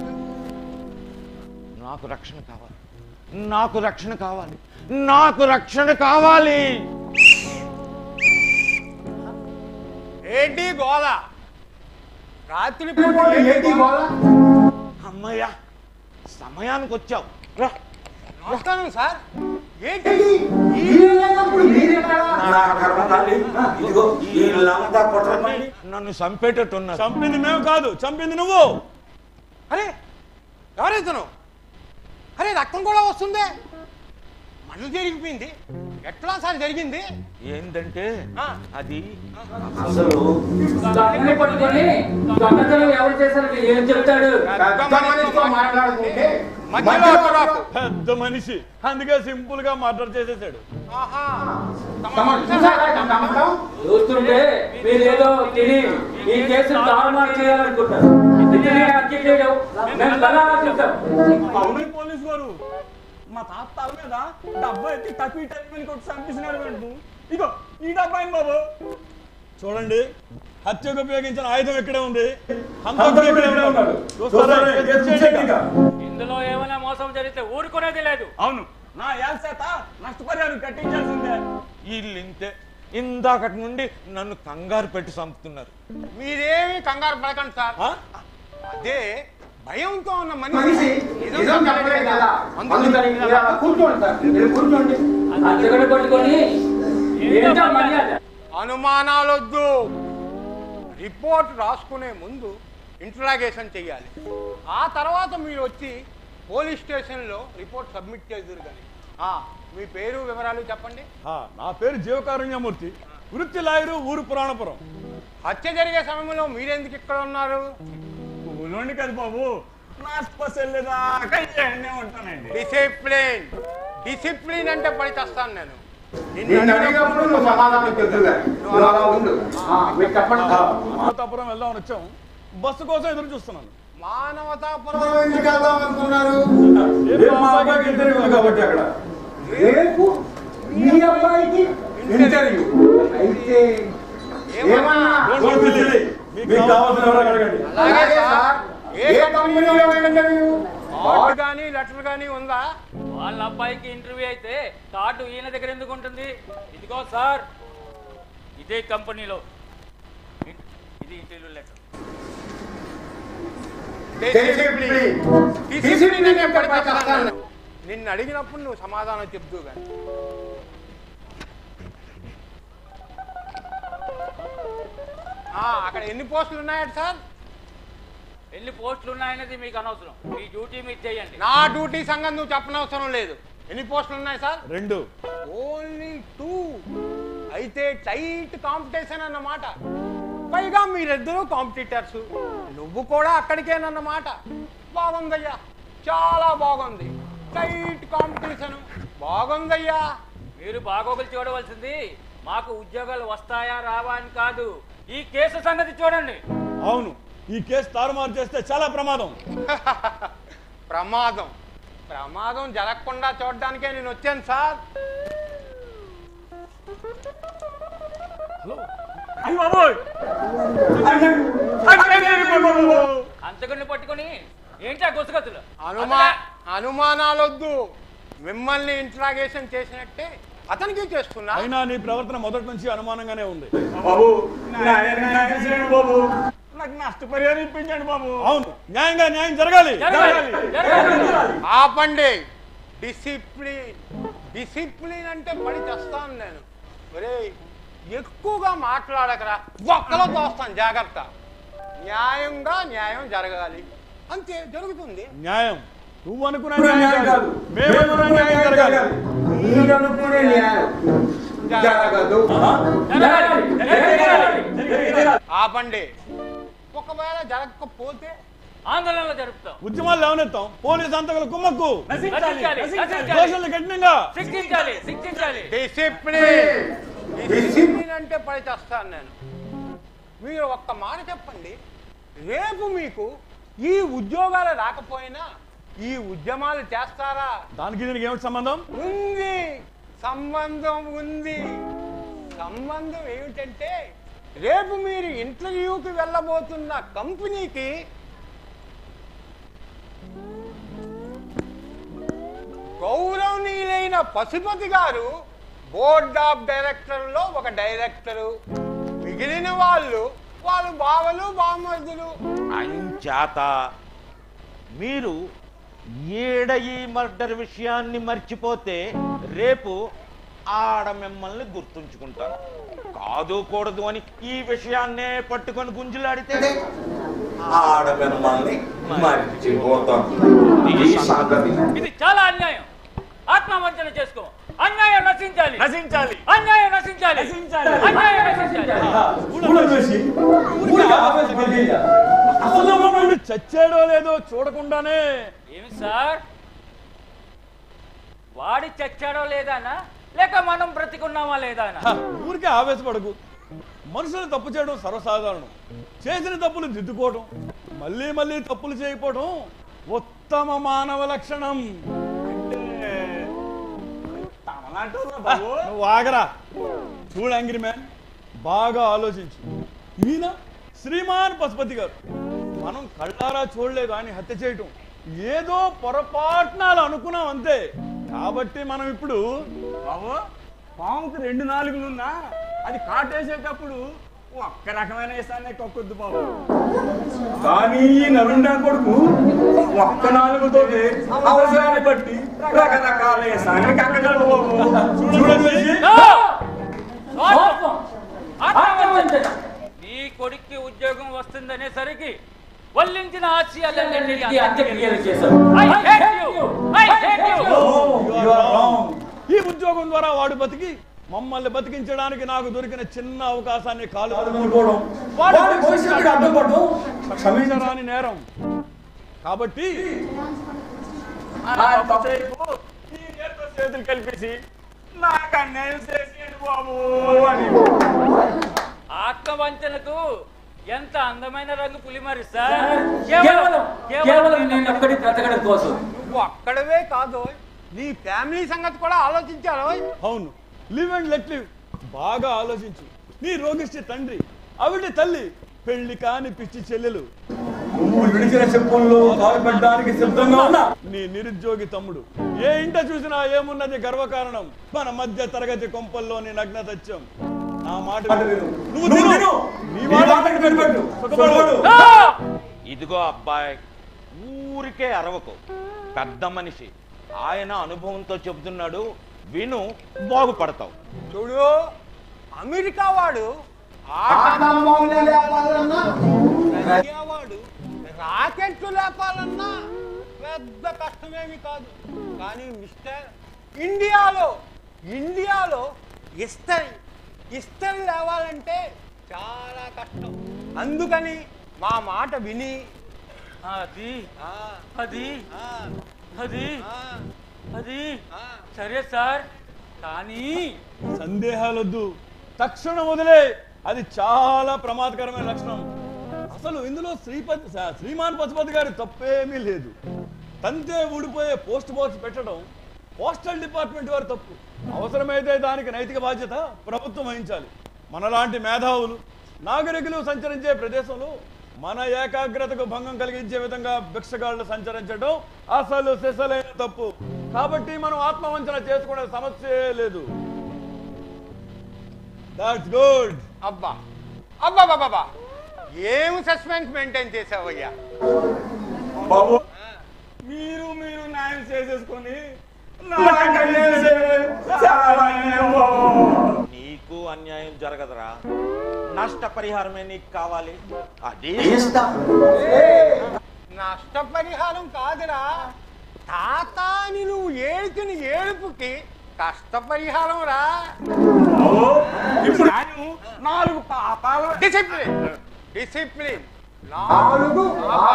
నాకు రక్షణ కావాలి నాకు రక్షణ కావాలి నాకు రక్షణ కావాలి ఏంటి గోల రాత్రి పూట ఏంటి గోల అమ్మయ్యా సమయానికి వచ్చావు రా నమస్కారం సార్ ఏంటి నన్ను చంపేటట్టున్నారు చంపింది మేము కాదు చంపింది నువ్వు అరే ఎవరైతను అరే రక్తం కూడా వస్తుందే మళ్ళీ జరిగిపోయింది ఎట్లా సార్ జరిగింది ఏంటంటే అది అసలు దాన్ని పట్టుకొని దొంగతనం ఎవరు చేశారు ఏం చెప్తాడు పెద్ద మనిషి అందుకే సింపుల్ గా మర్డర్ చేసేసాడు చూస్తుంటే మీరు ఏదో తిని ఈ కేసును తారుమారు చేయాలనుకుంటారు తిని హత్య చేయడం మేము బలాగా చూస్తాం అవును పోలీస్ వారు మా తాత తల మీద డబ్బా ఎత్తి తక్కువ టైం కొట్టి చంపిస్తున్నాడు వెంటూ ఇగో ఈ డబ్బా ఏంటి బాబు చూడండి హత్యకు ఉపయోగించిన ఆయుధం ఇక్కడే ఉంది హంతకుడు ఇక్కడే ఉన్నాడు చూస్తారా? గెస్ చేయండి ఇంకా. ఇందులో ఏమైనా మోసం జరిగితే ఊరుకునేది లేదు అవును నా ఏల్సేత నష్టపరిహారం కట్టించాల్సిందే వీళ్ళు ఇంతే ఇందాకటి నుండి నన్ను కంగారు పెట్టి చంపుతున్నారు మీరేమి కంగారు పడకండి సార్ అదే భయంతో ఉన్న మనిషి నిజం చెప్పలేదు కదా అందుకని ఇలా కూర్చోండి సార్ మీరు కూర్చోండి అద్దెకడ పట్టుకొని ఏంటో మర్యాద అనుమానాలొద్దు రిపోర్ట్ రాసుకునే ముందు ఇంట్రాగేషన్ చేయాలి ఆ తర్వాత మీరు వచ్చి పోలీస్ స్టేషన్లో రిపోర్ట్ సబ్మిట్ చేద్దరు కానీ ఆ, మీ పేరు వివరాలు చెప్పండి ఆ, నా పేరు జీవకారుణ్యమూర్తి వృత్తి లాయరు ఊరు పురాణపురం హత్య జరిగే సమయంలో మీరెందుకు ఇక్కడ ఉన్నారు ఊళ్ళోండి కదా బాబు నా స్పెషల్దాకా ఇక్కడనే ఉంటానండి డిసిప్లిన్ డిసిప్లిన్ అంటే పడి చేస్తాను నేను నిన్ను అడిగినప్పుడు నువ్వు సమాధానం చెప్తున్నా. నువ్వు అలా ఉండు. ఆ, మీరు చెప్పండి సార్. మాతాపురం వెళ్దామని వచ్చాం బస్సు కోసం ఎదురు చూస్తున్నాను మానవతాపురం ఎందుకు వెళ్దాం అనుకున్నారు రేపు మా అబ్బాయికి ఇంటర్వ్యూ ఉంది కాబట్టి అక్కడ రేపు మీ అబ్బాయికి ఇంటర్వ్యూ అయితే ఏమన్నా Don't be silly. మీకు కావాల్సిన ఎవరో అడగండి అలాగే సార్ ఏ కంపెనీలో ఇంటర్వ్యూ కార్డు కానీ లెటర్ కానీ ఉందా వాళ్ళ అబ్బాయికి ఇంటర్వ్యూ అయితే కార్డు ఈయన దగ్గర ఎందుకు ఉంటుంది ఇదిగో సార్ ఇదే కంపెనీలో ఇది ఇంటర్వ్యూ లెటర్ డిసిప్లిన్ డిసిప్లిన్ అంటే పడి చేస్తాను నిన్ను అడిగినప్పుడు నువ్వు సమాధానం చెప్తూ కానీ ఆ, అక్కడ ఎన్ని పోస్టులు ఉన్నాయట సార్ ఎన్ని పోస్టులు ఉన్నాయనేది మీకు అనవసరం మీ డ్యూటీ మీరు చేయండి నా డ్యూటీ సంగతి నువ్వు చెప్పనవసరం లేదు ఎన్ని పోస్టులు ఉన్నాయి సార్ రెండు ఓన్లీ టూ అయితే టైట్ కాంపిటీషన్ అన్నమాట పైగా మీరిద్దరూ కాంపిటీటర్స్ నువ్వు కూడా అక్కడికేనన్నమాట బాగుందయ్యా చాలా బాగుంది టైట్ కాంపిటీషన్ బాగుందయ్యా మీరు బాగోగులు చూడవలసింది మాకు ఉద్యోగాలు వస్తాయా రావా అని కాదు ఈ కేసు సంగతి చూడండి అవును ఈ కేసు తారుమారు చేస్తే చాలా ప్రమాదం ప్రమాదం ప్రమాదం జరగకుండా చూడడానికే నేను వచ్చాను సార్ అయ్య బాబోయ్ అంతకుని పట్టుకొని ఏంటి ఆ గుసగతులు అనుమా అనుమానాలొద్దు మిమ్మల్ని ఇంట్రాగేషన్ చేసినట్టే అతనికి చేస్తున్నా అయినా నీ ప్రవర్తన మొదటి నుంచి అనుమానంగానే ఉంది బాబు న్యాయం న్యాయం చేయండి బాబు నాకు నష్టపరిహారం ఇప్పించండి బాబు అవును న్యాయంగా న్యాయం జరగాలి ఆపండి డిసిప్లిన్ డిసిప్లిన్ అంటే పడి చేస్తాను నేను ఒరే ఎక్కువగా మాట్లాడకరా ఒక్కలో తోస్తాను జాగ్రత్త న్యాయంగా న్యాయం జరగాలి అంతే జరుగుతుంది న్యాయం నువ్వు అనుకున్న న్యాయం కాదు మేము అనుకున్న న్యాయం జరగాలి మీరనుకునే న్యాయం జరగదు ఆపండి ఒకవేళ జరగకపోతే ఆందోళనలు జరుపుతాం ఉద్యమాలు లేవనెత్తాం పోలీస్ అంతకులు కుమ్మక్కు నశించాలి, నశించాలి. దోషుల్ని కఠినంగా శిక్షించాలి శిక్షించాలి డిసిప్లిన్ డిసిప్లిన్ అంటే పడి చేస్తాను నేను మీరు ఒక్క మాట చెప్పండి రేపు మీకు ఈ ఉద్యోగాలు రాకపోయినా ఈ ఉద్యమాలు చేస్తారా దానికి దీనికి ఏమిటి సంబంధం ఉంది సంబంధం ఉంది సంబంధం ఏమిటంటే రేపు మీరు ఇంటర్వ్యూకి వెళ్ళబోతున్న కంపెనీకి గౌరవనీయులైన పశుపతి గారు బోర్డ్ ఆఫ్ డైరెక్టర్లో ఒక డైరెక్టరు మిగిలిన వాళ్ళు వాళ్ళు బావలు బామర్దులు అంచేత మీరు ఈడ ఈ మర్డర్ విషయాన్ని మర్చిపోతే రేపు ఆడ మిమ్మల్ని గుర్తుంచుకుంటాను కాదు కూడదు అని ఈ విషయాన్నే పట్టుకొని గుంజులాడితే ఆడ మిమ్మల్ని మర్చిపోతాం ఈ సంగతి ఇది చాలా అన్యాయం ఆత్మవంచన చేసుకో అన్యాయం నశించాలి నశించాలి అన్యాయం నశించాలి నశించాలి. అన్యాయం నశించాలి ఊడదోసి, ఊరికే ఆవేశపడేయ్యా. అసలు మమ్మల్ని చచ్చాడో లేదో చూడకుండానే ఏమి సార్ వాడి చచ్చాడో లేదానా లేక మనం బ్రతికున్నామా లేదానా హ, ఊరికే ఆవేశపడకు మనుషులు తప్పు చేయడం సర్వసాధారణం చేసిన తప్పులు దిద్దుకోవడం మళ్ళీ మళ్ళీ తప్పులు చేయకపోవడం ఉత్తమ మానవ లక్షణం నువ్వు ఆగరా చూడు యాంగ్రీ మ్యాన్ బాగా ఆలోచించు ఈయన శ్రీమాన్ పశుపతి గారు మనం కళ్ళారా చూడలేదు ఆయన హత్య చేయటం ఏదో పొరపాటున అలా అనుకున్నాం అంతే కాబట్టి మనం ఇప్పుడు బాబు పాముకి రెండు నాలుగులున్నా అది కాటేసేటప్పుడు ఒక్క రకమైన వేసానే కొక్కొద్దు బాబు కానీ ఈ నరుండా కొడుకు ఒక్క నాలుగుతో అవసరాన్ని బట్టి రకరకాల వేసాన్ని కక్కగలడు బాబు చూడండి స్వార్థం. ఆత్మవంచన. నీ కొడుక్కి ఉద్యోగం వస్తుందనేసరికి వల్లించిన ఆశయాలన్నింటినీ అంత్యక్రియలు చేశావు I hate you. I hate you. ఈ ఉద్యోగం ద్వారా వాడు బతికి మమ్మల్ని బతికించడానికి నాకు దొరికిన చిన్న అవకాశాన్ని కాలు వదులుకోవడం వాడి భవిష్యత్తుకు అడ్డుపడడం క్షమించరాని నేరం కాబట్టి ఆ తప్పేపు ఈ నేర్తో చేతులు కలిపేసి నాకు అన్యాయం చేసేయండి బాబు అని ఆత్మవంచనకు ఎంత అందమైన రంగు పులిమారి సార్ కేవలం కేవలం నేను ఒక్కడి బ్రతకడం కోసం నువ్వు అక్కడవే కాదు నీ ఫ్యామిలీ సంగతి కూడా ఆలోచించారు అవును లివ్ అండ్ లెట్ లివ్ బాగా ఆలోచించు నీ రోగిష్టి తండ్రి ఆవిడ తల్లి పెళ్లి కాని పిచ్చి చెల్లెలు నువ్వు విడిచిన చెప్పుల్లో కాల్పెట్టడానికి సిద్ధంగా ఉన్నా నీ నిరుద్యోగి తమ్ముడు ఏ ఇంట చూసినా ఏమున్నది గర్వకారణం మన మధ్య తరగతి కొంపల్లోని నగ్న సత్యం నా మాట విను. నువ్వు నువ్వు తిను. తిను. నీ నీ మాట మాటకు నిలబెట్టు. సుఖపడు. ఇదిగో అబ్బాయి ఊరికే అరవకు పెద్ద మనిషి ఆయన అనుభవంతో చెబుతున్నాడు విను బాగుపడతావు చూడు అమెరికా వాడు ఆటం బాంబులు లేపాలన్నా రష్యా వాడు రాకెట్లు లేపాలన్నా పెద్ద కష్టమేమి కాదు కానీ మిస్టర్ ఇండియాలో ఇండియాలో ఇస్తరి ఇస్తరి లేవాలంటే చాలా కష్టం అందుకని మా మాట విని అది అది అది అది సరే సార్ కానీ సందేహాలొద్దు తక్షణం వదిలే అది చాలా ప్రమాదకరమైన లక్షణం అసలు ఇందులో శ్రీపతి శ్రీమాన్ పశుపతి గారి తప్పేమీ లేదు తంతే ఊడిపోయే పోస్ట్ బాక్స్ పెట్టడం పోస్టల్ డిపార్ట్మెంట్ వారి తప్పు అవసరమైతే దానికి నైతిక బాధ్యత ప్రభుత్వం వహించాలి మనలాంటి మేధావులు నాగరికులు సంచరించే ప్రదేశంలో మన ఏకాగ్రతకు భంగం కలిగించే విధంగా భిక్షగాళ్ళు సంచరించడం అసలు సిసలైన తప్పు కాబట్టి మనం ఆత్మవంచన చేసుకునే సమస్యే లేదు దాట్స్ గుడ్ అబ్బా అబ్బా బాబా ఏం సస్పెన్స్ మెయింటైన్ చేసావయ్యా బాబు మీరు మీరు న్యాయం చేసేసుకొని నాకు అన్యాయం చేయడం చాలా అన్యాయం బాబు. నీకు అన్యాయం జరగ నష్టపరిహారమే నీకు కావాలి అది నష్టపరిహారం కాదురా తాతాని నువ్వు ఏడుకుని ఏడుపుకి కష్టపరిహారం రా ఇప్పుడు నాలుగు పాపాలు డిసిప్లిన్ డిసిప్లిన్ నాలుగు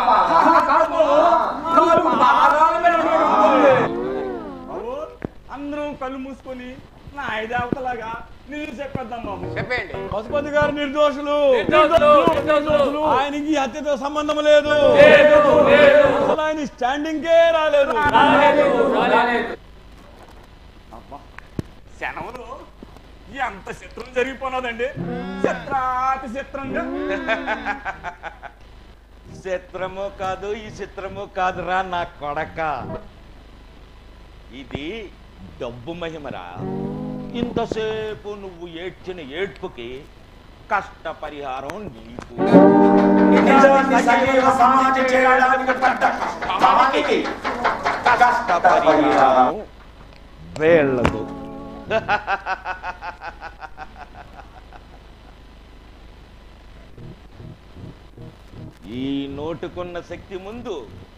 నాలుగు పాదాల మీద నడుస్తుంది. బాబు, అందరం కళ్ళు మూసుకొని నా ఐదేవతలాగా నిన్ను చెప్పేద్దాం బాబు చెప్పండి పశుపతి గారు నిర్దోషులు నిర్దోషులు, నిర్దోషులు. ఆయనకి ఈ హత్యతో సంబంధం లేదు లేదు, లేదు. అసలు ఆయన స్టాండింగ్కే రాలేదు అబ్బా, శనవలు ఎంత చిత్రం జరిగిపోన్నదండి చిత్రాతి చిత్రంగా చిత్రము కాదు ఈ చిత్రము కాదురా నా కొడక ఇది డబ్బు మహిమరా ఇంతసేపు నువ్వు ఏడ్చిన ఏడ్పుకి కష్ట పరిహారం నీకు నిజాన్ని సజీవ సమాధి చేయడానికి పడ్డ కష్టానికి కష్ట పరిహారం వేళ్ళదు ఈ నోటుకున్న శక్తి ముందు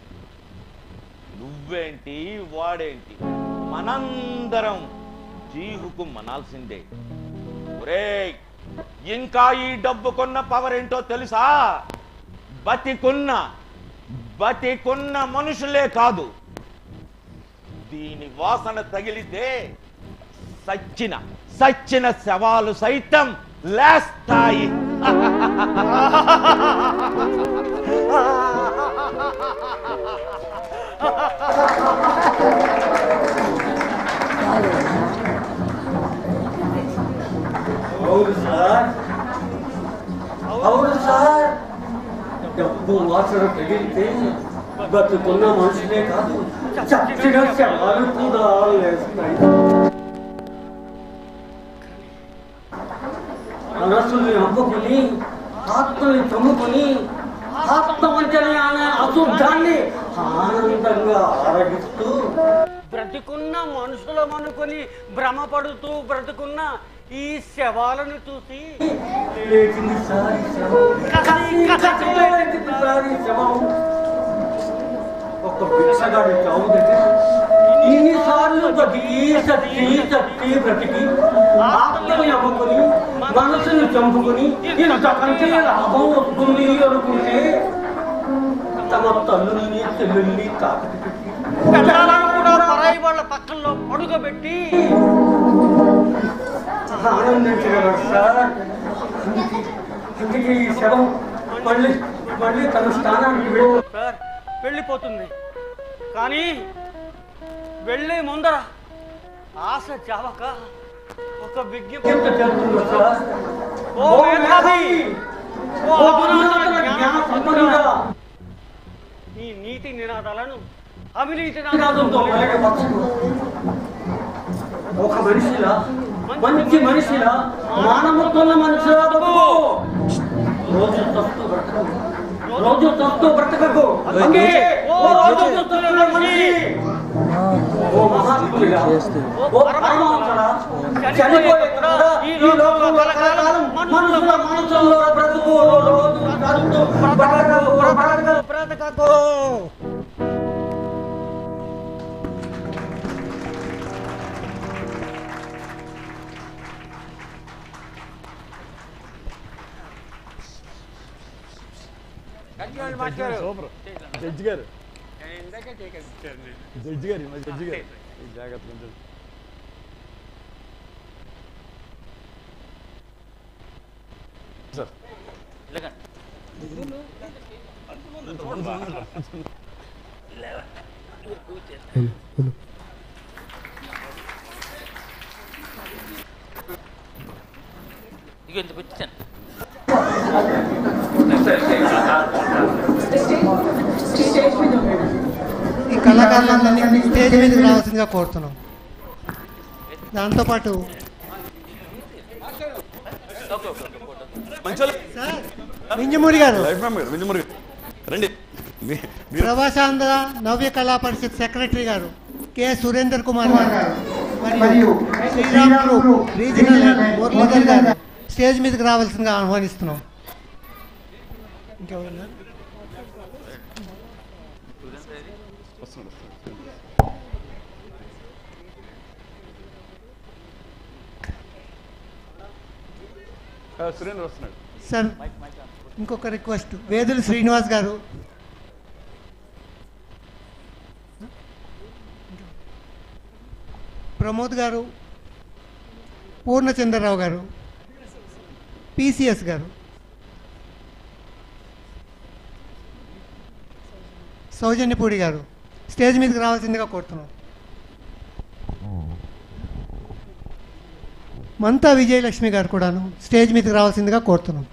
నువ్వేంటి వాడేంటి మనందరం జీహుకు మనాల్సిందే ఒరేయ్ ఇంకా ఈ డబ్బుకున్న పవర్ ఏంటో తెలుసా బతికున్న బతికున్న మనుషులే కాదు దీని వాసన తగిలితే సచ్చిన సచ్చిన శవాలు సైతం లేస్తాయి అవును సార్ అవును సార్ డబ్బు వాసన తగిలితే బతుకున్న మనుషులే కాదు చచ్చిన శవాలు కూడా లేస్తాయి మనస్సుని అమ్ముకుని ఆత్మని చమ్ముకుని ఆత్మవంచని అనే అశుద్ధాన్ని ఆనందంగా ఆరగిస్తూ బ్రతికున్న మనుషులం అనుకొని భ్రమపడుతూ బ్రతుకున్న ఈ శవాలను చూసి లేచింది సార్ ఈ శవం. కసి కసి లేచింది సార్ ఈ శవం. ఒక భిక్షగాడి చావు దగ్గర ఇన్నిసార్లు బతికి సత్తి సత్తి బ్రతికి ఆత్మని అమ్ముకుని మనసును చంపుకుని ఇంతకంటే లాభం వస్తుంది అనుకుంటే తమ తల్లుల్ని చెల్లుల్ని తాకట్టు పెట్టి పెద్దలను కూడా పరాయి వాళ్ళ పక్కల్లో పడుకోబెట్టి ఆనందించగలరు సార్ అందుకే అందుకే ఈ శవం మళ్ళీ మళ్ళీ తన స్థానానికి వెళ్ళి సార్ వెళ్ళిపోతుంది కానీ వెళ్ళే ముందర ఆశ చావక ఒక విజ్ఞప్తి చేస్తున్నారు సార్ ఓ మేధావి ఓ ఓ అధునాతన అధునాతన జ్ఞాన జ్ఞాన సంపన్నుడా, సంపన్నుడా, ఈ నీతి నినాదాలను అవినీతి నినాదంతో వెలగ పరచుకో. ఒక మనిషిలా మంచి మనిషిలా మానవత్వంలో మనిషిలా బతుకు రోజు తస్తూ బ్రతకకు రోజు తస్తూ బ్రతకకు అందుకే ఓ రోజు తస్తున్న మనిషి ఓ మహాత్ముడిగా ఓ పరమహంసలా చనిపోయే కూడా ఈ లోకంలో కలకాలం మనుషుల మనసుల్లో బ్రతుకు రోజు తస్తూ బ్రతకకు బ్రతకకు బ్రతకకు super judge garu judge garu మా జడ్జి గారు జాగ్రత్త కొంచెం సార్ ఇక ఇంత పెట్టాను ఈ కళాకారులందరినీ స్టేజ్ మీదకి రావాల్సిందిగా కోరుతున్నాం దాంతోపాటు వింజమూరి గారు లైఫ్ మెంబర్ వింజమూరి గారు రండి మీ- మీరు ప్రవాసాంధ్ర నవ్య కళా పరిషత్ సెక్రటరీ గారు కె సురేందర్ కుమార్ గారు మరియు శ్రీరాములు రీజనల్ హెడ్ మురళీధర్ గారు స్టేజ్ మీదకి రావాల్సిందిగా ఆహ్వానిస్తున్నాం ఇంకెవరన్నా సురేంద్ర వస్తున్నాడు సార్ ఇంకొక రిక్వెస్ట్ వేదుల శ్రీనివాస్ గారు ప్రమోద్ గారు పూర్ణచంద్రరావు గారు పిసిఎస్ గారు సౌజన్యపూడి గారు స్టేజ్ మీదకి రావాల్సిందిగా కోరుతున్నాం మంతా విజయలక్ష్మి గారు కూడాను స్టేజ్ మీదకి రావాల్సిందిగా కోరుతున్నాం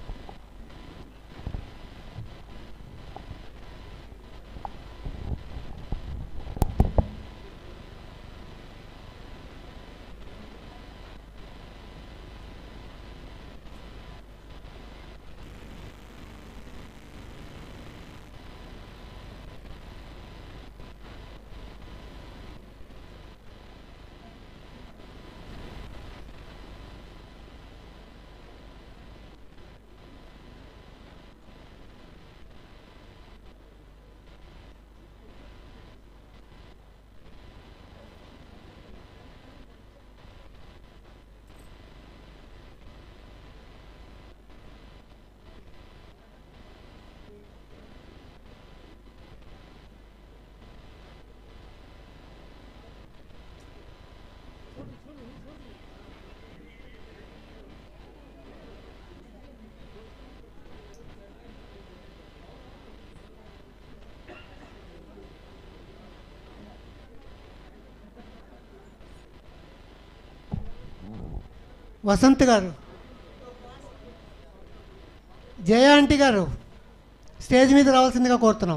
వసంత్ గారు జయ ఆంటీ గారు స్టేజ్ మీద రావాల్సిందిగా కోరుతున్నాం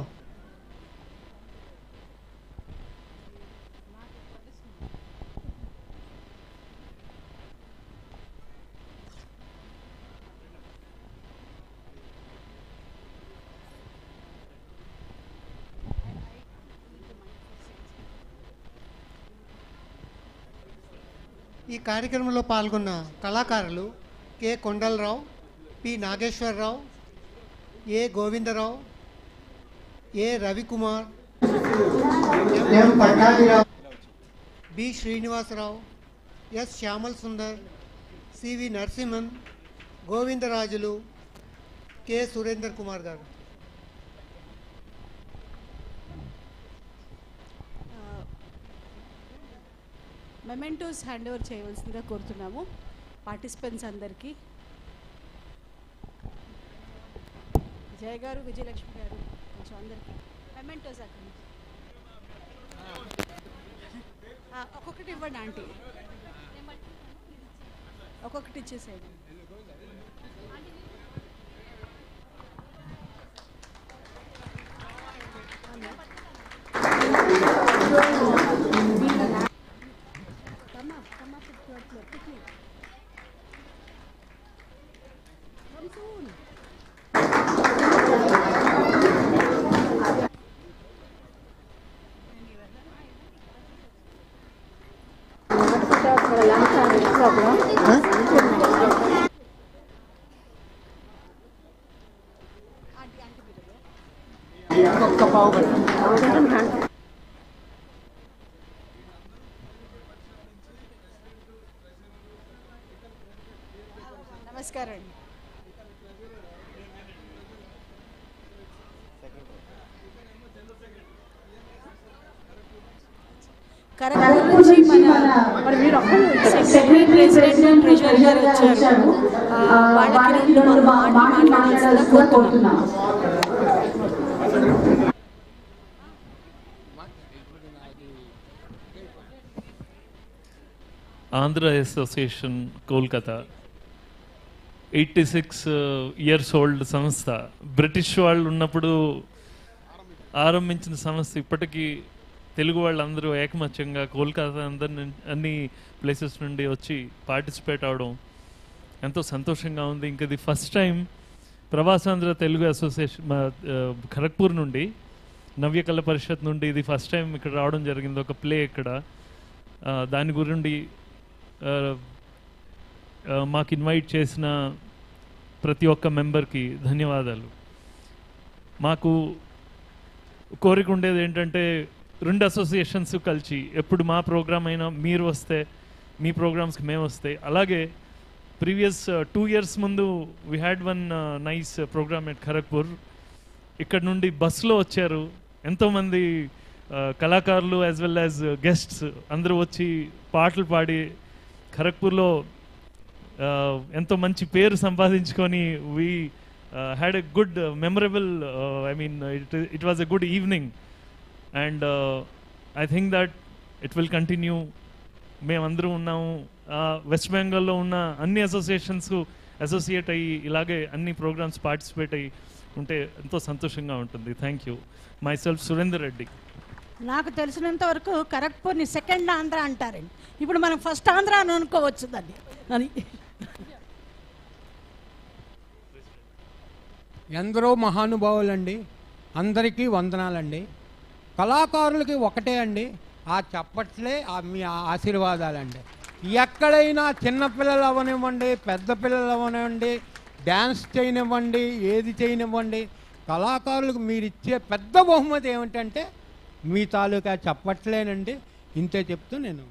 ఈ కార్యక్రమంలో పాల్గొన్న కళాకారులు K Kondalarao P Nageswararao A Govindarao A Ravikumar M Pattabhirao B Srinivasarao S Shyamal Sundar CV Narasimhan Govindarajulu K Surender Kumar garu mementos hand over చేయవలసిందిగా కోరుతున్నాము పార్టిసిపెంట్స్ అందరికీ జయ గారు విజయలక్ష్మి గారు కొంచెం అందరికీ మెమెంటోస్ అక్కడ నుంచి. ఆ, ఒక్కొక్కటి ఇవ్వండి ఆంటీ ఒక్కొక్కటి ఇచ్చేసేయండి Come up, come up with your club, quickly. Come soon. నమస్కారం అండి కరెక్ట్ నుంచి మన మరి మీరు సెక్రటరీ ప్రెసిడెంట్ ట్రెజరర్ గారు వచ్చారు ఆ, వాళ్ళకి రెండు మాటలు మాట్లాడాల్సిందిగా కోరుతున్నాం Andhra association Kolkata eighty six years old సంస్థ బ్రిటిష్ వాళ్ళు ఉన్నప్పుడు ఆరంభించిన సంస్థ ఇప్పటికీ తెలుగు వాళ్ళందరూ ఏకమత్యంగా కోల్కతా అందరి నుం- అన్ని ప్లేసెస్ నుండి వచ్చి పార్టిసిపేట్ అవడం ఎంతో సంతోషంగా ఉంది ఇంక ఇది first time Pravasandhra Telugu association మా ఆ, ఖరగ్పూర్ నుండి నవ్య కళ పరిషత్ నుండి ఇది ఫస్ట్ టైం ఇక్కడ రావడం జరిగింది ఒక ప్లే ఇక్కడ ఆ, దాని గురించి ఆ, ఆ, మాకు ఇన్వైట్ చేసిన ప్రతి ఒక్క మెంబర్కి ధన్యవాదాలు మాకు కోరిక ఉండేది ఏంటంటే రెండు అసోసియేషన్స్ కలిసి ఎప్పుడు మా ప్రోగ్రామ్ అయినా మీరు వస్తే మీ ప్రోగ్రామ్స్కి మేము వస్తే అలాగే ప్రీవియస్ టూ ఇయర్స్ ముందు we had one nice programme at Kharagpur ఇక్కడ నుండి బస్సులో వచ్చారు ఎంతోమంది ఆ, కళాకారులు యాజ్ వెల్ యాజ్ గెస్ట్స్ అందరూ వచ్చి పాటలు పాడి ఖరగ్పూర్లో ఆ, ఎంతో మంచి పేరు సంపాదించుకొని we had a good memorable I mean it it was a good evening and I think that it will continue మేమందరం ఉన్నాము వెస్ట్ బెంగాల్లో ఉన్న అన్ని అసోసియేషన్స్ అసోసియేట్ అయ్యి ఇలాగే అన్ని ప్రోగ్రామ్స్ పార్టిసిపేట్ అయ్యి ఉంటే ఎంతో సంతోషంగా ఉంటుంది thank you myself Surender Reddy నాకు తెలిసినంత వరకు ఖరగ్పూర్ని సెకండ్ ఆంధ్ర అంటారండి ఇప్పుడు మనం ఫస్ట్ ఆంధ్ర అని అనుకోవచ్చు దాన్ని అని ఎందరో మహానుభావులండి అందరికీ వందనాలండి కళాకారులకి ఒకటే అండి ఆ చప్పట్లే ఆ మీ ఆశీర్వాదాలండి ఎక్కడైనా చిన్నపిల్లలు అవనివ్వండి పెద్ద పిల్లలు అవనివ్వండి డ్యాన్స్ చేయనివ్వండి ఏది చేయనివ్వండి కళాకారులకు మీరు ఇచ్చే పెద్ద బహుమతి ఏమిటంటే మీ తాలూకా చప్పట్లేనండి ఇంతే చెప్తూ నేను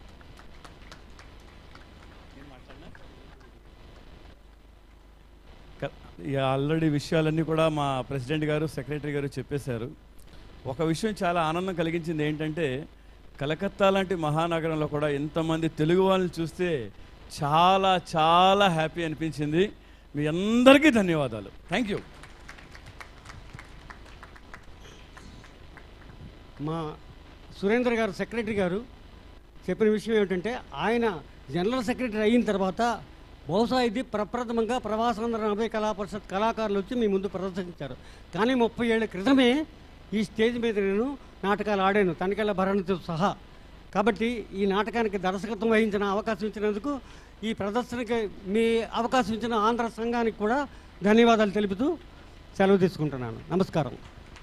ఆల్రెడీ విషయాలన్నీ కూడా మా ప్రెసిడెంట్ గారు సెక్రటరీ గారు చెప్పేశారు ఒక విషయం చాలా ఆనందం కలిగించింది ఏంటంటే కలకత్తా లాంటి మహానగరంలో కూడా ఎంతమంది తెలుగు వాళ్ళని చూస్తే చాలా చాలా హ్యాపీ అనిపించింది మీ అందరికీ ధన్యవాదాలు థ్యాంక్ యూ మా సురేంద్ర గారు సెక్రటరీ గారు చెప్పిన విషయం ఏమిటంటే ఆయన జనరల్ సెక్రటరీ అయిన తర్వాత బహుశా ఇది ప్రప్రథమంగా ప్రవాసాంధ్ర నలభై కళా పరిషత్ కళాకారులు వచ్చి మీ ముందు ప్రదర్శించారు కానీ ముప్పై ఏళ్ళ క్రితమే ఈ స్టేజ్ మీద నేను నాటకాలు ఆడాను తనికెళ్ళ భరణతో సహా కాబట్టి ఈ నాటకానికి దర్శకత్వం వహించిన అవకాశం ఇచ్చినందుకు ఈ ప్రదర్శనకి మీ అవకాశం ఇచ్చిన ఆంధ్ర సంఘానికి కూడా ధన్యవాదాలు తెలుపుతూ సెలవు తీసుకుంటున్నాను నమస్కారం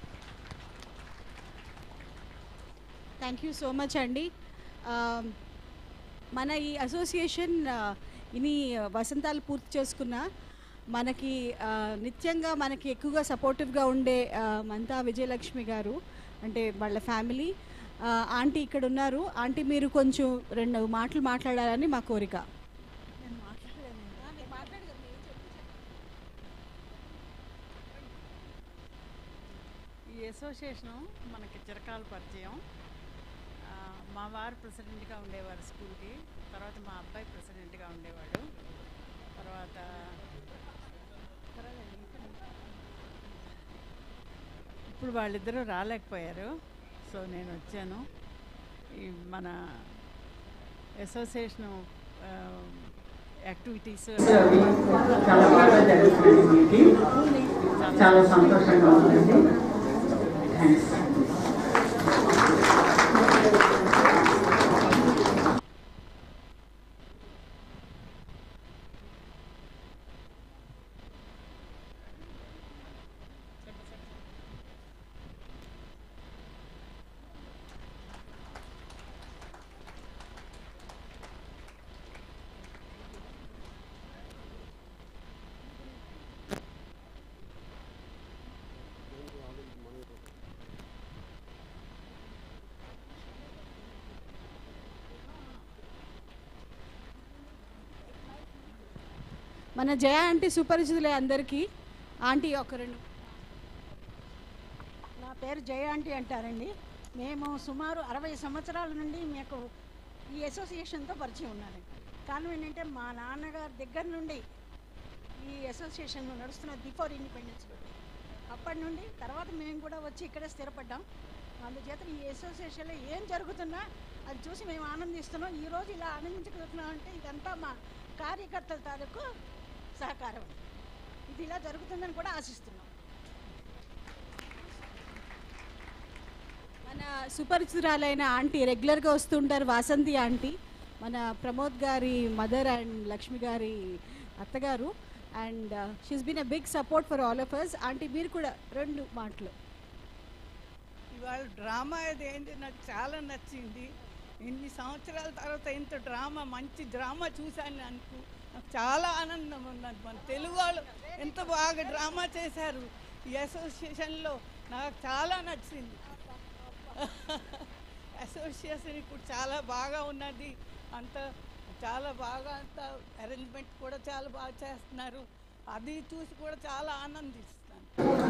థ్యాంక్ యూ సో మచ్ అండి ఆ, మన ఈ అసోసియేషన్ ఆ, ఇన్ని వసంతాలు పూర్తి చేసుకున్న మనకి ఆ, నిత్యంగా మనకి ఎక్కువగా సపోర్టివ్గా ఉండే ఆ, మంతా విజయలక్ష్మి గారు అంటే వాళ్ళ ఫ్యామిలీ ఆ, ఆంటీ ఇక్కడ ఉన్నారు ఆంటీ మీరు కొంచెం రెండు మాటలు మాట్లాడాలని మా కోరిక ఈ అసోసియేషను మనకి చిరకాల పరిచయం ఆ, మా వారు ప్రెసిడెంట్గా ఉండేవారు స్కూల్కి తర్వాత మా అబ్బాయి ప్రెసిడెంట్గా ఉండేవాడు తర్వాత ఇప్పుడు వాళ్ళిద్దరూ రాలేకపోయారు సో నేను వచ్చాను ఈ మన అసోసియేషను యాక్టివిటీస్ చాలా బాగా జరుగుతుంది మీటింగ్ చాలా సంతోషంగా ఉందండి థ్యాంక్స్ మన జయ ఆంటీ సుపరిచితులే అందరికీ ఆంటీ ఒక రెండు నా పేరు జయ ఆంటీ అంటారండి మేము సుమారు అరవై సంవత్సరాల నుండి మీకు ఈ అసోసియేషన్తో పరిచయం ఉన్నాను కారణం ఏంటంటే మా నాన్నగారి దగ్గర నుండి ఈ అసోసియేషన్ నడుస్తున్నది బిఫోర్ ఇండిపెండెన్స్ అప్పటి నుండి తర్వాత మేము కూడా వచ్చి ఇక్కడే స్థిరపడ్డాం అందుచేత ఈ అసోసియేషన్లో ఏం జరుగుతున్నా అది చూసి మేము ఆనందిస్తున్నాం ఈరోజు ఇలా ఆనందించగలుగుతున్నాం అంటే ఇదంతా మా కార్యకర్తల తాలూకు సహకారం ఇది ఇలా జరుగుతుందని కూడా ఆశిస్తున్నాం మన సుపరిచితురాలైన ఆంటీ రెగ్యులర్గా వస్తుంటారు వాసంతి ఆంటీ మన ప్రమోద్ గారి మదర్ అండ్ లక్ష్మి గారి అత్తగారు and she's been a big support for all of us aunty మీరు కూడా రెండు మాటలు ఇవాళ డ్రామా అది ఏంటి నాకు చాలా నచ్చింది ఇన్ని సంవత్సరాల తర్వాత ఇంత డ్రామా మంచి డ్రామా చూశాను అనుకు నాకు చాలా ఆనందం ఉన్నది మన తెలుగు వాళ్ళు ఎంత బాగా డ్రామా చేశారు ఈ అసోసియేషన్లో నాకు చాలా నచ్చింది అసోసియేషన్ ఇప్పుడు చాలా బాగా ఉన్నది అంత చాలా బాగా అంత అరేంజ్మెంట్ కూడా చాలా బాగా చేస్తున్నారు అది చూసి కూడా చాలా ఆనందిస్తాను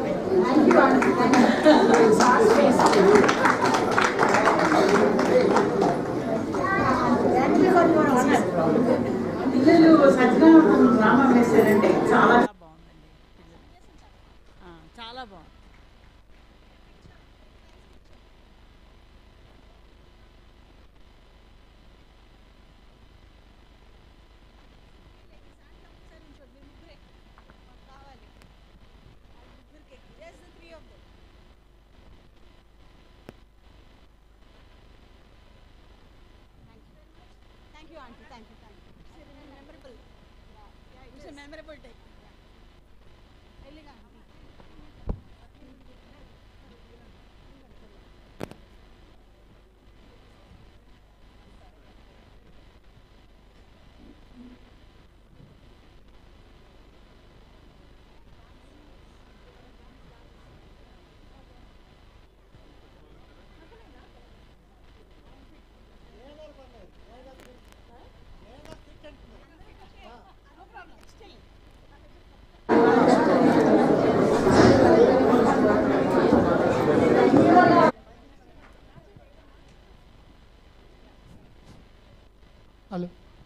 పిల్లలు సజ్జనార్థం డ్రామా వేశారంటే చాలా ఆ, చాలా బాగుంది Thank you, auntie. Thank you. Thank you. It's a memorable. Yeah, it's a memorable day. ఎల్లిగా హలో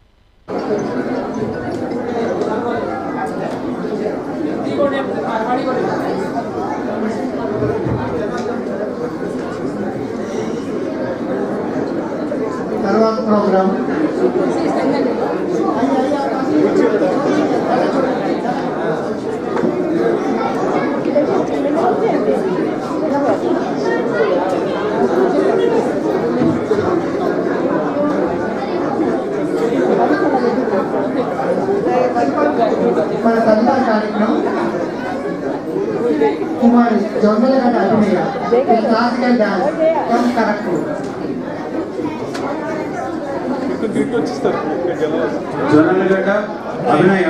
తర్వాత ప్రోగ్రామ్ మన తదుపరి కార్యక్రమం Kumari Jonnalagadda Abhinaya classical dance come correct Jonnalagadda Abhinaya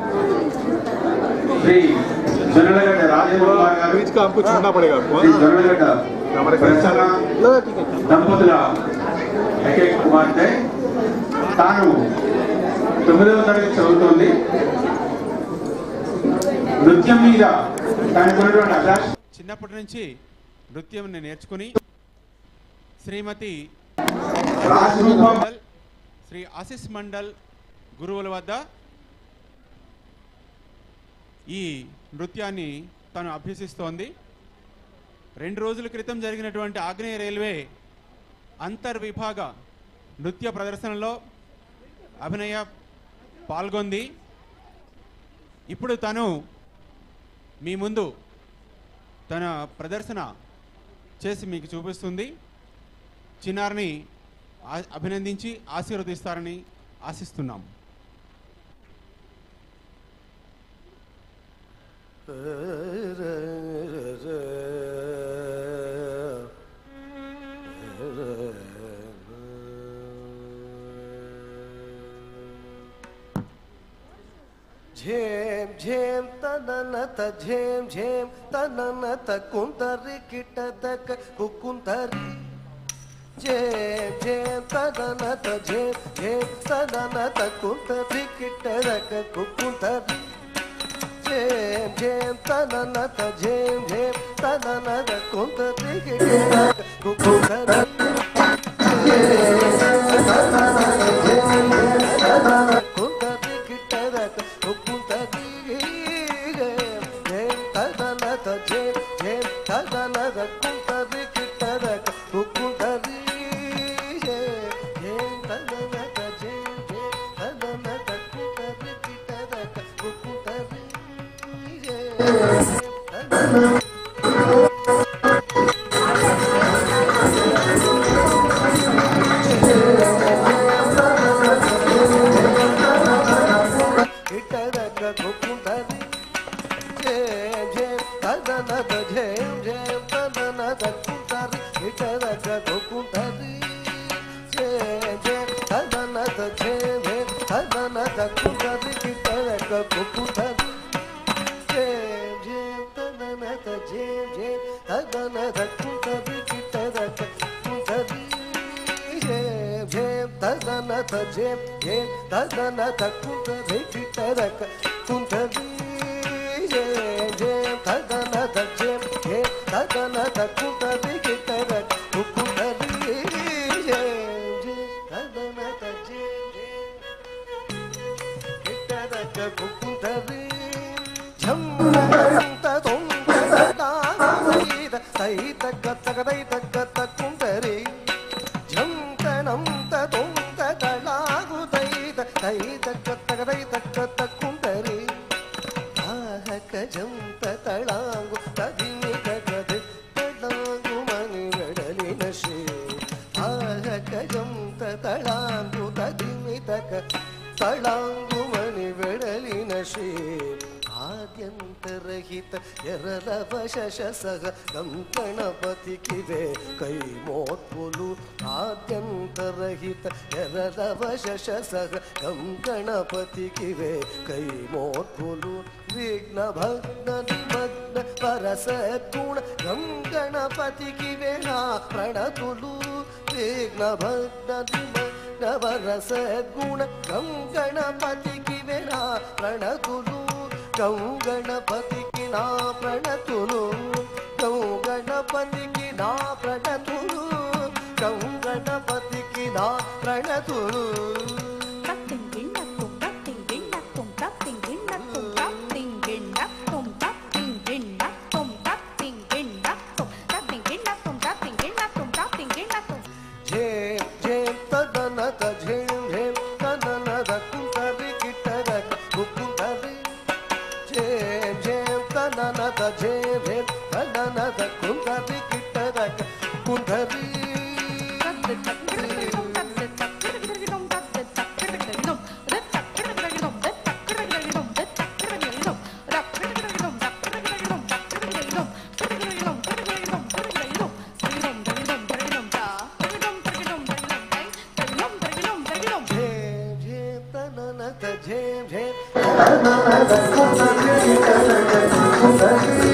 Shri Jonnalagadda Rajendra Kumar garu Shri Jonnalagadda Prasanna దంపతుల ఏకైక కుమార్తె తాను తొమ్మిదవ తరగతి చదువుతోంది నృత్యం మీద తనకున్నటువంటి అభిలాష చిన్నప్పటి నుంచి నృత్యం నేర్చుకుని శ్రీమతి రాజ్రూప మండల్ శ్రీ ఆశిస్ మండల్ గురువుల వద్ద ఈ నృత్యాన్ని తను అభ్యసిస్తోంది రెండు రోజుల క్రితం జరిగినటువంటి ఆగ్నేయ రైల్వే అంతర్విభాగ నృత్య ప్రదర్శనలో అభినయ పాల్గొంది ఇప్పుడు తను మీ ముందు తన ప్రదర్శన చేసి మీకు చూపిస్తుంది చిన్నారిని ఆ- అభినందించి ఆశీర్వదిస్తారని ఆశిస్తున్నాం ఝేం ఝేం తననత ఝేం ఝేం తననత కుంతరి కిటదక కుకుంతరి ఝేం ఝేం తననత ఝేం ఝేం తననత కుంతరి కిటదక కుకుంతరి ఝేం ఝేం తననత ఝేం ఝేం తననత కుంతరి కిటదక కుకుంతరి కుంతరి కిటదక కుకుంతరి ఝేం తననత ఝేం ఝేం తననత కుంతరి కిటదక కుకుంతరి ఝేం తననత ఝేం ఝేం తననత కుంతరి కిటదక కుకుంతరి కిటదక కుకుంతరి ఝేం ఝేం తననత ఝేం ఝేం తననత కుంతరి కిటదక కుకుంతరి ఝేం ఝేం తననత ఝేం ఝేం తననత కుంటది కిట్టరక కుకుంటది జేం జేం తననత జేం జేం తననత కుంటది కిట్టరక కుంటది జేం జేం తననత జేం జేం తననత కుంటది కిట్టరక కుంటది జేం జేం తననత జేం జేం తననత కుంటది కిట్టరక కుకుంటది జేం జేం తననత జేం జేం కిట్టరక కుకుంటది ఝంత దొంగ సైత సైత గత గదైత గత కుంటరి ఝంతనంత దొంగ తళాగు దైత సైత గత గదైత గత కుంటరి దాహక జంత తళాంగు తదిమి గగది తళాంగు మని వెడలిన శ్రీ దాహక జంత తళాంగు తదిమి తక తళాంగు మని వెడలిన శ్రీ ఆద్యంతరహిత ఎరలవశ సహ గణపతికివే కై మోత్పులు ఆద్యంతరహిత ఎరలవశ సహ గణపతికివే కై మోత్పులు విఘ్న భగ్న నిమగ్న పరస గుణ గం గణపతికివే నా ప్రణతులు విఘ్న భగ్న నిమగ్న పరస గుణ గం గణపతికివే నా ప్రణతులు గౌ గణపతికి నా ప్రణతులు గౌ గణపతికి నా ప్రణతులు గౌ గణపతికి నా ప్రణతులు ఝేం ఝేం తదనత ఝేం ఝేం తదనద కుంటరి కిట్టరక కుకుంటరి ఝేం ఝేం తదనత ఝేం ఝేం తదనద కుంటరి కిట్టరక కుంటరి ఝేం ఝేం తదనత ఝేం ఝేం తదనద కుంటరి కిట్టరక కుంటరి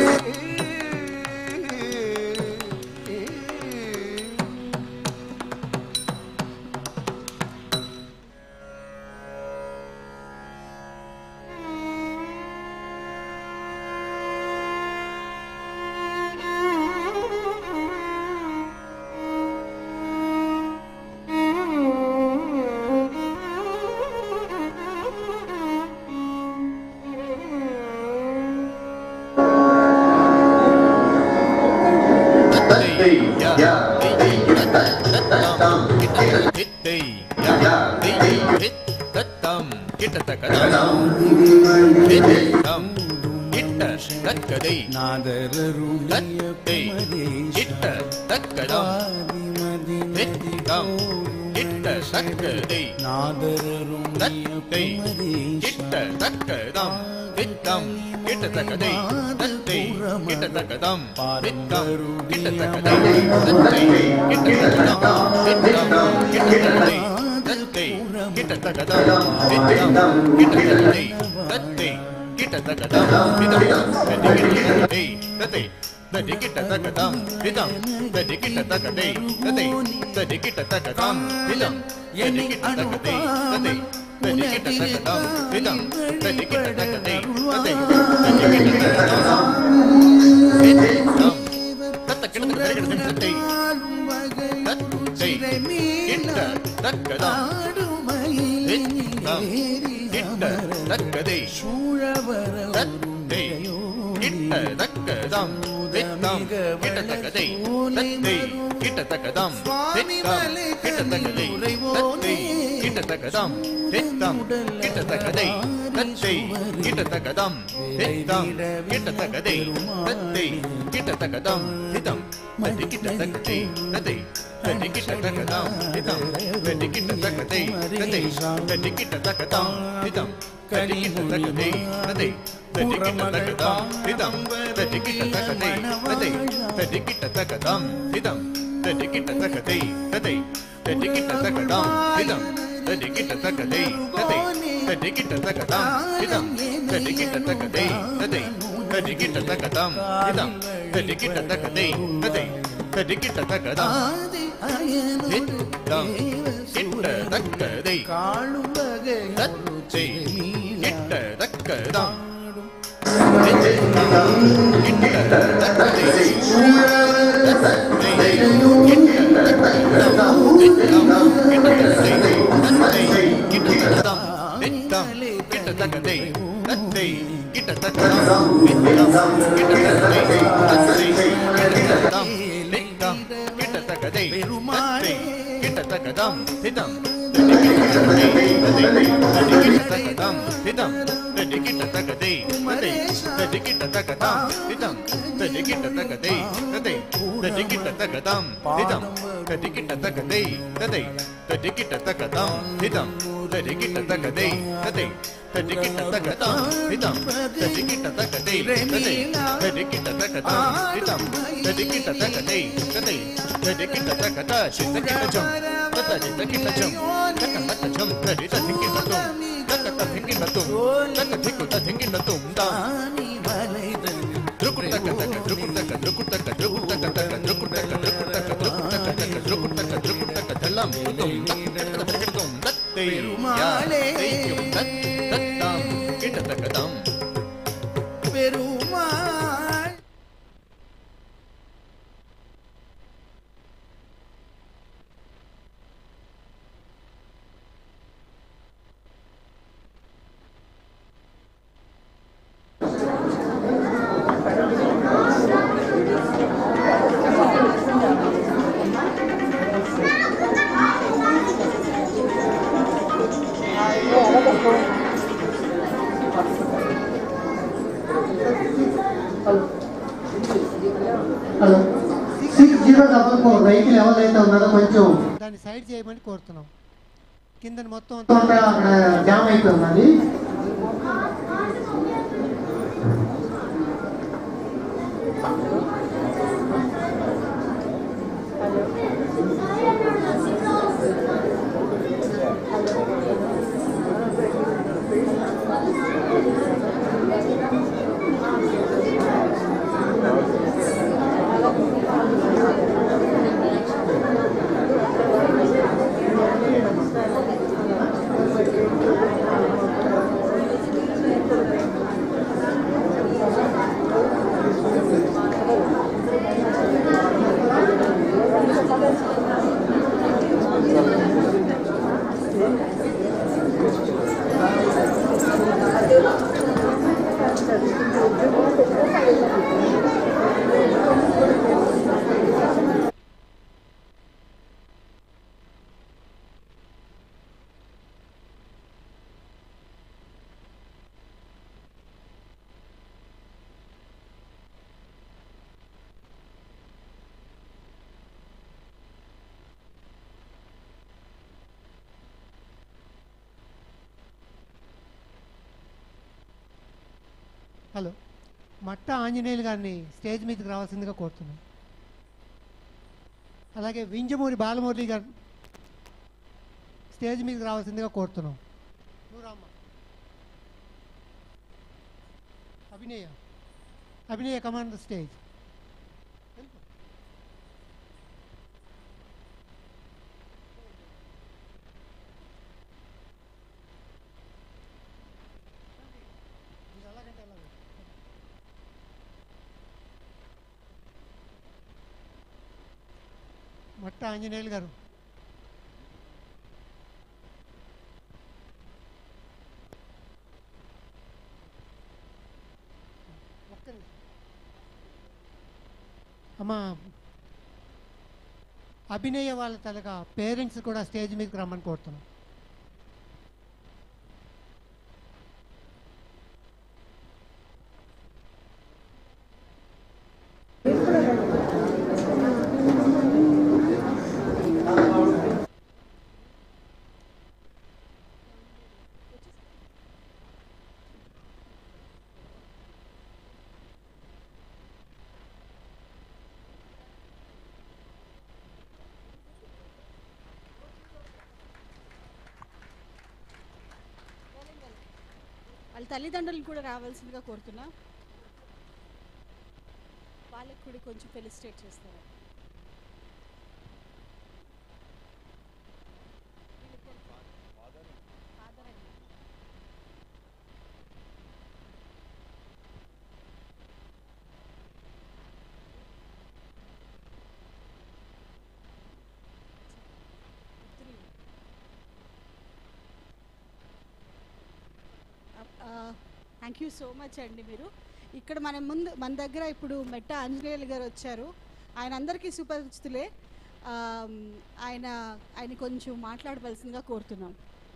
తదికిట తగదం ఇదం తదికిట తగదై తదై తదికిట తగదం ఇదం తదికిట తగదై తదై తదికిట తగదం ఇద్దం ఇట్ట తగ్గదై తచ్చై ఇట్ట తగ్గదం Perumal hello six zero double four vehicle ఎవరైతే ఉన్నారో కొంచెం దాన్ని సైడ్ చేయమని కోరుతున్నాం కింద మొత్తం అంతా అక్కడ జామ్ అయిపోయి ఉన్నది హలో మట్ట ఆంజనేయులు గారిని స్టేజ్ మీదకి రావాల్సిందిగా కోరుతున్నాం అలాగే వింజమూరి బాలమురళి గారు స్టేజ్ మీదకి రావాల్సిందిగా కోరుతున్నాం నువ్వు రామ్మా. అభినయ అభినయ కమాండ్ స్టేజ్ మట్ట ఆంజనేయులు గారు ఒక్క నిమిషం. అమ్మా అభినయ వాళ్ళ తలగా పేరెంట్స్ కూడా స్టేజ్ మీదకి రమ్మని కోరుతున్నాం వాళ్ళ తల్లిదండ్రులను కూడా రావాల్సిందిగా కోరుతున్నా వాళ్ళకి కూడా కొంచెం ఫెలిసిటేట్ చేస్తారు థ్యాంక్ యూ సో మచ్ అండి మీరు ఇక్కడ మన ముందు మన దగ్గర ఇప్పుడు మెట్ట ఆంజనేయులు గారు వచ్చారు ఆయన అందరికీ సుపరిచితులే ఆ, ఆయన ఆయన కొంచెం మాట్లాడవలసిందిగా కోరుతున్నాం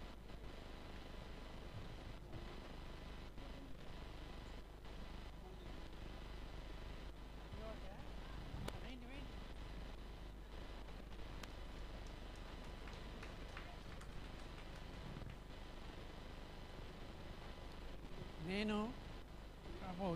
నేను అబ్బో,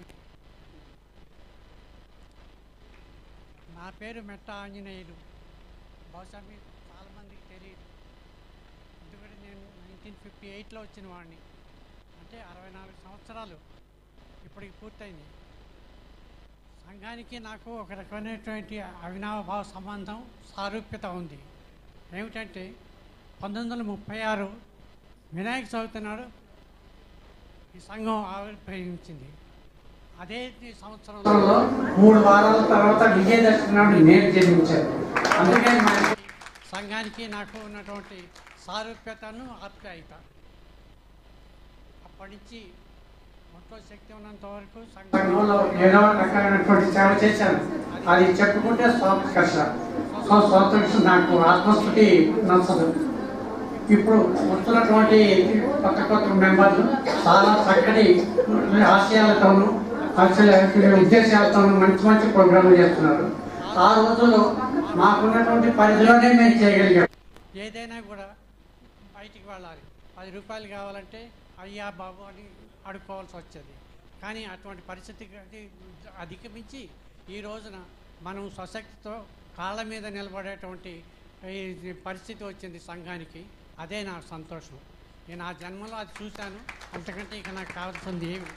నా పేరు మెట్ట ఆంజనేయులు బహుశా మీకు చాలామందికి తెలియదు ఎందుకంటే నేను నైన్టీన్ ఫిఫ్టీ ఎయిట్లో వచ్చిన వాడిని అంటే అరవై నాలుగు సంవత్సరాలు ఇప్పటికి పూర్తయింది సంఘానికి నాకు ఒక రకమైనటువంటి అవినాభావ సంబంధం సారూప్యత ఉంది ఏమిటంటే పంతొమ్మిది వందల ముప్పై ఆరు వినాయక చవితి నాడు ఈ సంఘం ఆవిర్భవించింది అదే సంవత్సరంలో సంవత్సరంలో మూడు వారాల తర్వాత విజయదశమి నాడు నేను జన్మించాను అందుకని మనకి సంఘానికి నాకు ఉన్నటువంటి సారూప్యతను ఆప్యాయత అప్పటి నుంచి ఒంట్లో శక్తి ఉన్నంత వరకు సంఘంలో ఏదో రకమైనటువంటి సేవ చేశాను అది చెప్పుకుంటే స్వాతకర్ష సో స్వాతకర్ష నాకు ఆత్మస్థుతి నచ్చదు ఇప్పుడు వస్తున్నటువంటి కొత్త కొత్త మెంబర్లు చాలా చక్కటి ఆశయాలతోనూ ఆశయ- ఉద్దేశాలతోనూ మంచి మంచి ప్రోగ్రాంలు చేస్తున్నారు ఆ రోజుల్లో మాకున్నటువంటి పరిధిలోనే మేము చేయగలిగాం ఏదైనా కూడా బయటికి వెళ్ళాలి పది రూపాయలు కావాలంటే అయ్యా బాబు అని అడుక్కోవాల్సి వచ్చేది కానీ అటువంటి పరిస్థితికి అధిగమించి ఈ రోజున మనం స్వశక్తితో కాళ్ళ మీద నిలబడేటువంటి ఈ పరిస్థితి వచ్చింది సంఘానికి అదే నా సంతోషం నేను నా జన్మలో అది చూశాను అంతకంటే ఇక నాకు కావాల్సింది ఏమి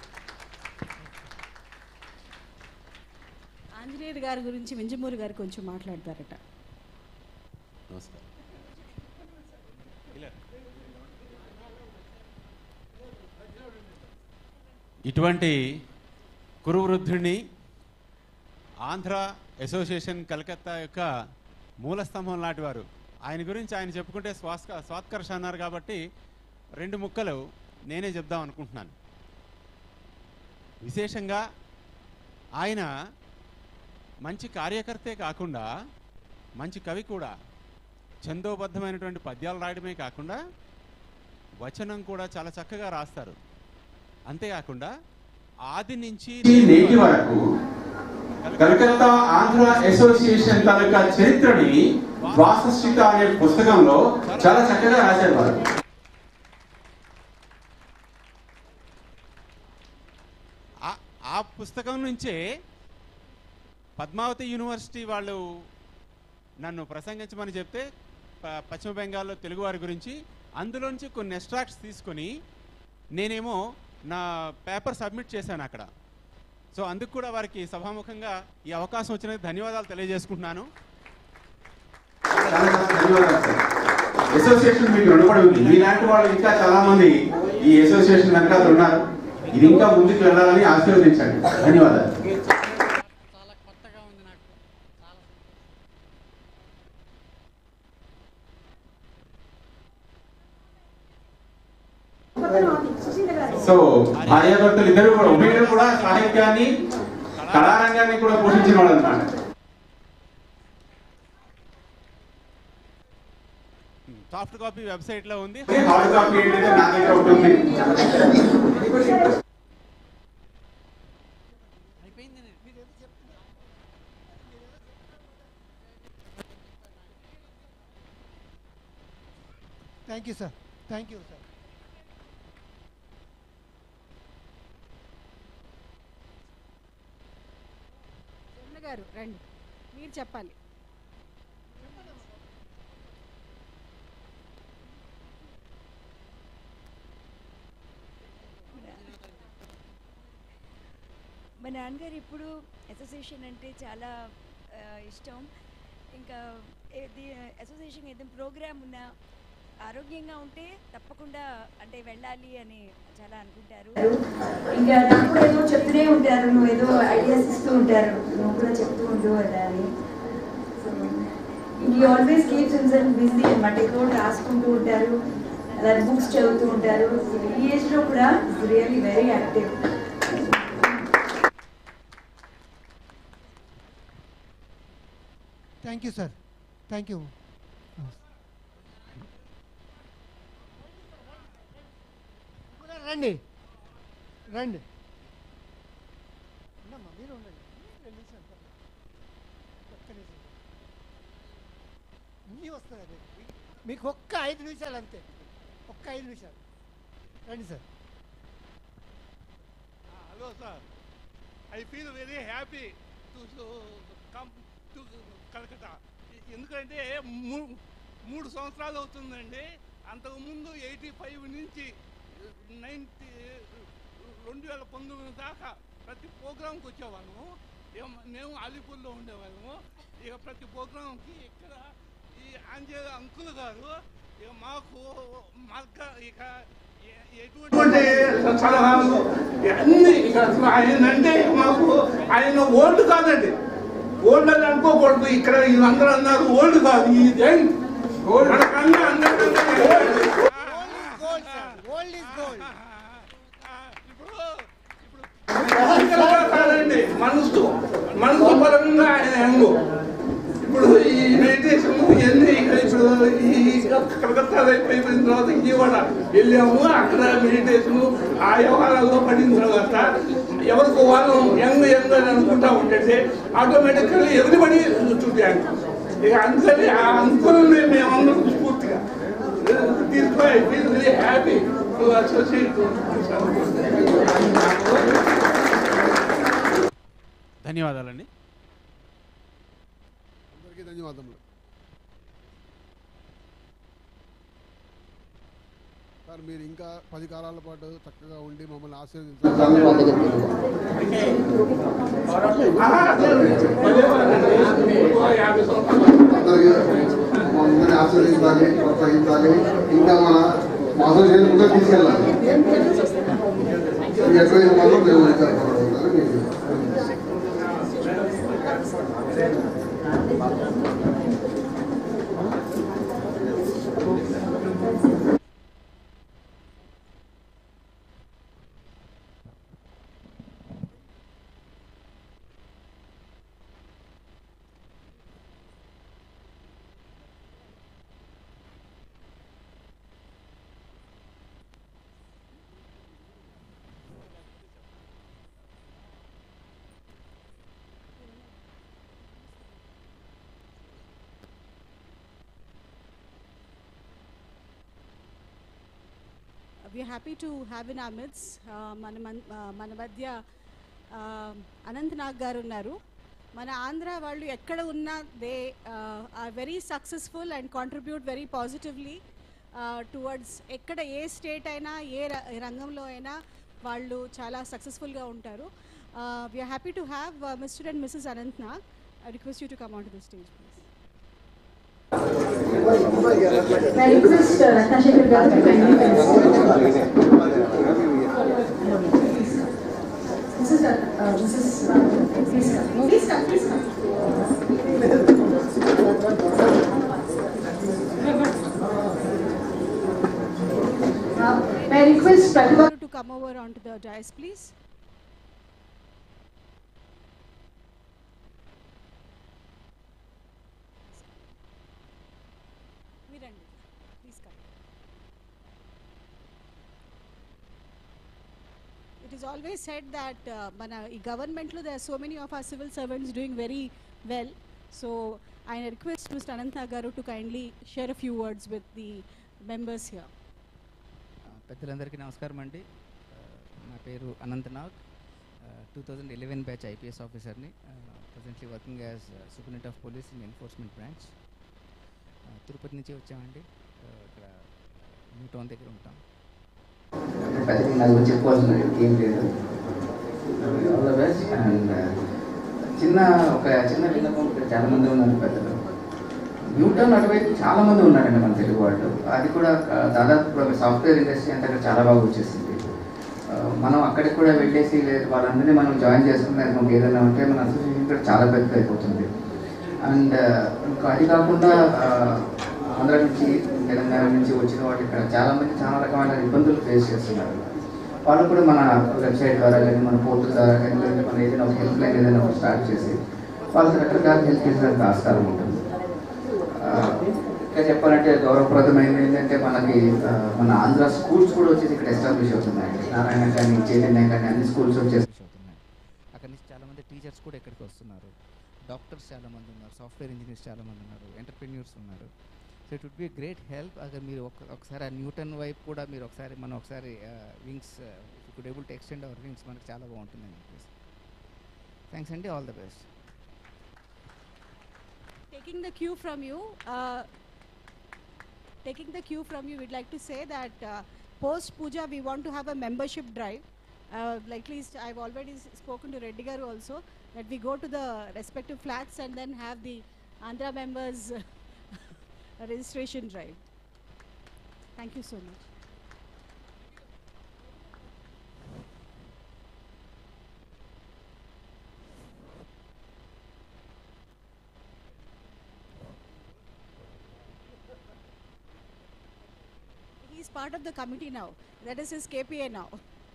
ఆంజనేయుడు గారి గురించి వింజమూరి గారు కొంచెం మాట్లాడతారట నమస్కారం ఇటువంటి కురువృద్ధుడిని ఆంధ్ర అసోసియేషన్ కలకత్తా యొక్క మూల స్తంభం లాంటి వారు ఆయన గురించి ఆయన చెప్పుకుంటే స్వాస్క స్వాత్కర్ష అన్నారు కాబట్టి రెండు ముక్కలు నేనే చెప్దాం అనుకుంటున్నాను విశేషంగా ఆయన మంచి కార్యకర్తే కాకుండా మంచి కవి కూడా ఛందోబద్ధమైనటువంటి పద్యాలు రాయడమే కాకుండా వచనం కూడా చాలా చక్కగా రాస్తారు అంతేకాకుండా ఆది నుంచి ఈ నేటి వరకు కలకత్తా ఆంధ్ర అసోసియేషన్ తాలూకా చరిత్రని వాసస్థిత అనే పుస్తకంలో చాలా చక్కగా రాశారు వారు ఆ- ఆ పుస్తకం నుంచే పద్మావతి యూనివర్సిటీ వాళ్ళు నన్ను ప్రసంగించమని చెప్తే ప- పశ్చిమ బెంగాల్లో తెలుగువారి గురించి అందులోంచి కొన్ని ఎక్స్ట్రాక్ట్స్ తీసుకొని నేనేమో నా పేపర్ సబ్మిట్ చేశాను అక్కడ సో అందుకు కూడా వారికి సభాముఖంగా ఈ అవకాశం వచ్చినందుకు ధన్యవాదాలు తెలియజేసుకుంటున్నాను ధన్యవాదాలు సార్ అసోసియేషన్ మీకు రుణపడి ఉంది మీలాంటి వాళ్ళు ఇంకా చాలా మంది ఈ అసోసియేషన్ వెనకాల ఉన్నారు ఇది ఇంకా ముందుకు వెళ్ళాలని ఆశీర్వదించండి ధన్యవాదాలు సో భార్యాభర్తలు ఇద్దరు కూడా ఉభయులు కూడా సాహిత్యాన్ని కళారంగాన్ని కూడా పోషించిన వాళ్ళు అనమాట సాఫ్ట్ కాపీ వెబ్సైట్లో ఉంది హార్డ్ కాపీ ఏంటంటే నా దగ్గర ఒకటి ఉంది thank you sir thank you sir Jamuna garu రండి మీరు చెప్పాలి మా నాన్నగారు ఇప్పుడు అసోసియేషన్ అంటే చాలా ఆ, ఇష్టం ఇంకా ఏది అసోసియేషన్ ఏదైనా ప్రోగ్రామ్ ఉన్నా ఆరోగ్యంగా ఉంటే తప్పకుండా అంటే వెళ్ళాలి అని చాలా అనుకుంటారు ఇంకా నాకు కూడా ఏదో చెప్తూనే ఉంటారు నువ్వు ఏదో ఐడియాస్ ఇస్తూ ఉంటారు నువ్వు కూడా చెప్తూ ఉండు అలా అని ఈ ఆల్వేస్ కీప్స్ హిమ్సెల్ఫ్ బిజీ అనమాట ఎక్కువ రాసుకుంటూ ఉంటారు అలా బుక్స్ చదువుతూ ఉంటారు ఈ ఏజ్లో కూడా really very active thank you sir thank you రండి రండి ఉండమ్మా, మీరు ఉండండి. రెండు నిమిషాలు పర్లేదు. ఒక్క నిమిషం. అన్నీ వస్తుంది అదే మీకు ఒక్క ఐదు నిమిషాలు అంతే ఒక్క ఐదు నిమిషాలు రండి sir Hello, sir. I feel very happy to to come to Calcutta ఎందుకంటే మూ- మూడు సంవత్సరాలు అవుతుందండి అంతకుముందు ఎయిటీ ఫైవ్ నుంచి నైన్టీ రెండు వేల పంతొమ్మిది దాకా ప్రతి ప్రోగ్రాంకి వచ్చేవాళ్ళము ఇక మేము అలీపూర్లో ఉండేవాళ్ళము ఇక ప్రతి ప్రోగ్రాంకి ఇక్కడ ఈ ఆంజనేయ అంకుల్ గారు ఇక మాకు మార్గ ఇక ఎ- ఎటువంటి సలహాలు అన్ని ఇక అసలు ఆయన అంటే మాకు ఆయన ఓల్డ్ కాదండి ఓల్డ్ అని అనుకోకూడదు ఇక్కడ వీళ్ళందరూ అన్నారు ఓల్డ్ కాదు ఈ యంగ్ మనకన్నా అందరికన్నా ఓల్డ్ ఈజ్ గోల్డ్ ఫిజికల్గా కాదండి మనసు మనసు పరంగా ఆయన యంగ్ ఇప్పుడు ఈ మెడిటేషన్ ఇవన్నీ ఇక్కడ ఇప్పుడు ఈ కలకత్తా అయిపోయిన తర్వాత విజయవాడ వెళ్ళాము అక్కడ మెడిటేషన్ ఆ వ్యవహారాల్లో పడిన తర్వాత ఎవరికి వాళ్ళు యంగ్ యంగ్ అని అనుకుంటా ఉంటే ఆటోమేటిక్గా ఎవ్రీబడి చూపాను ఇక అందుకని ఆ అనుకుని మేమందరం స్ఫూర్తిగా తీసుకుని I feel very happy to associate ధన్యవాదాలండి అందరికీ ధన్యవాదములు సార్ మీరు ఇంకా పది కాలాల పాటు చక్కగా ఉండి మమ్మల్ని అందరికీ మమ్మల్ని ఆశీర్వదించాలి ప్రోత్సహించాలి ఇంకా మన మాసం చేసుకుంటూ తీసుకెళ్ళాలి ఎక్కడైనా మాత్రం మేము విచారపడాలి మీకు we are happy to have in our midst uh, మన మన్- uh, మన మధ్య అనంత్ నాగ్ గారు ఉన్నారు మన ఆంధ్ర వాళ్ళు ఎక్కడ ఉన్నా they are very successful and contribute very positively towards ఎక్కడ ఏ స్టేట్ అయినా ఏ ర- రంగంలో అయినా వాళ్ళు చాలా సక్సెస్ఫుల్గా ఉంటారు we are happy to have Mr and Mrs Anant Nag I request you to come on to the stage please I request uh, Ratnashekar Garu to kindly This is, uh, uh, this is, uh, please come, please come, please come. Uh, May I request Pratibha to come over onto the dais, please. Mirandy, please come. It is always said that uh, మన ఈ గవర్నమెంట్లో there are so many of our civil servants doing very well. So I request Mr. Anant Nagaru to kindly share a few words with the members here. పెద్దలందరికీ నమస్కారం అండి ఆ, నా పేరు Anantnag two thousand eleven batch IPS ఆఫీసర్ని presently working as superintendent of police in enforcement branch Tirupati నుంచి వచ్చామండి ఆ, ఇక్కడ న్యూ టౌన్ దగ్గర ఉంటాం పెద్దగా నా గురించి చెప్పుకోవాల్సిన ఏం లేదు ఆల్ ద బెస్ట్ అండ్ చిన్న ఒక చిన్న విన్నపం ఇక్కడ చాలా మంది ఉన్నారు పెద్దలు న్యూటన్ అటువైపు చాలా మంది ఉన్నారండి మన తెలుగు వాళ్ళు అది కూడా ఆ, దాదాపు ఇప్పుడు సాఫ్ట్వేర్ ఇండస్ట్రీ అంతా ఇక్కడ చాలా బాగా వచ్చేసింది ఆ, మనం అక్కడికి కూడా వెళ్ళేసి లేదు వాళ్ళందరినీ మనం జాయిన్ చేసుకున్నది మనకి ఏదైనా ఉంటే మన అసోసియేషన్ కూడా చాలా పెద్దది అయిపోతుంది అండ్ ఇంకా అది కాకుండా ఆ, ఆంధ్ర నుంచి తెలంగాణ నుంచి వచ్చిన వాళ్ళు ఇక్కడ చాలా మంది చాలా రకమైన ఇబ్బందులు ఫేస్ చేస్తున్నారు వాళ్ళు కూడా మన వెబ్సైట్ ద్వారా కానీ మన పోర్టల్ ద్వారా కానీ లేదంటే మన ఏదైనా ఒక హెల్ప్ లైన్ ఏదైనా ఒకటి స్టార్ట్ చేసి వాళ్ళకి రకరకాల హెల్ప్ చేసడానికి ఆస్కారం ఉంటుంది ఆ, ఇంకా చెప్పాలంటే గౌరవప్రదమైనది ఏంటంటే మనకి ఆ, మన ఆంధ్ర స్కూల్స్ కూడా వచ్చేసి ఇక్కడ ఎస్టాబ్లిష్ అవుతున్నాయండి నారాయణ కానీ చైతన్య కానీ అన్ని స్కూల్స్ వచ్చేసి అవుతున్నాయి అక్కడి నుంచి చాలామంది టీచర్స్ కూడా ఇక్కడికి వస్తున్నారు డాక్టర్స్ చాలామంది ఉన్నారు సాఫ్ట్వేర్ ఇంజనీర్స్ చాలామంది ఉన్నారు ఎంటర్ప్రెన్యూర్స్ ఉన్నారు so it would be great help అగర్ మీరు ఒక ఒకసారి ఆ న్యూటన్ వైపు కూడా మీరు ఒకసారి మనం ఒకసారి wings could able to extend our wings మనకి చాలా బాగుంటుందని చెప్పేసి థ్యాంక్స్ అండి all the best taking the cue from you, uh, taking the cue from you, we'd like to say that uh, post puja we want to have a membership drive. Uh, like at least I've already s- spoken to Reddy Garu also that we go to the respective flats and then have the Andhra members registration drive. Thank you so much. He's part of the committee now. That is his KPA now.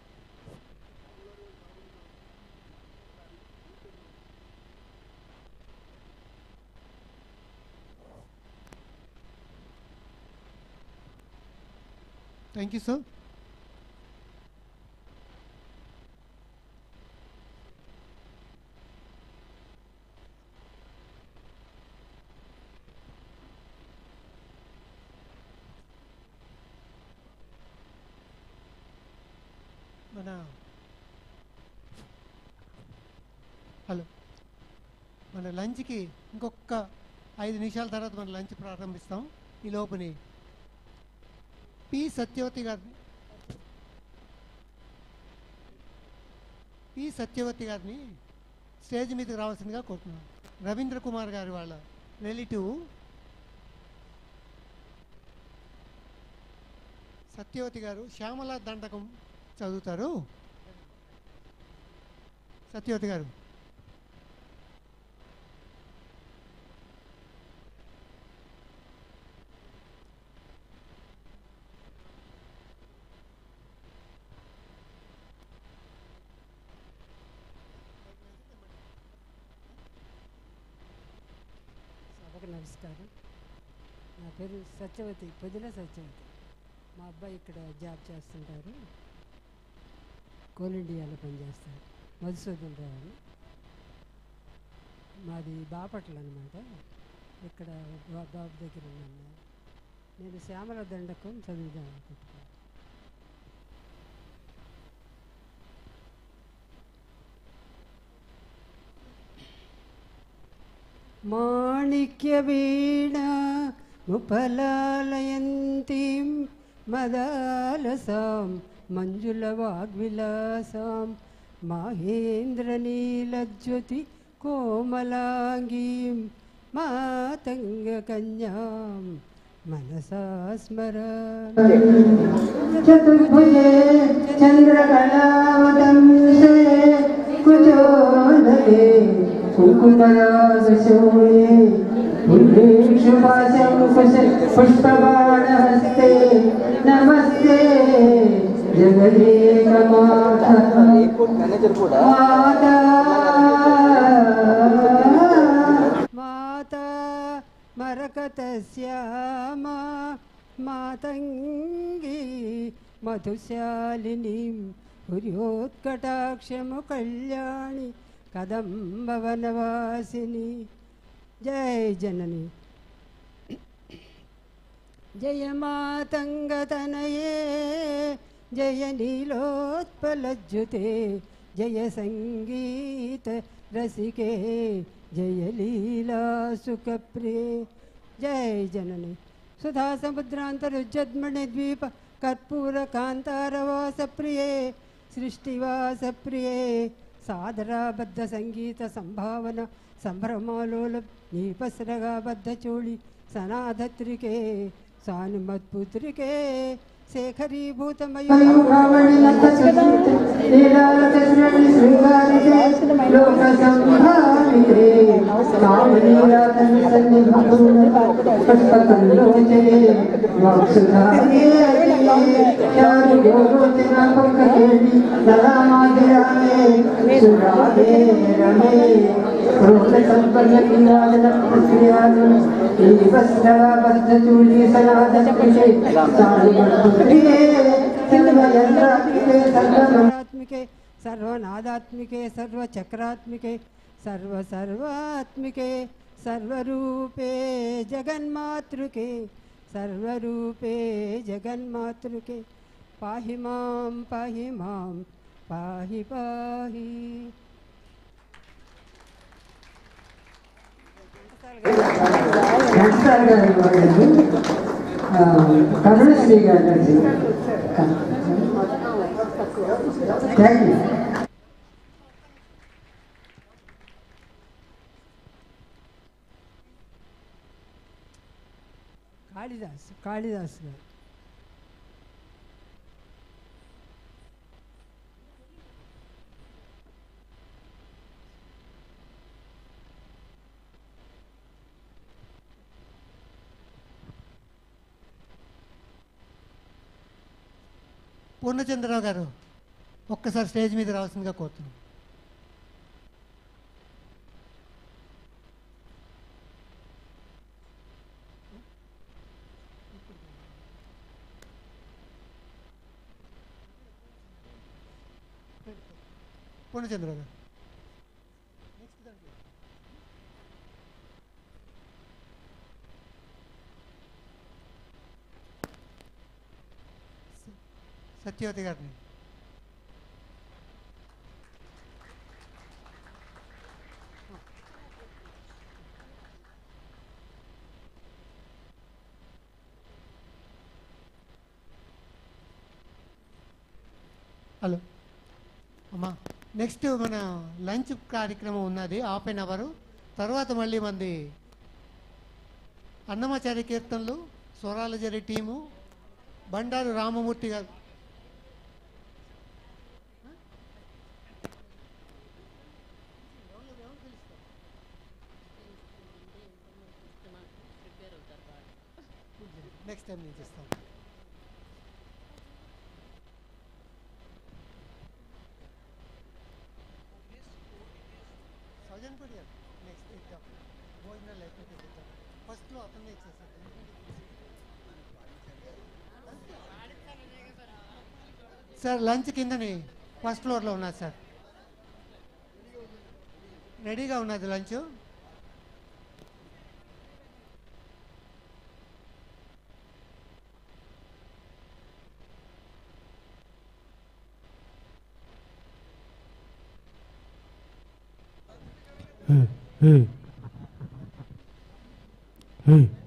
Thank you, sir. మన hello మన లంచ్కి ఇంకొక ఐదు నిమిషాల తర్వాత మన lunch ప్రారంభిస్తాం ఈ లోపుని P Satyavathi గారిని పి సత్యవతి గారిని స్టేజ్ మీదకి రావాల్సిందిగా కోరుతున్నాం రవీంద్ర కుమార్ గారి వాళ్ళ రిలేటివ్ సత్యవతి గారు శ్యామల దండకం చదువుతారు సత్యవతి గారు సభకు నమస్కారం నా పేరు సత్యవతి పొదిన సత్యవతి మా అబ్బాయి ఇక్కడ జాబ్ చేస్తుంటారు కోల్ ఇండియాలో పనిచేస్తారు మధుసూదన్ రావు అని. మాది బాపట్ల అనమాట ఇక్కడ బా- బాబు దగ్గర ఉన్నాను నేను. నేను శ్యామల దండకం చదువుదాం అనుకుంటున్నాను माणिक्यवीणा मुफलालयन्तीं मदालसां मञ्जुलवाग्विलासां माहेन्द्रनीलज्योति कोमलाङ्गीं मातङ्गकन्यां मनसा स्मरामि चतुर्भुजे चन्द्रकलावदंसे कुचोदये कुङ्कुमरागशोये पुण्येक्षुपाशङ्कुश पुष्पबाणहस्ते नमस्ते जगदेकमाता माता माता मरकतश्यामा मातङ्गी मधुशालिनीं हुर्योत्कटाक्षमुकल्याणि कदम्बवनवासिनी जय जननी जय मातङ्गतनये जय नीलोत्पलज्जुते जय सङ्गीत रसिके जय लीलासुखप्रिये जय जननी सुधा समुद्रान्तरुज्जद्मणिद्वीप कर्पूरकान्तारवासप्रिये सृष्टिवासप्रिये సాదరాబద్ధ సంగీత సంభావన సంభ్రమాలోల నీపసరగా బద్ధ చోళి సనాధత్రికే సానుమత్పుత్రికే శేఖరీభూతమయో सर्वात्मिके सर्वनादात्मिके सर्वचक्रात्मिके सर्व सर्वात्मिके सर्वरूपे जगन्मातृके सर्वरूपे जगन्मातृके पाहि मां पाहि मां पाहि पाहि ఘంటసాల గారి వాడండి కరుణశ్రీ గారు థ్యాంక్ యూ కాళిదాస్ కాళిదాస్ గారు పూర్ణచంద్రరావు గారు ఒక్కసారి స్టేజ్ మీద రావాల్సిందిగా కోరుతున్నాం పూర్ణచంద్రరావు గారు సత్యవతి గారిని హలో అమ్మా నెక్స్ట్ మన లంచ్ కార్యక్రమం ఉన్నది హాఫ్ అన్ అవర్ తర్వాత మళ్ళీ మంది అన్నమాచార్య కీర్తనలు స్వరాల జరి టీము బండారు రామమూర్తి గారు నెక్స్ట్ టైం నేను చేస్తాను సౌజన్పూడి గారు నెక్స్ట్ ఇద్దాం భోజనాలు అయిపోతే ఇద్దాం ఫస్ట్లో అతనే ఇచ్చేస్తాను సార్ లంచ్ కిందని ఫస్ట్ ఫ్లోర్లో ఉన్నది సార్ రెడీగా ఉన్నది లంచ్ Hey, hey. Hey.